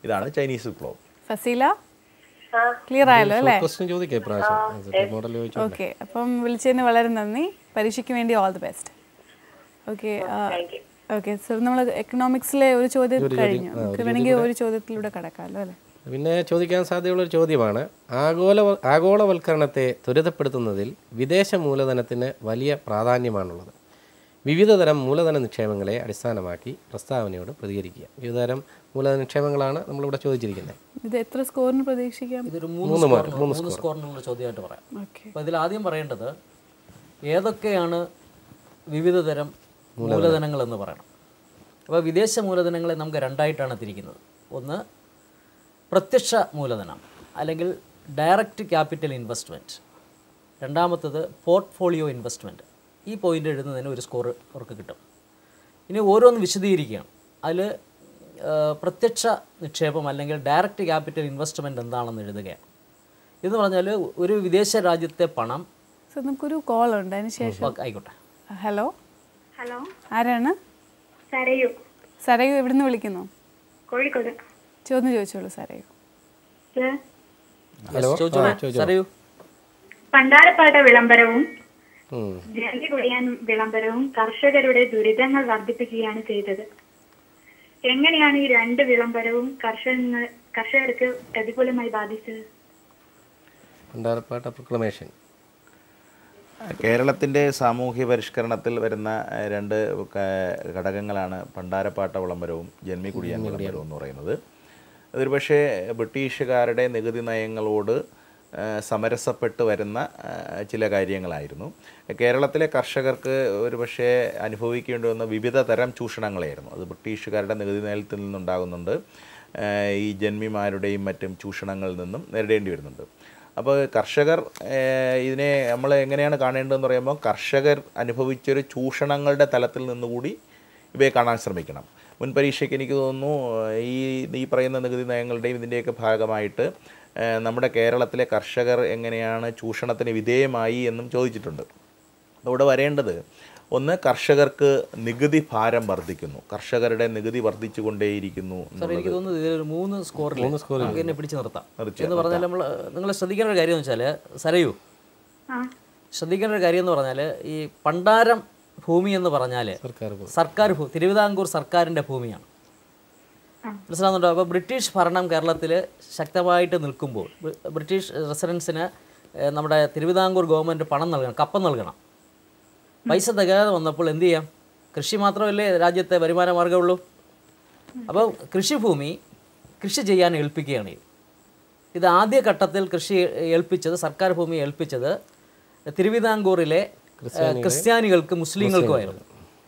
ഇതാണ് ചൈനീസ് വിപ്ലവം ഫസീല ക്ലിയർ ആയല്ലോ അല്ലേ ക്വസ്റ്റ്യൻ ചോദിക്കാം ഇപ്രാവശ്യം മോഡൽ ചോദിച്ചു ഓക്കെ അപ്പം വിളിച്ചതിന് വളരെ നന്ദി പരീക്ഷയ്ക്ക് വേണ്ടി all the best okay okay sir നമ്മൾ എക്കണോമിക്സിലെ ഒരു ചോദ്യം കഴിഞ്ഞു നമുക്ക് വേണമെങ്കിൽ ഒരു ചോദ്യത്തിലൂടെ കടക്കാമല്ലോ അല്ലേ പിന്നെ ചോദിക്കാൻ സാധ്യതയുള്ള ഒരു ചോദ്യമാണ് ആഗോള ആഗോളവൽക്കരണത്തെ ത്വരിതപ്പെടുത്തുന്നതിൽ വിദേശ മൂലധനത്തിന് വലിയ പ്രാധാന്യമാണുള്ളത് വിവിധതരം മൂലധന നിക്ഷേപങ്ങളെ അടിസ്ഥാനമാക്കി പ്രസ്താവനയോട് പ്രതികരിക്കുക വിവിധതരം മൂലധന നിക്ഷേപങ്ങളാണ് നമ്മളിവിടെ ചോദിച്ചിരിക്കുന്നത് ഇത് എത്ര സ്കോറിന് പ്രതീക്ഷിക്കാം ഇതൊരു മൂന്ന് മൂന്ന് സ്കോറിന് മാർക്ക്, മൂന്ന് മൂന്ന് സ്കോർ. സ്കോറിനുള്ള ചോദ്യമായിട്ട് പറയാം ഓക്കെ അപ്പോൾ ഇതിൽ ആദ്യം പറയേണ്ടത് ഏതൊക്കെയാണ് വിവിധ തരം മൂലധനങ്ങൾ എന്ന് പറയണം അപ്പോൾ വിദേശ മൂലധനങ്ങളെ നമുക്ക് രണ്ടായിട്ടാണ് തിരിക്കുന്നത് ഒന്ന് പ്രത്യക്ഷ മൂലധനം അല്ലെങ്കിൽ ഡയറക്റ്റ് ക്യാപിറ്റൽ ഇൻവെസ്റ്റ്മെൻറ്റ് രണ്ടാമത്തത് പോർട്ട്ഫോളിയോ ഇൻവെസ്റ്റ്മെൻറ്റ് ഈ പോയിന്റ് എഴുതുന്നതിന് ഒരു സ്കോർ അവർക്ക് കിട്ടും ഇനി ഓരോന്ന് വിശദീകരിക്കുകയാണ് അതിൽ പ്രത്യക്ഷ നിക്ഷേപം അല്ലെങ്കിൽ ഡയറക്റ്റ് ക്യാപിറ്റൽ ഇൻവെസ്റ്റ്മെൻറ്റ് എന്താണെന്ന് എഴുതുകയാണ് എന്ന് പറഞ്ഞാൽ ഒരു വിദേശ രാജ്യത്തെ പണം സർ നമുക്കൊരു കോൾ ഉണ്ട് അതിന് ശേഷം ഓക്കെ, ആയിക്കോട്ടെ ഹലോ ഹലോ ആരാണ് സരയു സരയു എവിടുന്ന് വിളിക്കുന്നു കോഴിക്കോട് ചോദ്യം ചോദിച്ചോളൂ സരയു സർ ഹലോ ചോദിച്ചോളൂ ആ, ചോദിച്ചോ. സരയു പണ്ടാരപ്പാട്ട വിളംബരവും ഉം. ജലി കുടിയാൻ വിളംബരവും കർഷകരുടെ ദുരിതങ്ങൾ വർദ്ധിപ്പിക്കുകയാണ് ചെയ്തത് എങ്ങനെയാണ് ഈ രണ്ട് വിളംബരവും കർഷകങ്ങൾ കർഷകർക്ക് പ്രതികൂലമായി ബാധിച്ചത് പണ്ടാരപ്പാട്ട പ്രൊക്ലമേഷൻ കേരളത്തിൻ്റെ സാമൂഹ്യ പരിഷ്കരണത്തിൽ വരുന്ന ഏഹ്, രണ്ട് ക- ഘടകങ്ങളാണ് പണ്ടാരപ്പാട്ട വിളംബരവും ജന്മികുടിയാൻ വിളംബരവും എന്ന് പറയുന്നത് അതൊരു പക്ഷേ ബ്രിട്ടീഷുകാരുടെ നികുതി നയങ്ങളോട് ഏഹ്, സമരസപ്പെട്ട് വരുന്ന ഏഹ്, ചില കാര്യങ്ങളായിരുന്നു കേരളത്തിലെ കർഷകർക്ക് ഒരു പക്ഷേ അനുഭവിക്കേണ്ടി വന്ന വിവിധ തരം ചൂഷണങ്ങളായിരുന്നു അത് ബ്രിട്ടീഷുകാരുടെ നികുതി നയത്തിൽ നിന്നുണ്ടാകുന്നുണ്ട് ഏഹ്, ഈ ജന്മിമാരുടെയും മറ്റും ചൂഷണങ്ങളിൽ നിന്നും നേരിടേണ്ടി വരുന്നുണ്ട് അപ്പോൾ കർഷകർ ഏഹ്, ഇതിനെ നമ്മൾ എങ്ങനെയാണ് കാണേണ്ടതെന്ന് പറയുമ്പോൾ കർഷകർ അനുഭവിച്ചൊരു ചൂഷണങ്ങളുടെ തലത്തിൽ നിന്നുകൂടി ഇവയെ കാണാൻ ശ്രമിക്കണം മുൻ പരീക്ഷയ്ക്ക് എനിക്ക് തോന്നുന്നു ഏഹ്, ഈ ഈ പറയുന്ന നികുതി നയങ്ങളുടെയും ഇതിൻ്റെയൊക്കെ ഭാഗമായിട്ട് ഏഹ്, നമ്മുടെ കേരളത്തിലെ കർഷകർ എങ്ങനെയാണ് ചൂഷണത്തിന് വിധേയമായി എന്നും ചോദിച്ചിട്ടുണ്ട് ഇവിടെ വരേണ്ടത് ഒന്ന് കർഷകർക്ക് നികുതി ഭാരം വർദ്ധിക്കുന്നു കർഷകരുടെ നികുതി വർദ്ധിച്ചുകൊണ്ടേയിരിക്കുന്നു സാർ എന്നുള്ളത് എനിക്ക് തോന്നുന്നത് ഇതിലൊരു മൂന്ന് സ്കോറിൽ മൂന്ന് score നമുക്ക് എന്നെ പിടിച്ച് നിർത്താം നിർത്തി- എന്ന് പറഞ്ഞാൽ നമ്മൾ നിങ്ങൾ ശ്രദ്ധിക്കേണ്ട ഒരു കാര്യം എന്ന് വെച്ചാൽ സരയു ആ ശ്രദ്ധിക്കേണ്ട ഒരു കാര്യം എന്ന് പറഞ്ഞാൽ ഈ പണ്ടാരം ഭൂമി എന്ന് പറഞ്ഞാൽ സർക്കാർ ഭൂമി. സർക്കാർ ഭൂ തിരുവിതാംകൂർ സർക്കാരിൻ്റെ ഭൂമിയാണ് മനസ്സിലാകുന്നുണ്ടോ അപ്പോൾ ബ്രിട്ടീഷ് ഭരണം കേരളത്തിൽ ശക്തമായിട്ട് നിൽക്കുമ്പോൾ ബ്- ബ്രിട്ടീഷ് റെസിഡൻസിന് ഏഹ്, നമ്മുടെ തിരുവിതാംകൂർ ഗവൺമെൻറ് പണം നൽകണം കപ്പം നൽകണം പൈസ തികയാതെ വന്നപ്പോൾ എന്ത് ചെയ്യാം കൃഷി മാത്രമല്ലേ രാജ്യത്തെ വരുമാന മാർഗ്ഗമുള്ളൂ അപ്പോൾ കൃഷിഭൂമി കൃഷി ചെയ്യാൻ ഏൽപ്പിക്കുകയാണ് ഇത്. ഇത് ആദ്യ ഘട്ടത്തിൽ കൃഷി ഏൽപ്പിച്ചത് സർക്കാർ ഭൂമി ഏൽപ്പിച്ചത് തിരുവിതാംകൂറിലെ ഏഹ്, ക്രിസ്ത്യാനികൾക്ക് മുസ്ലിങ്ങൾക്കുമായിരുന്നു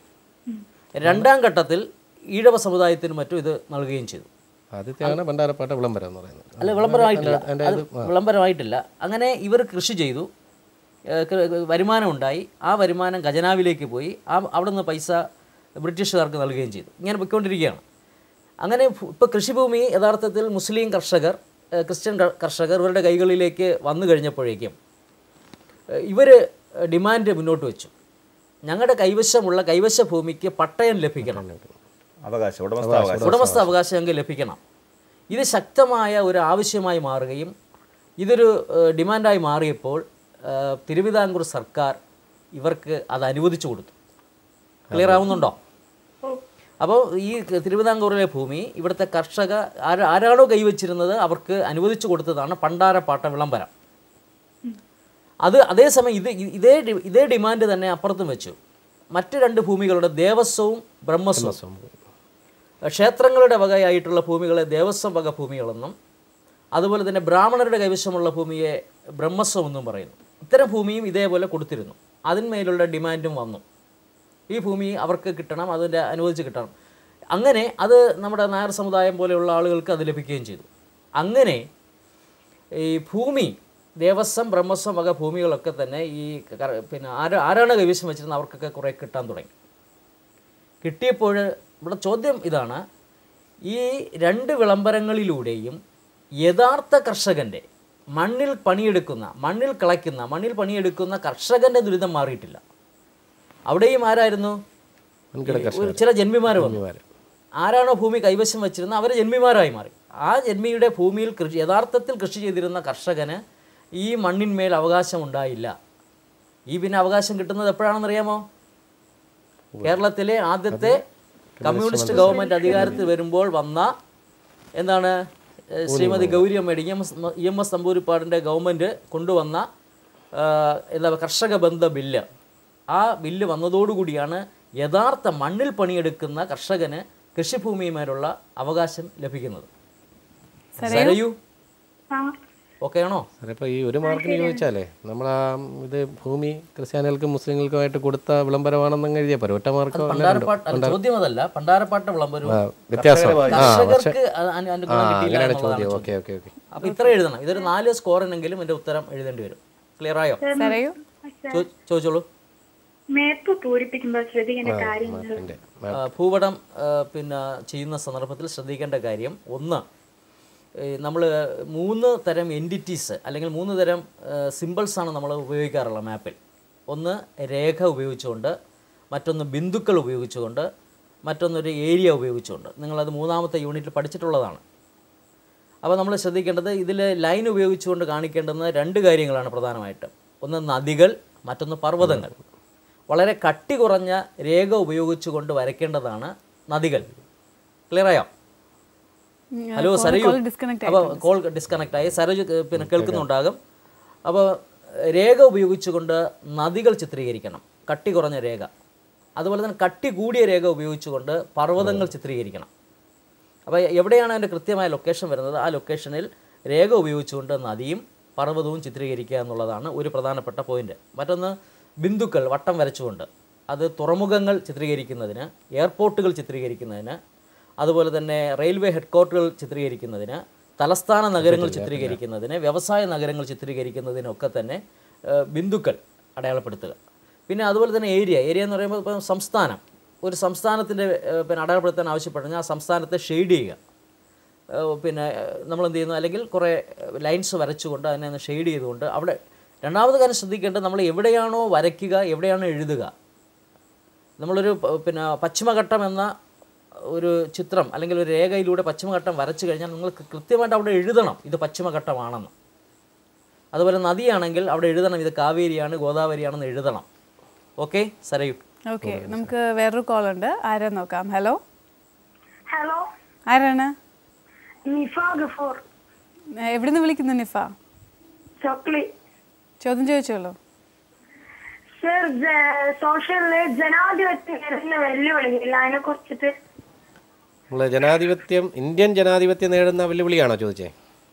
രണ്ടാം ഘട്ടത്തിൽ ഈഴവ സമുദായത്തിനും മറ്റും ഇത് നൽകുകയും ചെയ്തു ആദ്യത്തെയാണ് പണ്ടാരപ്പാട്ട വിളംബരം എന്ന് പറയുന്നത് അല്ല വിളംബരമായിട്ടില്ല അതിൻ്റെ അത് വിളംബരമായിട്ടില്ല അങ്ങനെ ഇവർ കൃഷി ചെയ്തു ഏഹ് ക- വരുമാനം ഉണ്ടായി ആ വരുമാനം ഖജനാവിലേക്ക് പോയി ആ അവിടെ നിന്ന് പൈസ ബ്രിട്ടീഷുകാർക്ക് നൽകുകയും ചെയ്തു ഇങ്ങനെ പൊയ്ക്കൊണ്ടിരിക്കുകയാണ് അങ്ങനെ ഇപ്പോൾ കൃഷിഭൂമി യഥാർത്ഥത്തിൽ മുസ്ലിം കർഷകർ ഏഹ് ക്രിസ്ത്യൻ ക- കർഷകർ ഇവരുടെ കൈകളിലേക്ക് വന്നു കഴിഞ്ഞപ്പോഴേക്കും ഇവർ ഡിമാൻഡ് മുന്നോട്ട് വെച്ചു ഞങ്ങളുടെ കൈവശമുള്ള കൈവശ ഭൂമിക്ക് പട്ടയം ലഭിക്കണം അവകാശം ഉടമസ്ഥാവകാശം ഉടമസ്ഥ അവകാശം ഞങ്ങൾക്ക് ലഭിക്കണം ഇത് ശക്തമായ ഒരു ആവശ്യമായി മാറുകയും ഇതൊരു ഏഹ്, ഡിമാൻഡായി മാറിയപ്പോൾ ഏഹ്, തിരുവിതാംകൂർ സർക്കാർ ഇവർക്ക് അത് അനുവദിച്ചു കൊടുത്തു ക്ലിയർ ആവുന്നുണ്ടോ അപ്പോൾ ഈ തിരുവിതാംകൂറിലെ ഭൂമി ഇവിടുത്തെ കർഷക ആര- ആരാണോ കൈവച്ചിരുന്നത് അവർക്ക് അനുവദിച്ചു കൊടുത്തതാണ് പണ്ടാരപ്പാട്ട വിളംബരം അത് അതേസമയം ഇത് ഇ- ഇതേ ഡി- ഇതേ ഡിമാൻഡ് തന്നെ അപ്പുറത്തും വെച്ചു മറ്റ് രണ്ട് ഭൂമികളുടെ ദേവസ്വവും ബ്രഹ്മസ്വവും ക്ഷേത്രങ്ങളുടെ വകയായിട്ടുള്ള ഭൂമികളെ ദേവസ്വം വക ഭൂമികളെന്നും അതുപോലെ തന്നെ ബ്രാഹ്മണരുടെ കൈവശമുള്ള ഭൂമിയെ ബ്രഹ്മസ്വം എന്നും പറയുന്നു ഇത്തരം ഭൂമിയും ഇതേപോലെ കൊടുത്തിരുന്നു അതിന്മേലുള്ള ഡിമാൻഡും വന്നു ഈ ഭൂമി അവർക്ക് കിട്ടണം അതിൻ്റെ അനുവദിച്ച് കിട്ടണം അങ്ങനെ അത് നമ്മുടെ നായർ സമുദായം പോലെയുള്ള ആളുകൾക്ക് അത് ലഭിക്കുകയും ചെയ്തു അങ്ങനെ ഈ ഭൂമി ദേവസ്വം ബ്രഹ്മസ്വം വക ഭൂമികളൊക്കെ തന്നെ ഈ കര- പിന്നെ ആര് ആരാണ് കൈവശം വെച്ചിരുന്നത് അവർക്കൊക്കെ കുറേ കിട്ടാൻ തുടങ്ങി കിട്ടിയപ്പോൾ ഇവിടെ ചോദ്യം ഇതാണ് ഈ രണ്ട് വിളംബരങ്ങളിലൂടെയും യഥാർത്ഥ കർഷകൻ്റെ മണ്ണിൽ പണിയെടുക്കുന്ന മണ്ണിൽ കിളയ്ക്കുന്ന മണ്ണിൽ പണിയെടുക്കുന്ന കർഷകൻ്റെ ദുരിതം മാറിയിട്ടില്ല അവിടെയും ആരായിരുന്നു വൻകിട ഈ ഒരു ചില ജന്മിമാർ വന്നു ആരാണോ ഭൂമി കൈവശം വെച്ചിരുന്നത് അവർ ജന്മിമാരായി മാറി ആ ജന്മിയുടെ ഭൂമിയിൽ കൃഷി യഥാർത്ഥത്തിൽ കൃഷി ചെയ്തിരുന്ന കർഷകന് ഈ മണ്ണിന്മേൽ അവകാശം ഉണ്ടായില്ല ഈ പിന്നെ അവകാശം കിട്ടുന്നത് എപ്പോഴാണെന്ന് അറിയാമോ കേരളത്തിലെ ആദ്യത്തെ കമ്മ്യൂണിസ്റ്റ് ഗവൺമെൻറ് അധികാരത്തിൽ വരുമ്പോൾ വന്ന എന്താണ് ഏഹ് ശ്രീമതി ഗൗരി അമ്മയുടെ E M S E M S നമ്പൂരിപ്പാടിൻ്റെ ഗവൺമെൻറ് കൊണ്ടുവന്ന ആഹ് എന്താ കർഷക ബന്ധ ബില്ല് ആ ബില്ല് വന്നതോടുകൂടിയാണ് യഥാർത്ഥ മണ്ണിൽ പണിയെടുക്കുന്ന കർഷകന് കൃഷിഭൂമിയുമായുള്ള അവകാശം ലഭിക്കുന്നത് സരയു ഓക്കെ ആണോ സാറേ ഇപ്പോൾ ഈ ഒരു മാർക്കിന് ചോദിച്ചാലേ നമ്മൾ ആ ഇത് ഭൂമി ക്രിസ്ത്യാനികൾക്കും മുസ്ലിങ്ങൾക്കുമായിട്ട് കൊടുത്ത വിളംബരമാണെന്ന് എഴുതിയാൽ പോരെ ഒറ്റ മാർക്കോ അല്ല രണ്ടോ? പണ്ടാരപ്പാട്ട് അല്ല, ചോദ്യം അതല്ല പണ്ടാരപ്പാട്ട് വിളംബരം ആ, വ്യത്യാസം. ആ, കർഷകർക്ക് പക്ഷേ- അത് അതിന് അതിന്റെ ആ, ഗുണം കിട്ടിയില്ല അങ്ങനെയാണ് എന്നുള്ളതാണ് ചോദ്യം. ചോദ്യം. Okay, okay, okay. അപ്പൊ ഇത്ര എഴുതണം ഇതൊരു നാല് സ്കോറിനെങ്കിലും എന്റെ ഉത്തരം എഴുതേണ്ടി വരും ക്ലിയർ ആയോ സരയു ചോ- ചോദിച്ചോളൂ മേപ്പ് പൂരിപ്പിക്കുമ്പോൾ ശ്രദ്ധിക്കേണ്ട കാര്യങ്ങൾ ആ, ഭൂപടം ആ, പിന്നെ ചെയ്യുന്ന സന്ദർഭത്തിൽ ശ്രദ്ധിക്കേണ്ട കാര്യം ഒന്ന് നമ്മൾ മൂന്ന് തരം എൻറ്റിറ്റീസ് അല്ലെങ്കിൽ മൂന്ന് തരം സിമ്പിൾസ് ആണ് നമ്മൾ ഉപയോഗിക്കാറുള്ളത് മാപ്പിൽ ഒന്ന് രേഖ ഉപയോഗിച്ചുകൊണ്ട് മറ്റൊന്ന് ബിന്ദുക്കൾ ഉപയോഗിച്ചുകൊണ്ട് മറ്റൊന്നൊരു ഏരിയ ഉപയോഗിച്ചുകൊണ്ട് നിങ്ങളത് മൂന്നാമത്തെ യൂണിറ്റിൽ പഠിച്ചിട്ടുള്ളതാണ് അപ്പോൾ നമ്മൾ ശ്രദ്ധിക്കേണ്ടത് ഇതിൽ ലൈൻ ഉപയോഗിച്ചുകൊണ്ട് കാണിക്കേണ്ടുന്ന രണ്ട് കാര്യങ്ങളാണ് പ്രധാനമായിട്ടും ഒന്ന് നദികൾ മറ്റൊന്ന് പർവ്വതങ്ങൾ വളരെ കട്ടി കുറഞ്ഞ രേഖ ഉപയോഗിച്ചുകൊണ്ട് വരയ്ക്കേണ്ടതാണ് നദികൾ ക്ലിയർ ആയോ ഹലോ സരയു അപ്പോൾ കോൾ ഡിസ്കണക്ട് ആയി സരജു ഏ, പിന്നെ കേൾക്കുന്നുണ്ടാകും അപ്പോൾ രേഖ ഉപയോഗിച്ചുകൊണ്ട് നദികൾ ചിത്രീകരിക്കണം കട്ടി കുറഞ്ഞ രേഖ അതുപോലെ തന്നെ കട്ടി കൂടിയ രേഖ ഉപയോഗിച്ചുകൊണ്ട് പർവ്വതങ്ങൾ ചിത്രീകരിക്കണം അപ്പോൾ എവിടെയാണ് അതിൻ്റെ കൃത്യമായ ലൊക്കേഷൻ വരുന്നത് ആ ലൊക്കേഷനിൽ രേഖ ഉപയോഗിച്ചുകൊണ്ട് നദിയും പർവ്വതവും ചിത്രീകരിക്കുക എന്നുള്ളതാണ് ഒരു പ്രധാനപ്പെട്ട പോയിന്റ് മറ്റൊന്ന് ബിന്ദുക്കൾ വട്ടം വരച്ചുകൊണ്ട് അത് തുറമുഖങ്ങൾ ചിത്രീകരിക്കുന്നതിന് എയർപോർട്ടുകൾ ചിത്രീകരിക്കുന്നതിന് അതുപോലെ തന്നെ റെയിൽവേ ഹെഡ്ക്വാർട്ടറുകൾ ചിത്രീകരിക്കുന്നതിന് തലസ്ഥാന നഗരങ്ങൾ ചിത്രീകരിക്കുന്നതിന് വ്യവസായ നഗരങ്ങൾ ചിത്രീകരിക്കുന്നതിനൊക്കെ തന്നെ ഏഹ്, ബിന്ദുക്കൾ അടയാളപ്പെടുത്തുക പിന്നെ അതുപോലെ തന്നെ ഏരിയ ഏരിയ എന്ന് പറയുമ്പോൾ ഇപ്പം സംസ്ഥാനം ഒരു സംസ്ഥാനത്തിൻ്റെ പിന്നെ അടയാളപ്പെടുത്താൻ ആവശ്യപ്പെടുന്ന ആ സംസ്ഥാനത്തെ ഷെയ്ഡ് ചെയ്യുക ഏഹ് പിന്നെ നമ്മൾ എന്ത് ചെയ്യുന്നു അല്ലെങ്കിൽ കുറേ ലൈൻസ് വരച്ചുകൊണ്ട് അതിനെ ഒന്ന് ഷെയ്ഡ് ചെയ്തുകൊണ്ട് അവിടെ രണ്ടാമത് കാര്യം ശ്രദ്ധിക്കേണ്ടത് നമ്മൾ എവിടെയാണോ വരയ്ക്കുക എവിടെയാണോ എഴുതുക നമ്മളൊരു പ- പിന്നെ പശ്ചിമഘട്ടം എന്ന ഒരു ചിത്രം അല്ലെങ്കിൽ ഒരു രേഖയിലൂടെ പശ്ചിമഘട്ടം വരച്ചു കഴിഞ്ഞാൽ നിങ്ങൾക്ക് കൃത്യമായിട്ട് അവിടെ എഴുതണം ഇത് പശ്ചിമഘട്ടമാണെന്ന് അതുപോലെ നദിയാണെങ്കിൽ അവിടെ എഴുതണം ഇത് കാവേരിയാണ് ഗോദാവരിയാണെന്ന് എഴുതണം ഓക്കെ സരയു ഓക്കെ നമുക്ക് വേറൊരു കോൾ ഉണ്ട് ആരാ നോക്കാം ഹലോ ഹലോ ആരാണ് നിഫ ഗഫൂർ എവിടെ നിന്ന് വിളിക്കുന്നു നിഫ ചൊക്ലി ചോദ്യം ചോദിച്ചോളൂ സർ സോഷ്യലില് ജനാധിപത്യം നേരിടുന്ന വെല്ലുവിളിയില്ല അതിനെ കുറിച്ചിട്ട് നമ്മൾ ജനാധിപത്യം ഇന്ത്യൻ ജനാധിപത്യം നേടുന്ന വെല്ലുവിളിയാണോ ചോദിച്ചേ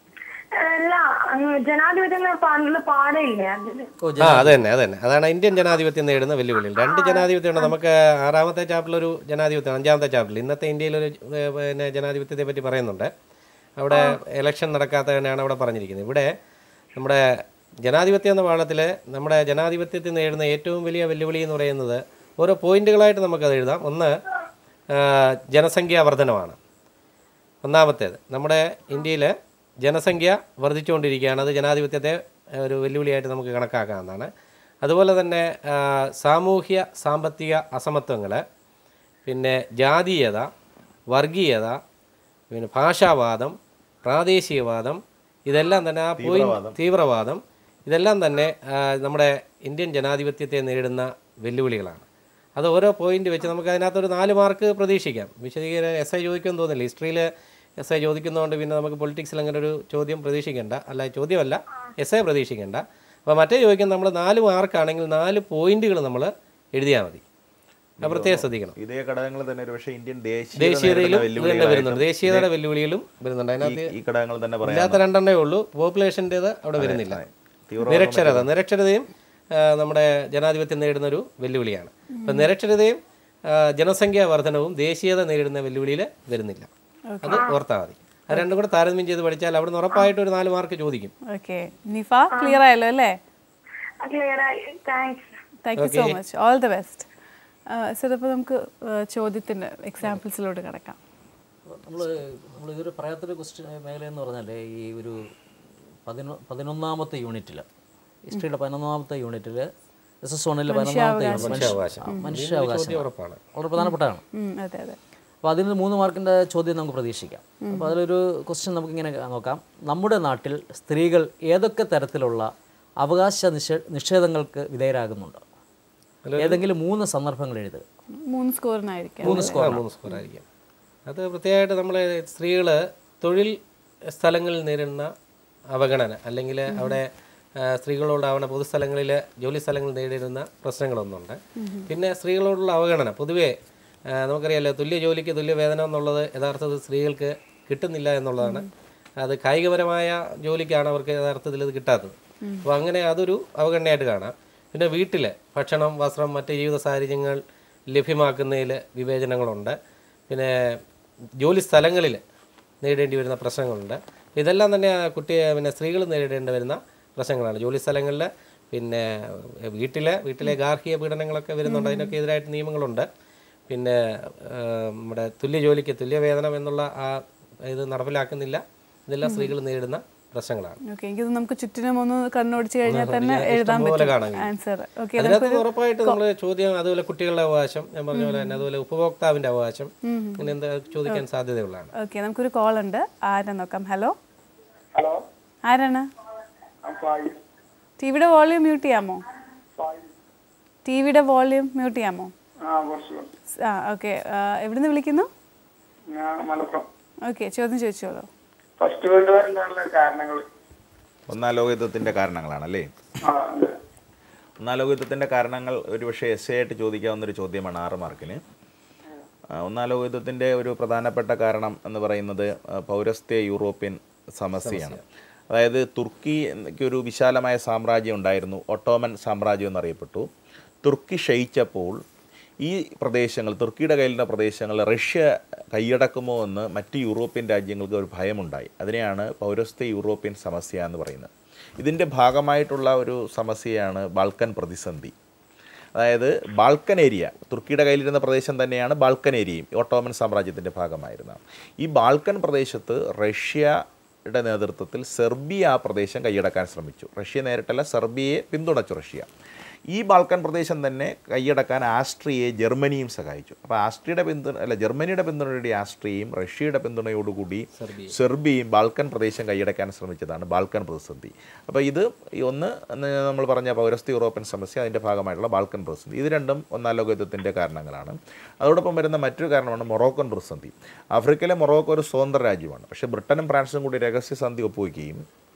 അല്ല അങ്ങ് ജനാധിപത്യം എന്ന് പറഞ്ഞുള്ള പാടില്ലേ അതില് ആ അത് തന്നെ അത് തന്നെ അതാണ് ഇന്ത്യൻ ജനാധിപത്യം നേടുന്ന വെല്ലുവിളികൾ രണ്ട് ജനാധിപത്യമുണ്ട് നമുക്ക് ആറാമത്തെ ചാപ്റ്ററിൽ ഒരു ജനാധിപത്യം അഞ്ചാമത്തെ ചാപ്റ്ററിൽ ഇന്നത്തെ ഇന്ത്യയിലൊരു ഏ, പിന്നെ ജനാധിപത്യത്തെ പറ്റി പറയുന്നുണ്ട് അവിടെ ഇലക്ഷൻ നടക്കാത്ത തന്നെയാണ് അവിടെ പറഞ്ഞിരിക്കുന്നത് ഇവിടെ നമ്മുടെ ജനാധിപത്യം എന്ന പാഠത്തിൽ നമ്മുടെ ജനാധിപത്യത്തിൽ നേടുന്ന ഏറ്റവും വലിയ വെല്ലുവിളി എന്ന് പറയുന്നത് ഓരോ പോയിന്റുകളായിട്ട് നമുക്കത് എഴുതാം ഒന്ന് ആ, ജനസംഖ്യാ വർധനമാണ് ഒന്നാമത്തേത് നമ്മുടെ ഇന്ത്യയിൽ ജനസംഖ്യ വർദ്ധിച്ചുകൊണ്ടിരിക്കുകയാണ് അത് ജനാധിപത്യത്തെ ആ, ഒരു വെല്ലുവിളിയായിട്ട് നമുക്ക് കണക്കാക്കാവുന്നതാണ് അതുപോലെ തന്നെ ആ, സാമൂഹ്യ സാമ്പത്തിക അസമത്വങ്ങൾ പിന്നെ ജാതീയത വർഗീയത പിന്നെ ഭാഷാവാദം പ്രാദേശികവാദം ഇതെല്ലാം തന്നെ ആ പോയിന്റ് തീവ്രവാദം ഇതെല്ലാം തന്നെ ആ, നമ്മുടെ ഇന്ത്യൻ ജനാധിപത്യത്തെ നേരിടുന്ന വെല്ലുവിളികളാണ് അത് ഓരോ പോയിന്റ് വെച്ച് നമുക്ക് അതിനകത്തൊരു നാല് മാർക്ക് പ്രതീക്ഷിക്കാം വിശദീകരണം എസ് ഐ ചോദിക്കുമെന്ന് തോന്നില്ല ഹിസ്റ്ററിയിൽ എസ് ഐ ചോദിക്കുന്നതുകൊണ്ട് പിന്നെ നമുക്ക് പൊളിറ്റിക്സിൽ അങ്ങനെ ഒരു ചോദ്യം പ്രതീക്ഷിക്കേണ്ട അല്ല ചോദ്യമല്ല എസ് ഐ പ്രതീക്ഷിക്കേണ്ട അപ്പോൾ മറ്റേ ചോദിക്കുന്നത് നമ്മൾ നാല് മാർക്കാണെങ്കിൽ നാല് പോയിന്റുകൾ നമ്മൾ എഴുതിയാൽ മതി അത് പ്രത്യേകം ശ്രദ്ധിക്കണം ഇതേ ഘടകങ്ങൾ തന്നെ ഒരു പക്ഷേ ഇന്ത്യൻ ദേശീയത ദേശീയതയിലും നേരിടുന്ന ഇത് തന്നെ വരുന്നുണ്ട് വെല്ലുവിളികളായിട്ടും ദേശീയതയുടെ ഇതേ- വെല്ലുവിളികളും വരുന്നുണ്ട് അതിനകത്ത് ഈ- ഈ ഘടകങ്ങൾ തന്നെ പറയാം ഇല്ലാത്ത രണ്ടെണ്ണേ ഉള്ളൂ പോപ്പുലേഷൻ്റേത് അവിടെ വരുന്നില്ല തീവ്രവാദം നിരക്ഷരത നിരക്ഷരതയും ആ, നമ്മുടെ ജനാധിപത്യം നേരിടുന്ന ഒരു വെല്ലുവിളിയാണ് അപ്പം നിരക്ഷരതയും ആ, ജനസംഖ്യാ വർധനവും ദേശീയത നേരിടുന്ന വെല്ലുവിളിയിൽ വരുന്നില്ല അത് ഓർത്താൽ മതി അത് രണ്ടും കൂടെ താരതമ്യം ചെയ്ത് പഠിച്ചാൽ അവിടെ നിന്ന് ഉറപ്പായിട്ട് ഒരു നാല് മാർക്ക് ചോദിക്കും ഓക്കെ നിഫ ക്ലിയർ ആയല്ലോ അല്ലേ ക്ലിയർ ആയി thanks thank you so much all the best sir അപ്പോൾ നമുക്ക് ആ, ചോദ്യത്തിൻ്റെ എക്സാമ്പിൾസിലോട്ട് കിടക്കാം നമ്മൾ നമ്മൾ ഇതൊരു പറയാത്തൊരു ക്വസ്റ്റ്യൻ മേഖല എന്ന് പറഞ്ഞാൽ ഈ ഒരു പതിനൊ പതിനൊന്നാമത്തെ യൂണിറ്റിൽ ഹിസ്റ്ററിയുടെ പതിനൊന്നാമത്തെ യൂണിറ്റിൽ എസ് എസ് വണ്ണിലെ പതിനൊന്നാമത്തെ യൂണിറ്റ് മനുഷ്യാവകാശം. മനുഷ്യാവകാശം ചോദ്യം ഉറപ്പാണ്. വളരെ പ്രധാനപ്പെട്ടതാണ് ഉം, അതെ അതെ അപ്പോൾ അതിന് മൂന്ന് മാർക്കിൻ്റെ ചോദ്യം നമുക്ക് പ്രതീക്ഷിക്കാം അപ്പോൾ അതിലൊരു ക്വസ്റ്റ്യൻ നമുക്കിങ്ങനെ നോക്കാം നമ്മുടെ നാട്ടിൽ സ്ത്രീകൾ ഏതൊക്കെ തരത്തിലുള്ള അവകാശ നിഷേ നിഷേധങ്ങൾക്ക് വിധേയരാകുന്നുണ്ട് ഏതെങ്കിലും മൂന്ന് സന്ദർഭങ്ങൾ എഴുതുക മൂന്ന് സ്കോറിനായിരിക്കാം മൂന്ന് സ്കോർ മൂന്ന് സ്കോർ ആയിരിക്കും അത് പ്രത്യേകമായിട്ട് നമ്മൾ സ്ത്രീകൾ തൊഴിൽ സ്ഥലങ്ങളിൽ നേരിടുന്ന അവഗണന അല്ലെങ്കിൽ അവിടെ ആ, സ്ത്രീകളോടാവണ പൊതുസ്ഥലങ്ങളിൽ ജോലി സ്ഥലങ്ങളിൽ നേരിടുന്ന പ്രശ്നങ്ങളൊന്നുണ്ട് പിന്നെ സ്ത്രീകളോടുള്ള അവഗണന പൊതുവേ ആ, നമുക്കറിയാലോ തുല്യ ജോലിക്ക് തുല്യ വേതനം എന്നുള്ളത് യഥാർത്ഥത്തിൽ സ്ത്രീകൾക്ക് കിട്ടുന്നില്ല എന്നുള്ളതാണ് അത് കായികപരമായ ജോലിക്കാണ് അവർക്ക് യഥാർത്ഥത്തിൽ ഇത് കിട്ടാത്തത് അപ്പോൾ അങ്ങനെ അതൊരു അവഗണനയായിട്ട് കാണാം പിന്നെ വീട്ടിൽ ഭക്ഷണം വസ്ത്രം മറ്റ് ജീവിത സാഹചര്യങ്ങൾ ലഭ്യമാക്കുന്നതിൽ വിവേചനങ്ങളുണ്ട് പിന്നെ ജോലി സ്ഥലങ്ങളിൽ നേരിടേണ്ടി വരുന്ന പ്രശ്നങ്ങളുണ്ട് ഇതെല്ലാം തന്നെ ആ കുട്ടിയെ പിന്നെ സ്ത്രീകൾ നേരിടേണ്ടി വരുന്ന പ്രശ്നങ്ങളാണ് ജോലി സ്ഥലങ്ങളിൽ പിന്നെ വീട്ടിലെ വീട്ടിലെ ഗാർഹിക പീഡനങ്ങളൊക്കെ വരുന്നുണ്ട് അതിനൊക്കെ എതിരായിട്ട് നിയമങ്ങളുണ്ട് പിന്നെ ആ, നമ്മുടെ തുല്യ ജോലിക്ക് തുല്യ വേതനം എന്നുള്ള ആ ഇത് നടപ്പിലാക്കുന്നില്ല ഇതെല്ലാം സ്ത്രീകൾ നേരിടുന്ന പ്രശ്നങ്ങളാണ് ഓക്കെ എനിക്ക് തോന്നുന്നു നമുക്ക് ചുറ്റിനും ഒന്ന് കണ്ണോടിച്ച് കഴിഞ്ഞാൽ തന്നെ ഇഷ്ടം എഴുതാൻ പോലെ കാണാൻ പറ്റും കഴിയും. ആൻസർ ഓക്കെ അതിനകത്ത് ഉറപ്പായിട്ട് നമ്മൾ ചോദ്യം അതുപോലെ കുട്ടികളുടെ അവകാശം ഞാൻ പറഞ്ഞ പോലെ തന്നെ അതുപോലെ ഉപഭോക്താവിന്റെ അവകാശം ഇങ്ങനെ എന്താ ചോദിക്കാൻ സാധ്യതയുള്ളതാണ് ഓക്കെ നമുക്കൊരു കോൾ ഉണ്ട് ആരാ നോക്കാം ഹലോ ഹലോ ആരാണ് ടിവിയുടെ വോളിയം മ്യൂട്ട് ചെയ്യാമോ ടിവിയുടെ വോളിയം മ്യൂട്ട് ചെയ്യാമോ ആ കുറച്ച് കുറച്ച്. ആ ഓക്കെ എവിടുന്ന് വിളിക്കുന്നു ഞാൻ മലപ്പുറം ഓക്കെ ചോദ്യം ചോദിച്ചോളൂ ഫസ്റ്റ് വേൾഡ് വാർ ഉണ്ടാകാനുള്ള കാരണങ്ങൾ ഒന്നാം ലോകയുദ്ധത്തിൻ്റെ കാരണങ്ങളാണല്ലേ ആ അതെ ഒന്നാം ലോകയുദ്ധത്തിൻ്റെ കാരണങ്ങൾ ഒരുപക്ഷെ എസ് എ ആയിട്ട് ചോദിക്കാവുന്ന ഒരു ചോദ്യമാണ് ആറ് മാർക്കിന് ആ, ഒന്നാം ലോകയുദ്ധത്തിൻ്റെ ഒരു പ്രധാനപ്പെട്ട കാരണം എന്ന് പറയുന്നത് ആ, പൗരസ്ത്യ യൂറോപ്യൻ സമസ്യയാണ് അതായത് തുർക്കിക്ക് ഒരു വിശാലമായ സാമ്രാജ്യം ഉണ്ടായിരുന്നു ഒട്ടോമൻ സാമ്രാജ്യം എന്നറിയപ്പെട്ടു തുർക്കി ക്ഷയിച്ചപ്പോൾ ഈ പ്രദേശങ്ങൾ തുർക്കിയുടെ കയ്യിലുള്ള പ്രദേശങ്ങൾ റഷ്യ കൈയടക്കുമോ എന്ന് മറ്റ് യൂറോപ്യൻ രാജ്യങ്ങൾക്ക് ഒരു ഭയമുണ്ടായി അതിനെയാണ് പൗരസ്ത്യ യൂറോപ്യൻ സമസ്യ എന്ന് പറയുന്നത് ഇതിൻ്റെ ഭാഗമായിട്ടുള്ള ഒരു സമസ്യയാണ് ബാൾക്കൻ പ്രതിസന്ധി അതായത് ബാൾക്കൻ ഏരിയ തുർക്കിയുടെ കയ്യിലിരുന്ന പ്രദേശം തന്നെയാണ് ബാൾക്കൻ ഏരിയയും ഓട്ടോമൻ സാമ്രാജ്യത്തിൻ്റെ ഭാഗമായിരുന്ന ഈ ബാൾക്കൻ പ്രദേശത്ത് റഷ്യയുടെ നേതൃത്വത്തിൽ സെർബിയ ആ പ്രദേശം കൈയടക്കാൻ ശ്രമിച്ചു റഷ്യ നേരിട്ടല്ല സെർബിയയെ പിന്തുണച്ചു റഷ്യ ഈ ബാൾക്കൻ പ്രദേശം തന്നെ കൈയടക്കാൻ ആസ്ട്രിയയെ ജർമ്മനിയും സഹായിച്ചു അപ്പോൾ ആസ്ട്രിയയുടെ പിന്തുണ അല്ല ജർമ്മനിയുടെ പിന്തുണയോടെ ആസ്ട്രിയയും റഷ്യയുടെ പിന്തുണയോടുകൂടി സെർബിയയും ബാൾക്കൻ പ്രദേശം കൈയടക്കാൻ ശ്രമിച്ചതാണ് ബാൾക്കൻ പ്രതിസന്ധി അപ്പോൾ ഇത് ഈ ഒന്ന് എന്ന് നമ്മൾ പറഞ്ഞ പൗരസ്ത്യ യൂറോപ്യൻ സമസ്യ അതിൻ്റെ ഭാഗമായിട്ടുള്ള ബാൾക്കൻ പ്രതിസന്ധി ഇത് രണ്ടും ഒന്നാം ലോക യുദ്ധത്തിൻ്റെ കാരണങ്ങളാണ് അതോടൊപ്പം വരുന്ന മറ്റൊരു കാരണമാണ് മൊറോക്കൻ പ്രതിസന്ധി ആഫ്രിക്കയിലെ മൊറോക്കോ ഒരു സ്വതന്ത്ര രാജ്യമാണ് പക്ഷേ ബ്രിട്ടനും ഫ്രാൻസും കൂടി രഹസ്യസന്ധി ഒപ്പുവയ്ക്കുകയും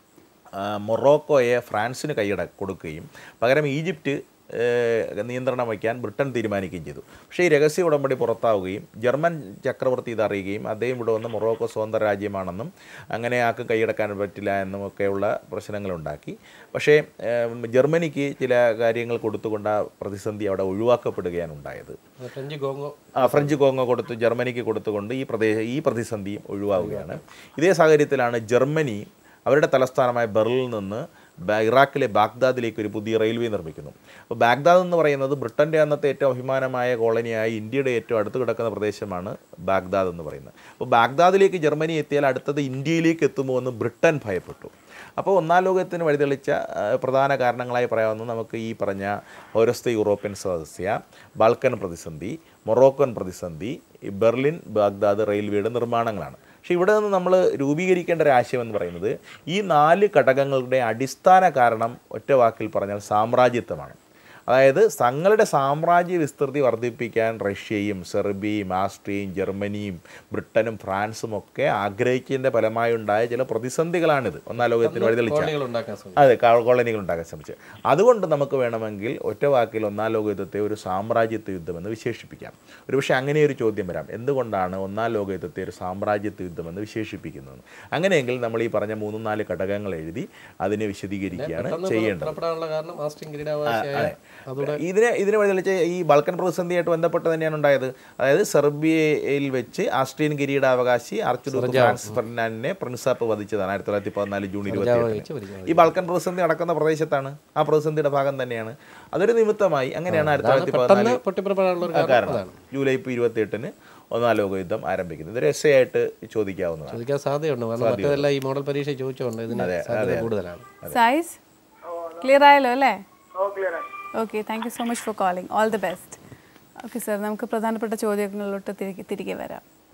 ആ, മൊറോക്കോയെ ഫ്രാൻസിന് കൈയട കൊടുക്കുകയും പകരം ഈജിപ്റ്റ് ഏഹ്, നിയന്ത്രണം വയ്ക്കാൻ ബ്രിട്ടൻ തീരുമാനിക്കുകയും ചെയ്തു പക്ഷേ ഈ രഹസ്യ ഉടമ്പടി പുറത്താവുകയും ജർമ്മൻ ചക്രവർത്തി ഇത് അറിയുകയും അദ്ദേഹം ഇവിടെ വന്ന് മൊറോക്കോ സ്വതന്ത്ര രാജ്യമാണെന്നും അങ്ങനെ ആൾക്ക് കൈയടക്കാൻ പറ്റില്ല എന്നും ഒക്കെയുള്ള പ്രശ്നങ്ങളുണ്ടാക്കി പക്ഷേ ഏഹ്, ജർമ്മനിക്ക് ചില കാര്യങ്ങൾ കൊടുത്തുകൊണ്ട് ആ പ്രതിസന്ധി അവിടെ ഒഴിവാക്കപ്പെടുകയാണ് ഉണ്ടായത് ഫ്രഞ്ച് കോങ്കോ ആ ഫ്രഞ്ച് കോങ്ങോ കൊടുത്തു ജർമ്മനിക്ക് കൊടുത്തുകൊണ്ട് ഈ പ്രദേശ ഈ പ്രതിസന്ധിയും ഒഴിവാവുകയാണ് ഇതേ സാഹചര്യത്തിലാണ് ജർമ്മനി അവരുടെ തലസ്ഥാനമായ ബെർലിൽ നിന്ന് ബാ- ഇറാഖിലെ ബാഗ്ദാദിലേക്ക് ഒരു പുതിയ റെയിൽവേ നിർമ്മിക്കുന്നു അപ്പോൾ ബാഗ്ദാദ് എന്ന് പറയുന്നത് ബ്രിട്ടൻ്റെ അന്നത്തെ ഏറ്റവും അഭിമാനമായ കോളനിയായ ഇന്ത്യയുടെ ഏറ്റവും അടുത്ത് കിടക്കുന്ന പ്രദേശമാണ് ബാഗ്ദാദ് എന്ന് പറയുന്നത് അപ്പോൾ ബാഗ്ദാദിലേക്ക് ജർമ്മനി എത്തിയാൽ അടുത്തത് ഇന്ത്യയിലേക്ക് എത്തുമോ എന്ന് ബ്രിട്ടൻ ഭയപ്പെട്ടു അപ്പോൾ ഒന്നാം ലോകത്തിന് വഴിതെളിച്ച ആ, പ്രധാന കാരണങ്ങളായി പറയാവുന്നത് നമുക്ക് ഈ പറഞ്ഞ പൗരസ്ത്യ യൂറോപ്യൻ സദസ്യ ബാൽക്കൻ പ്രതിസന്ധി മൊറോക്കൻ പ്രതിസന്ധി ഈ ബെർലിൻ ബാഗ്ദാദ് റെയിൽവേയുടെ നിർമ്മാണങ്ങളാണ് പക്ഷേ ഇവിടെ നിന്ന് നമ്മൾ രൂപീകരിക്കേണ്ട ഒരു ആശയം എന്ന് പറയുന്നത് ഈ നാല് ഘടകങ്ങളുടെ അടിസ്ഥാന കാരണം ഒറ്റ വാക്കിൽ പറഞ്ഞാൽ സാമ്രാജ്യത്വമാണ് അതായത് തങ്ങളുടെ സാമ്രാജ്യ വിസ്തൃതി വർദ്ധിപ്പിക്കാൻ റഷ്യയും സെർബിയയും ആസ്ട്രിയയും ജർമ്മനിയും ബ്രിട്ടനും ഫ്രാൻസും ഒക്കെ ആഗ്രഹിച്ചതിൻ്റെ ഫലമായി ഉണ്ടായ ചില പ്രതിസന്ധികളാണിത് ഒന്നാം ലോകത്തിന് വഴിതെളിച്ച കോളനികൾ ഉണ്ടാക്കാൻ ശ്രമിച്ചു അതെ കാ- കോളനികൾ ഉണ്ടാക്കാൻ ശ്രമിച്ചത് അതുകൊണ്ട് നമുക്ക് വേണമെങ്കിൽ ഒറ്റ വാക്കിൽ ഒന്നാം ലോക യുദ്ധത്തെ ഒരു സാമ്രാജ്യത്വ യുദ്ധമെന്ന് വിശേഷിപ്പിക്കാം ഒരുപക്ഷെ അങ്ങനെ ഒരു ചോദ്യം വരാം എന്തുകൊണ്ടാണ് ഒന്നാം ലോക യുദ്ധത്തെ ഒരു സാമ്രാജ്യത്വ യുദ്ധമെന്ന് വിശേഷിപ്പിക്കുന്നത് അങ്ങനെയെങ്കിൽ നമ്മൾ ഈ പറഞ്ഞ മൂന്നും നാല് ഘടകങ്ങൾ എഴുതി അതിനെ വിശദീകരിക്കുകയാണ് പെട്ടെന്ന് ചെയ്യേണ്ടത് പുറപ്പെടാനുള്ള കാരണം ആസ്ട്രിയൻ കിരീടാവകാശിയായ അതോടെ ഇതിനെ ഇതിനെ വഴിതെളിച്ച ഈ ബാൽക്കൻ പ്രതിസന്ധിയായിട്ട് ബന്ധപ്പെട്ട് തന്നെയാണ് ഉണ്ടായത് അതായത് സെർബിയയിൽ വെച്ച് ആസ്ട്രിയൻ കിരീടാവകാശി ആർച്ചുഡൂക്ക് ഫ്രാൻസ് ഫെർണാൻഡിനെ പ്രിൻസാപ്പ് വധിച്ചതാണ് ആയിരത്തി തൊള്ളായിരത്തി പതിനാല് ജൂൺ ഇരുപത്തി ഈ ബാൽക്കൻ പ്രതിസന്ധി നടക്കുന്ന പ്രദേശത്താണ് ആ പ്രതിസന്ധിയുടെ ഭാഗം തന്നെയാണ് അതൊരു നിമിത്തമായി അങ്ങനെയാണ് ആയിരത്തി തൊള്ളായിരത്തി പെട്ടെന്ന് പതിനാല് പൊട്ടിപ്പുറപ്പെടാനുള്ള ഒരു ആ, കാരണം കാരണം അതാണ് ജൂലൈ ഇപ്പോൾ ഇരുപത്തി എട്ടിന് ഒന്നാം ലോക യുദ്ധം ആരംഭിക്കുന്നത് ഇതൊരു എസ് ആയിട്ട് ചോദിക്കാവുന്നതാണ് ചോദിക്കാൻ സാധ്യതയുണ്ട് കാരണം മറ്റേതെല്ലാം ഈ മോഡൽ പരീക്ഷ ചോദിച്ചുകൊണ്ട് ഇതിന് അതെ, സാധ്യത അതെ. കൂടുതലാണ് സൈസ് ക്ലിയർ ആയല്ലോ അല്ലേ ഓ ക്ലിയർ ആയി okay thank you so much for calling all the best okay sir നമുക്ക് പ്രധാനപ്പെട്ട ചോദ്യങ്ങളിലോട്ട് തിരികെ തിരികെ വരാം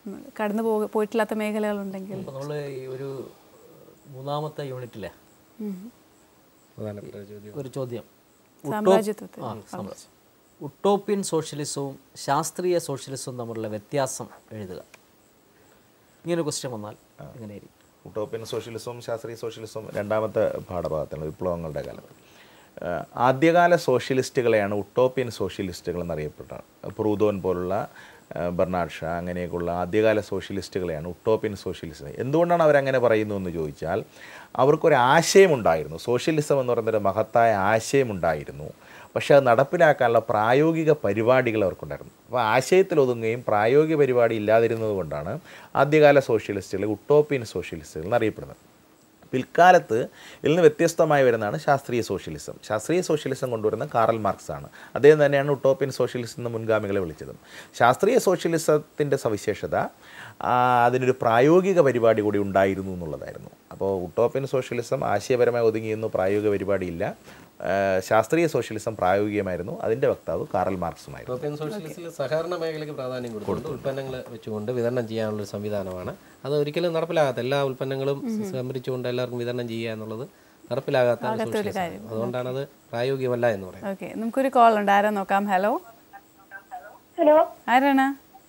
കടന്നു പോ പോയിട്ടില്ലാത്ത മേഖലകളുണ്ടെങ്കിൽ അപ്പോൾ നമ്മൾ ഈ ഒരു മൂന്നാമത്തെ യൂണിറ്റിലെ ഉം. പ്രധാനപ്പെട്ട ഒരു ചോദ്യം ഒരു ചോദ്യം സാമ്രാജ്യത്വത്തെ. ആ, സാമ്രാജ്യം. ഉട്ടോപ്യൻ സോഷ്യലിസവും ശാസ്ത്രീയ സോഷ്യലിസവും തമ്മിലുള്ള വ്യത്യാസം എഴുതുക ഇങ്ങനെ ക്വസ്റ്റ്യൻ വന്നാൽ എങ്ങനെയായിരിക്കും ഉട്ടോപ്യൻ സോഷ്യലിസവും ശാസ്ത്രീയ സോഷ്യലിസവും രണ്ടാമത്തെ പാഠഭാഗത്താണ് വിപ്ലവങ്ങളുടെ കാലത്ത് ആഹ് ആദ്യകാല സോഷ്യലിസ്റ്റുകളെയാണ് ഉട്ടോപ്യൻ സോഷ്യലിസ്റ്റുകൾ എന്നറിയപ്പെട്ടത് പ്രൂതോൻ പോലുള്ള ആഹ് ബെർണാഡ് ഷാ അങ്ങനെയൊക്കെയുള്ള ആദ്യകാല സോഷ്യലിസ്റ്റുകളെയാണ് ഉട്ടോപ്യൻ സോഷ്യലിസ്റ്റ് എന്തുകൊണ്ടാണ് അവരങ്ങനെ പറയുന്നു എന്ന് ചോദിച്ചാൽ അവർക്കൊരു ആശയമുണ്ടായിരുന്നു സോഷ്യലിസം എന്ന് പറയുന്നൊരു മഹത്തായ ആശയമുണ്ടായിരുന്നു പക്ഷേ അത് നടപ്പിലാക്കാനുള്ള പ്രായോഗിക പരിപാടികൾ അവർക്കുണ്ടായിരുന്നു അപ്പോൾ ആശയത്തിൽ ഒതുങ്ങുകയും പ്രായോഗിക പരിപാടി ഇല്ലാതിരുന്നത് കൊണ്ടാണ് ആദ്യകാല സോഷ്യലിസ്റ്റുകൾ ഉട്ടോപ്യൻ സോഷ്യലിസ്റ്റുകൾ എന്നറിയപ്പെടുന്നത് പിൽക്കാലത്ത് ഇതിൽ നിന്ന് വ്യത്യസ്തമായി വരുന്നതാണ് ശാസ്ത്രീയ സോഷ്യലിസം ശാസ്ത്രീയ സോഷ്യലിസം കൊണ്ടുവരുന്ന കാറൽ മാർക്സ് ആണ് അദ്ദേഹം തന്നെയാണ് ഉട്ടോപ്യൻ സോഷ്യലിസം എന്ന മുൻഗാമികളെ വിളിച്ചത് ശാസ്ത്രീയ സോഷ്യലിസത്തിൻ്റെ സവിശേഷത ആ, അതിനൊരു പ്രായോഗിക പരിപാടി കൂടി ഉണ്ടായിരുന്നു എന്നുള്ളതായിരുന്നു അപ്പോൾ ഉട്ടോപ്യൻ സോഷ്യലിസം ആശയപരമായി ഒതുങ്ങിയെന്നു പ്രായോഗിക പരിപാടിയില്ല ആ, ശാസ്ത്രീയ സോഷ്യലിസം പ്രായോഗികമായിരുന്നു അതിൻ്റെ വക്താവ് കാറൽ മാർക്സുമായിരുന്നു യൂറോപ്യൻ സോഷ്യലിസ്റ്റിൽ സഹകരണ മേഖലയ്ക്ക് പ്രാധാന്യം കൊടുത്തുകൊണ്ട് ഉൽപ്പന്നങ്ങൾ വെച്ചുകൊണ്ട് വിതരണം ചെയ്യാനുള്ള ഒരു സംവിധാനമാണ് അത് ഒരിക്കലും നടപ്പിലാകാത്ത എല്ലാ ഉൽപ്പന്നങ്ങളും സംഭരിച്ചുകൊണ്ട് എല്ലാവർക്കും വിതരണം ചെയ്യുക എന്നുള്ളത് നടപ്പിലാകാത്ത ഒരു ആകാത്ത ഒരു സോഷ്യലിസം കാര്യം. അതുകൊണ്ടാണത് പ്രായോഗികമല്ല എന്ന് പറയുന്നത് ഓക്കെ നമുക്കൊരു കോൾ ഉണ്ട് ആരാ നോക്കാം ഹലോ ഹലോ ആരാണ്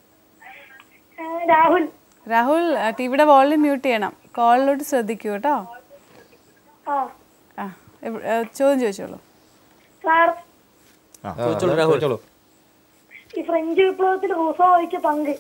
രാഹുൽ രാഹുൽ ടിവിയുടെ വോളിയം മ്യൂട്ട് ചെയ്യണം കോളിലോട്ട് ശ്രദ്ധിക്കൂ കേട്ടോ ആ ആ എവ്- ഏ, ചോദ്യം ചോദിച്ചോളൂ സാർ ചോദിച്ചോളൂ രാഹുൽ ഈ ഫ്രഞ്ച് വിപ്ലവത്തിൽ റൂസോ വഹിച്ച പങ്ക്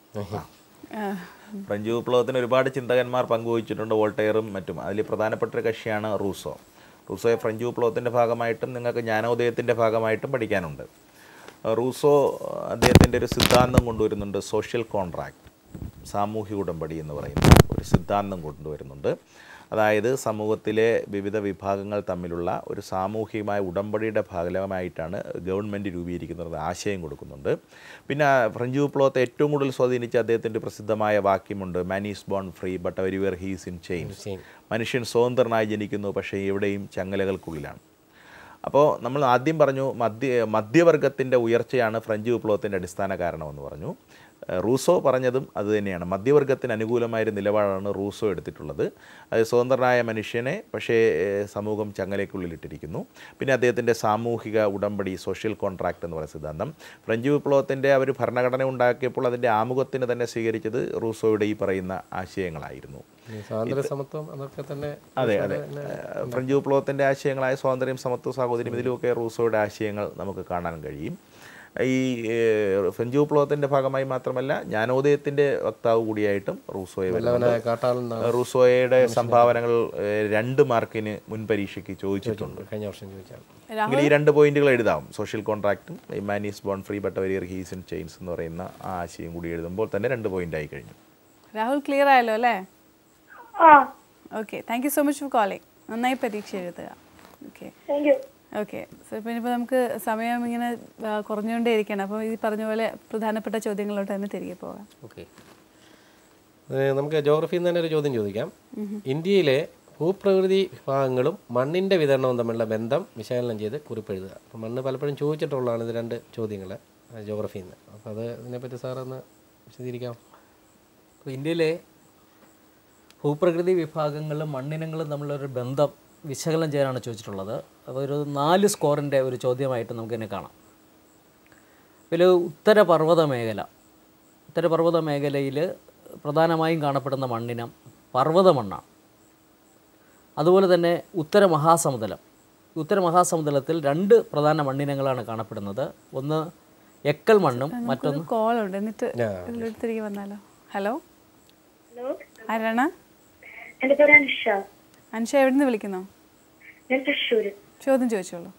ഫ്രഞ്ച് വിപ്ലവത്തിന് ഒരുപാട് ചിന്തകന്മാർ പങ്കുവച്ചിട്ടുണ്ട് വോൾട്ടയറും മറ്റും അതിൽ പ്രധാനപ്പെട്ട ഒരു കക്ഷിയാണ് റൂസോ റൂസോയെ ഫ്രഞ്ച് വിപ്ലവത്തിൻ്റെ ഭാഗമായിട്ടും നിങ്ങൾക്ക് ജ്ഞാനോദയത്തിൻ്റെ ഭാഗമായിട്ടും പഠിക്കാനുണ്ട് റൂസോ അദ്ദേഹത്തിൻ്റെ ഒരു സിദ്ധാന്തം കൊണ്ടുവരുന്നുണ്ട് സോഷ്യൽ കോൺട്രാക്ട് സാമൂഹിക ഉടമ്പടി എന്ന് പറയുന്ന ഒരു സിദ്ധാന്തം കൊണ്ടുവരുന്നുണ്ട് അതായത് സമൂഹത്തിലെ വിവിധ വിഭാഗങ്ങൾ തമ്മിലുള്ള ഒരു സാമൂഹികമായ ഉടമ്പടിയുടെ ഭാഗമായിട്ടാണ് ഗവൺമെൻറ് രൂപീകരിക്കുന്നത് ആശയം കൊടുക്കുന്നുണ്ട് പിന്നെ ആ ഫ്രഞ്ച് വിപ്ലവത്തെ ഏറ്റവും കൂടുതൽ സ്വാധീനിച്ച അദ്ദേഹത്തിൻ്റെ പ്രസിദ്ധമായ വാക്യമുണ്ട് man is born free but everywhere he's in chains മനുഷ്യൻ സ്വതന്ത്രനായി ജനിക്കുന്നു പക്ഷേ എവിടെയും ചങ്ങലകൾക്കുള്ളിലാണ് അപ്പോൾ നമ്മൾ ആദ്യം പറഞ്ഞു മധ്യ മധ്യവർഗത്തിൻ്റെ ഉയർച്ചയാണ് ഫ്രഞ്ച് വിപ്ലവത്തിൻ്റെ അടിസ്ഥാന കാരണമെന്ന് പറഞ്ഞു ഏഹ് റൂസോ പറഞ്ഞതും അതുതന്നെയാണ് മധ്യവർഗത്തിന് അനുകൂലമായൊരു നിലപാടാണ് റൂസോ എടുത്തിട്ടുള്ളത് അത് സ്വതന്ത്രനായ മനുഷ്യനെ പക്ഷേ ഏഹ് സമൂഹം ചങ്ങലയ്ക്കുള്ളിലിട്ടിരിക്കുന്നു പിന്നെ അദ്ദേഹത്തിൻ്റെ സാമൂഹിക ഉടമ്പടി സോഷ്യൽ കോൺട്രാക്ട് എന്ന് പറയുന്ന സിദ്ധാന്തം ഫ്രഞ്ച് വിപ്ലവത്തിൻ്റെ അവർ ഭരണഘടന ഉണ്ടാക്കിയപ്പോൾ അതിൻ്റെ ആമുഖത്തിന് തന്നെ സ്വീകരിച്ചത് റൂസോയുടെ ഈ പറയുന്ന ആശയങ്ങളായിരുന്നു ഈ സ്വാതന്ത്ര്യ സമത്വം അതൊക്കെ തന്നെ അതെ അതെ തന്നെ ഏഹ് ഫ്രഞ്ച് വിപ്ലവത്തിൻ്റെ ആശയങ്ങളായ സ്വാതന്ത്ര്യം സമത്വ സാഹോദര്യം ഇതിലുമൊക്കെ റൂസോയുടെ ആശയങ്ങൾ നമുക്ക് കാണാൻ കഴിയും ഈ ഏഹ് ഫ്രഞ്ച് വിപ്ലവത്തിൻ്റെ ഭാഗമായി മാത്രമല്ല ജ്ഞാനോദയത്തിൻ്റെ വക്താവ് കൂടിയായിട്ടും റൂസോയെ വരുന്നുണ്ട്. വല്ലവനായ കാട്ടാളൻ എന്നാണ് റൂസോയുടെ സംഭാവനകൾ ഏഹ് രണ്ട് മാർക്കിന് മുൻ പരീക്ഷയ്ക്ക് ചോദിച്ചിട്ടുണ്ട് കഴിഞ്ഞ വർഷം ചോദിച്ചാൽ എങ്കിൽ ഈ രണ്ട് പോയിന്റുകൾ എഴുതാം സോഷ്യൽ കോൺട്രാക്റ്റും man is born free but everywhere he's in chains എന്ന് പറയുന്ന ആ ആശയം കൂടി എഴുതുമ്പോൾ തന്നെ രണ്ട് പോയിന്റ് ആയി കഴിഞ്ഞു രാഹുൽ ക്ലിയർ ആയല്ലോ അല്ലേ ആ okay thank you so much for calling നന്നായി പരീക്ഷ എഴുതുക okay thank you okay so ഇപ്പം ഇനിയിപ്പോൾ നമുക്ക് സമയം ഇങ്ങനെ ആ, കുറഞ്ഞുകൊണ്ടേ ഇരിക്കണം അപ്പോൾ ഈ പറഞ്ഞ പോലെ പ്രധാനപ്പെട്ട ചോദ്യങ്ങളിലോട്ട് തന്നെ തിരികെ പോകാം ഓക്കെ നമുക്ക് ജോഗ്രഫിയിൽ നിന്ന് തന്നെ ഒരു ചോദ്യം ചോദിക്കാം ഇന്ത്യയിലെ ഭൂപ്രകൃതി വിഭാഗങ്ങളും മണ്ണിൻ്റെ വിതരണവും തമ്മിലുള്ള ബന്ധം വിശകലനം ചെയ്ത് കുറിപ്പെഴുതുക അപ്പോൾ മണ്ണ് പലപ്പോഴും ചോദിച്ചിട്ടുള്ളതാണ് ഇത് രണ്ട് ചോദ്യങ്ങൾ ജോഗ്രഫിയിൽ നിന്ന് അപ്പോൾ അത് ഇതിനെപ്പറ്റി സാറൊന്ന് വിശദീകരിക്കാം അപ്പോൾ ഇന്ത്യയിലെ ഭൂപ്രകൃതി വിഭാഗങ്ങളും മണ്ണിനങ്ങളും തമ്മിലൊരു ബന്ധം വിശകലനം ചെയ്യാനാണ് ചോദിച്ചിട്ടുള്ളത് അപ്പോൾ ഒരു നാല് സ്കോറിൻ്റെ ഒരു ചോദ്യമായിട്ട് നമുക്കിതിനെ കാണാം ഇതിൽ ഉത്തരപർവ്വത മേഖല ഉത്തരപർവ്വത മേഖലയിൽ പ്രധാനമായും കാണപ്പെടുന്ന മണ്ണിനം പർവ്വത മണ്ണാണ് അതുപോലെ തന്നെ ഉത്തര മഹാസമുദ്രം ഉത്തര മഹാസമുദ്രത്തിൽ രണ്ട് പ്രധാന മണ്ണിനങ്ങളാണ് കാണപ്പെടുന്നത് ഒന്ന് എക്കൽ മണ്ണും മറ്റൊന്ന് കോൾ ഉണ്ട് എന്നിട്ട് ഇതിലോട്ട് തിരികെ വന്നാലോ ഹലോ ഹലോ ആരാണ് എന്റെ പേര് അനുഷ അനുഷ എവിടെ നിന്ന് വിളിക്കുന്നോ ഞാൻ തൃശ്ശൂര് ചോദ്യം ചോദിച്ചോളൂ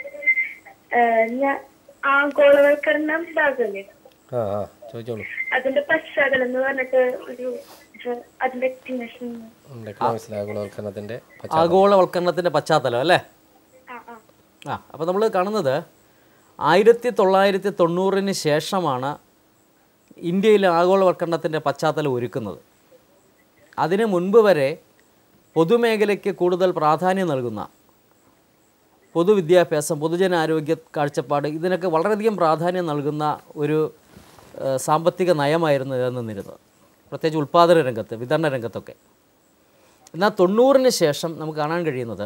ഏഹ് ഞാൻ ആഗോളവൽക്കരണം ഉണ്ടാകില്ലേ ആ ആ ചോദിച്ചോളൂ അതിന്റെ പശ്ചാത്തലം എന്ന് പറഞ്ഞിട്ട് ഒരു ഇത് അതിന്റെ എക്സ്പ്ലനേഷൻ എക്കണോമിക്സിലെ ആഗോളവൽക്കരണത്തിൻ്റെ ആഗോളവൽക്കരണത്തിൻ്റെ പശ്ചാത്തലം അല്ലേ ആ ആ ആ അപ്പോൾ നമ്മൾ കാണുന്നത് ആയിരത്തി തൊള്ളായിരത്തി തൊണ്ണൂറിന് ശേഷമാണ് ഇന്ത്യയിൽ ആഗോളവൽക്കരണത്തിൻ്റെ പശ്ചാത്തലം ഒരുക്കുന്നത് അതിന് മുൻപ് വരെ പൊതുമേഖലയ്ക്ക് കൂടുതൽ പ്രാധാന്യം നൽകുന്ന പൊതുവിദ്യാഭ്യാസം പൊതുജനാരോഗ്യ കാഴ്ചപ്പാട് ഇതിനൊക്കെ വളരെയധികം പ്രാധാന്യം നൽകുന്ന ഒരു ഏഹ്, സാമ്പത്തിക നയമായിരുന്നു നിലനിന്നിരുന്നത് പ്രത്യേകിച്ച് ഉൽപ്പാദന രംഗത്ത് വിതരണ രംഗത്തൊക്കെ എന്നാൽ തൊണ്ണൂറിന് ശേഷം നമുക്ക് കാണാൻ കഴിയുന്നത്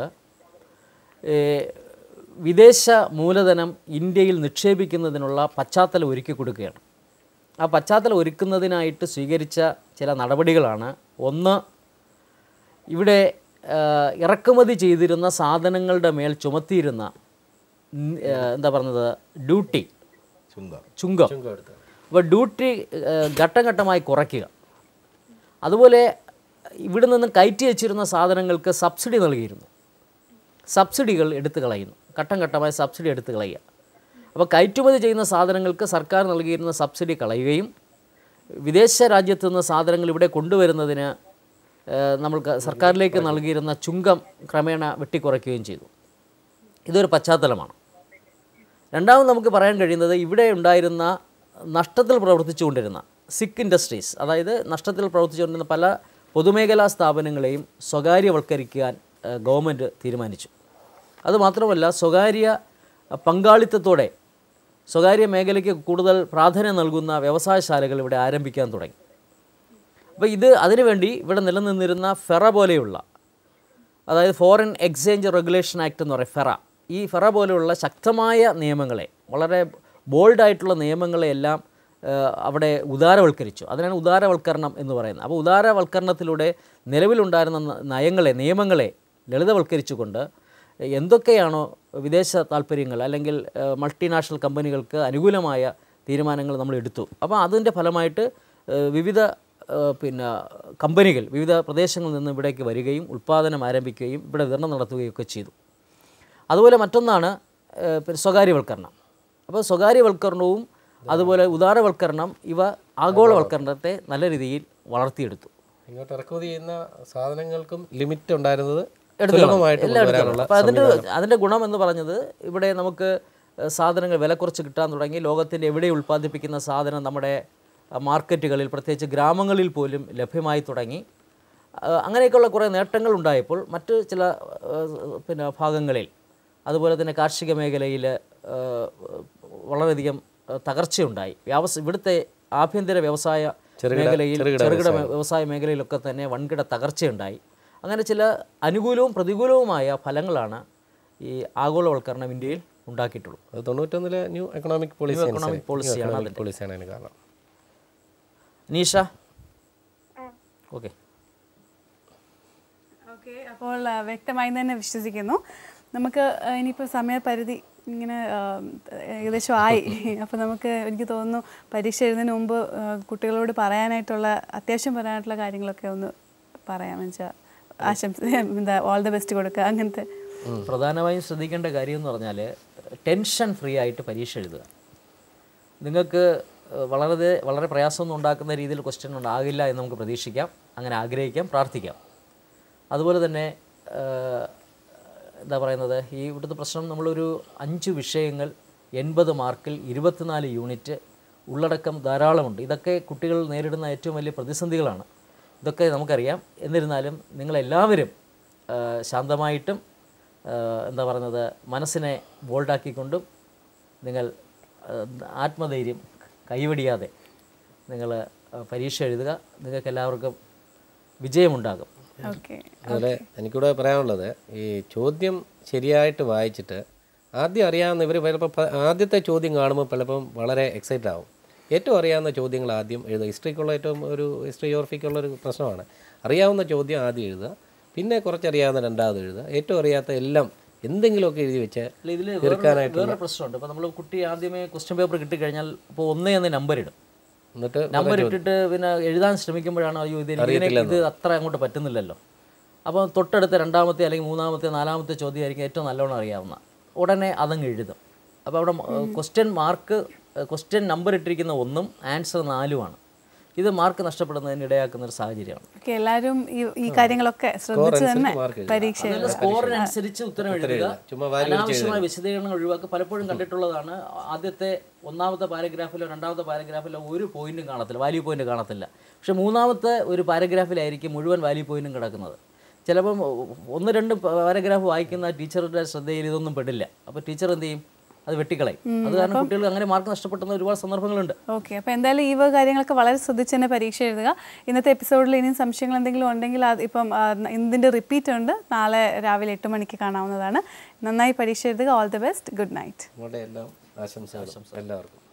ഏഹ്, വിദേശ മൂലധനം ഇന്ത്യയിൽ നിക്ഷേപിക്കുന്നതിനുള്ള പശ്ചാത്തലം ഒരുക്കി കൊടുക്കുകയാണ് ആ പശ്ചാത്തലം ഒരുക്കുന്നതിനായിട്ട് സ്വീകരിച്ച ചില നടപടികളാണ് ഒന്ന് ഇവിടെ ആ, ഇറക്കുമതി ചെയ്തിരുന്ന സാധനങ്ങളുടെ മേൽ ചുമത്തിയിരുന്ന ഉം, ആ, എന്താ പറഞ്ഞത് ഡ്യൂട്ടി ചുങ്കം അപ്പോൾ ഡ്യൂട്ടി ആ, ഘട്ടം ഘട്ടമായി കുറയ്ക്കുക അതുപോലെ ഇവിടെ നിന്ന് കയറ്റി വെച്ചിരുന്ന സാധനങ്ങൾക്ക് സബ്സിഡി നൽകിയിരുന്നു സബ്സിഡികൾ എടുത്തു കളയുന്നു ഘട്ടം ഘട്ടമായി സബ്സിഡി എടുത്തു കളയുക അപ്പോൾ കയറ്റുമതി ചെയ്യുന്ന സാധനങ്ങൾക്ക് സർക്കാർ നൽകിയിരുന്ന സബ്സിഡി കളയുകയും വിദേശ രാജ്യത്തു നിന്ന് സാധനങ്ങൾ ഇവിടെ കൊണ്ടുവരുന്നതിന് ഏഹ്, നമ്മൾക്ക് സർക്കാരിലേക്ക് നൽകിയിരുന്ന ചുങ്കം ക്രമേണ വെട്ടിക്കുറയ്ക്കുകയും ചെയ്തു ഇതൊരു പശ്ചാത്തലമാണ് രണ്ടാമത് നമുക്ക് പറയാൻ കഴിയുന്നത് ഇവിടെ ഉണ്ടായിരുന്ന നഷ്ടത്തിൽ പ്രവർത്തിച്ചുകൊണ്ടിരുന്ന സിക്ക് ഇൻഡസ്ട്രീസ് അതായത് നഷ്ടത്തിൽ പ്രവർത്തിച്ചുകൊണ്ടിരുന്ന പല പൊതുമേഖലാ സ്ഥാപനങ്ങളെയും സ്വകാര്യവൽക്കരിക്കാൻ ഏഹ്, ഗവൺമെൻറ് തീരുമാനിച്ചു അതുമാത്രമല്ല സ്വകാര്യ പങ്കാളിത്തത്തോടെ സ്വകാര്യ മേഖലയ്ക്ക് കൂടുതൽ പ്രാധാന്യം നൽകുന്ന വ്യവസായശാലകൾ ഇവിടെ ആരംഭിക്കാൻ തുടങ്ങി അപ്പോൾ ഇത് അതിനുവേണ്ടി ഇവിടെ നിലനിന്നിരുന്ന ഫെറ പോലെയുള്ള അതായത് ഫോറിൻ എക്സ്ചേഞ്ച് റെഗുലേഷൻ ആക്ട് എന്ന് പറയും ഫെറ ഈ ഫെറ പോലെയുള്ള ശക്തമായ നിയമങ്ങളെ വളരെ ബോൾഡായിട്ടുള്ള നിയമങ്ങളെയെല്ലാം ഏഹ്, അവിടെ ഉദാരവൽക്കരിച്ചു അതിനാണ് ഉദാരവൽക്കരണം എന്ന് പറയുന്നത് അപ്പോൾ ഉദാരവൽക്കരണത്തിലൂടെ നിലവിലുണ്ടായിരുന്ന ന- നയങ്ങളെ നിയമങ്ങളെ ലളിതവൽക്കരിച്ചുകൊണ്ട് എന്തൊക്കെയാണോ വിദേശ താല്പര്യങ്ങൾ അല്ലെങ്കിൽ ഏഹ്, മൾട്ടിനാഷണൽ കമ്പനികൾക്ക് അനുകൂലമായ തീരുമാനങ്ങൾ നമ്മൾ എടുത്തു അപ്പോൾ അതിൻ്റെ ഫലമായിട്ട് ഏഹ്, വിവിധ ഏഹ്, പിന്നെ കമ്പനികൾ വിവിധ പ്രദേശങ്ങളിൽ നിന്ന് ഇവിടേക്ക് വരികയും ഉൽപ്പാദനം ആരംഭിക്കുകയും ഇവിടെ വിതരണം നടത്തുകയും ഒക്കെ ചെയ്തു അതുപോലെ മറ്റൊന്നാണ് ഏഹ്, പിന്നെ സ്വകാര്യവൽക്കരണം അപ്പോൾ സ്വകാര്യവൽക്കരണവും അതുപോലെ ഉദാരവൽക്കരണം ഇവ ആഗോളവൽക്കരണത്തെ നല്ല രീതിയിൽ വളർത്തിയെടുത്തു ഇങ്ങോട്ട് ഇറക്കുമതി ചെയ്യുന്ന സാധനങ്ങൾക്കും ലിമിറ്റ് ഉണ്ടായിരുന്നത് എടുത്തു സുലഭമായിട്ട് എല്ലാം എടുത്തു കൊണ്ടുവരാനുള്ള അപ്പോൾ അതിൻ്റെ സംവിധാനം. അതിൻ്റെ ഗുണം എന്ന് പറഞ്ഞത് ഇവിടെ നമുക്ക് ഏഹ്, സാധനങ്ങൾ വില കുറച്ച് കിട്ടാൻ തുടങ്ങി ലോകത്തിൻ്റെ എവിടെ ഉൽപ്പാദിപ്പിക്കുന്ന സാധനം നമ്മുടെ അഹ്, മാർക്കറ്റുകളിൽ പ്രത്യേകിച്ച് ഗ്രാമങ്ങളിൽ പോലും ലഭ്യമായി തുടങ്ങി അഹ്, അങ്ങനെയൊക്കെയുള്ള കുറേ നേട്ടങ്ങൾ ഉണ്ടായപ്പോൾ മറ്റ് ചില ഏഹ്, പിന്നെ ഭാഗങ്ങളിൽ അതുപോലെ തന്നെ കാർഷിക മേഖലയിൽ ഏഹ്, വളരെയധികം ഏഹ്, തകർച്ചയുണ്ടായി വ്യാവസ ഇവിടുത്തെ ആഭ്യന്തര വ്യവസായ ചെറുകിട- മേഖലയിൽ ചെറുകിട ചെറുകിട വ്യവസായം. വ്യവസായ മേഖലയിലൊക്കെ തന്നെ വൻകിട തകർച്ചയുണ്ടായി അങ്ങനെ ചില അനുകൂലവും പ്രതികൂലവുമായ ഫലങ്ങളാണ് ഈ ആഗോളവൽക്കരണം ഇന്ത്യയിൽ ഉണ്ടാക്കിയിട്ടുള്ളത് അത് തൊണ്ണൂറ്റൊന്നിലെ new economic policy New economic policy ആണ് അതിൻ്റെ. പോളിസിയാണ് അതിന് കാരണം നീഷ ഓക്കെ ഓക്കെ അപ്പോൾ ആ, വ്യക്തമായി തന്നെ വിശ്വസിക്കുന്നു നമുക്ക് ആ, ഇനിയിപ്പോൾ സമയപരിധി ഇങ്ങനെ ആ, ഏകദേശം ആയി അപ്പോൾ നമുക്ക് എനിക്ക് തോന്നുന്നു പരീക്ഷ എഴുതുന്നതിന് മുമ്പ് ആ, കുട്ടികളോട് പറയാനായിട്ടുള്ള അത്യാവശ്യം പറയാനായിട്ടുള്ള കാര്യങ്ങളൊക്കെ ഒന്ന് പറയാം വെച്ചാൽ ആശംസ എന്താ ഓൾ ദ ബെസ്റ്റ് കൊടുക്കുക അങ്ങനത്തെ പ്രധാനമായും ശ്രദ്ധിക്കേണ്ട കാര്യം എന്ന് പറഞ്ഞാൽ ടെൻഷൻ ഫ്രീ ആയിട്ട് പരീക്ഷ എഴുതുക നിങ്ങൾക്ക് ഏഹ്, വളരെ വളരെ പ്രയാസമൊന്നും ഉണ്ടാക്കുന്ന രീതിയിൽ ക്വസ്റ്റ്യൻ ഉണ്ടാകില്ല എന്ന് നമുക്ക് പ്രതീക്ഷിക്കാം അങ്ങനെ ആഗ്രഹിക്കാം പ്രാർത്ഥിക്കാം അതുപോലെ തന്നെ ഏഹ്, എന്താ പറയുന്നത് ഈ ഇവിടുത്തെ പ്രശ്നം നമ്മളൊരു അഞ്ച് വിഷയങ്ങൾ എൺപത് മാർക്കിൽ ഇരുപത്തിനാല് യൂണിറ്റ് ഉള്ളടക്കം ധാരാളമുണ്ട് ഇതൊക്കെ കുട്ടികൾ നേരിടുന്ന ഏറ്റവും വലിയ പ്രതിസന്ധികളാണ് ഇതൊക്കെ നമുക്കറിയാം എന്നിരുന്നാലും നിങ്ങളെല്ലാവരും ഏഹ്, ശാന്തമായിട്ടും ഏഹ്, എന്താ പറയുന്നത് മനസ്സിനെ ബോൾഡാക്കിക്കൊണ്ടും നിങ്ങൾ ഏഹ്, ആത്മധൈര്യം കൈവടിയാതെ നിങ്ങൾ പരീക്ഷ എഴുതുക നിങ്ങൾക്ക് എല്ലാവർക്കും വിജയമുണ്ടാകും ഓക്കെ അതുപോലെ എനിക്കിവിടെ പറയാനുള്ളത് ഈ ചോദ്യം ശരിയായിട്ട് വായിച്ചിട്ട് ആദ്യം അറിയാവുന്ന ഇവർ ചിലപ്പോൾ പ- ആദ്യത്തെ ചോദ്യം കാണുമ്പോൾ പലപ്പം വളരെ എക്സൈറ്റ് ആവും ഏറ്റവും അറിയാവുന്ന ചോദ്യങ്ങൾ ആദ്യം എഴുതുക ഹിസ്റ്ററിക്കുള്ള ഏറ്റവും ഒരു ഹിസ്റ്ററി ഓർഫിക്കുള്ള ഒരു പ്രശ്നമാണ് അറിയാവുന്ന ചോദ്യം ആദ്യം എഴുതുക പിന്നെ കുറച്ചറിയാവുന്ന രണ്ടാമത് എഴുതുക ഏറ്റവും അറിയാത്ത എല്ലാം എന്തെങ്കിലുമൊക്കെ എഴുതി വെച്ച് അല്ല ഇതിൽ തീർക്കാനായിട്ടുള്ള വേറെ പ്രശ്നമുണ്ട് ഇപ്പോൾ നമ്മൾ കുട്ടി ആദ്യമേ ക്വസ്റ്റ്യൻ പേപ്പർ കിട്ടിക്കഴിഞ്ഞാൽ ഇപ്പോൾ ഒന്നേ എന്ന് നമ്പർ ഇടും എന്നിട്ട് നമ്പർ ഇട്ടിട്ട് പിന്നെ എഴുതാൻ ശ്രമിക്കുമ്പോഴാണ് അയ്യോ ഇത് എനിക്ക് ഇങ്ങനെ ഇത് അത്ര അങ്ങോട്ട് പറ്റുന്നില്ലല്ലോ അപ്പോൾ തൊട്ടടുത്ത രണ്ടാമത്തെ അല്ലെങ്കിൽ മൂന്നാമത്തെ നാലാമത്തെ ചോദ്യമായിരിക്കും ഏറ്റവും നല്ലോണം അറിയാവുന്ന ഉടനെ അതങ്ങ് എഴുതും അപ്പോൾ അവിടെ ക്വസ്റ്റ്യൻ മാർക്ക് ക്വസ്റ്റ്യൻ നമ്പർ ഇട്ടിരിക്കുന്ന ഒന്നും ആൻസർ നാലുമാണ് ഇത് മാർക്ക് നഷ്ടപ്പെടുന്നതിന് ഇടയാക്കുന്ന ഒരു സാഹചര്യമാണ് ഓക്കെ എല്ലാവരും ഈ ഈ കാര്യങ്ങളൊക്കെ ശ്രദ്ധിച്ച് തന്നെ പരീക്ഷ അതല്ല, സ്കോറിനനുസരിച്ച് ഉത്തരം എഴുതുക ചുമ്മാ വാരി വലിച്ച് അനാവശ്യമായ വിശദീകരണങ്ങൾ ഒഴിവാക്കുക പലപ്പോഴും കണ്ടിട്ടുള്ളതാണ് ആദ്യത്തെ ഒന്നാമത്തെ പാരഗ്രാഫിലോ രണ്ടാമത്തെ പാരഗ്രാഫിലോ ഒരു പോയിന്റും കാണത്തില്ല വാല്യൂ പോയിന്റ് കാണത്തില്ല പക്ഷെ മൂന്നാമത്തെ ഒരു പാരഗ്രാഫിലായിരിക്കും മുഴുവൻ വാല്യൂ പോയിന്റും കിടക്കുന്നത് ചിലപ്പം ഒന്ന് രണ്ട് പാരഗ്രാഫ് വായിക്കുന്ന ടീച്ചറുടെ ശ്രദ്ധയിൽ ഇതൊന്നും പെടില്ല അപ്പോൾ ടീച്ചർ എന്ത് ചെയ്യും അത് വെട്ടിക്കളയും അത് കാരണം കുട്ടികൾ അങ്ങനെ മാർക്ക് നഷ്ടപ്പെടുന്ന ഒരുപാട് സന്ദർഭങ്ങളുണ്ട് ഓക്കെ അപ്പോൾ എന്തായാലും ഈ വക കാര്യങ്ങളൊക്കെ വളരെ ശ്രദ്ധിച്ച് തന്നെ പരീക്ഷ എഴുതുക ഇന്നത്തെ എപ്പിസോഡിൽ ഇനിയും സംശയങ്ങൾ എന്തെങ്കിലും ഉണ്ടെങ്കിൽ അത് ഇപ്പം ആ, ഇതിൻ്റെ റിപ്പീറ്റ് ഉണ്ട് നാളെ രാവിലെ എട്ട് മണിക്ക് കാണാവുന്നതാണ് നന്നായി പരീക്ഷ എഴുതുക all the best good night നമ്മുടെ എല്ലാം ആശംസകളും എല്ലാവർക്കും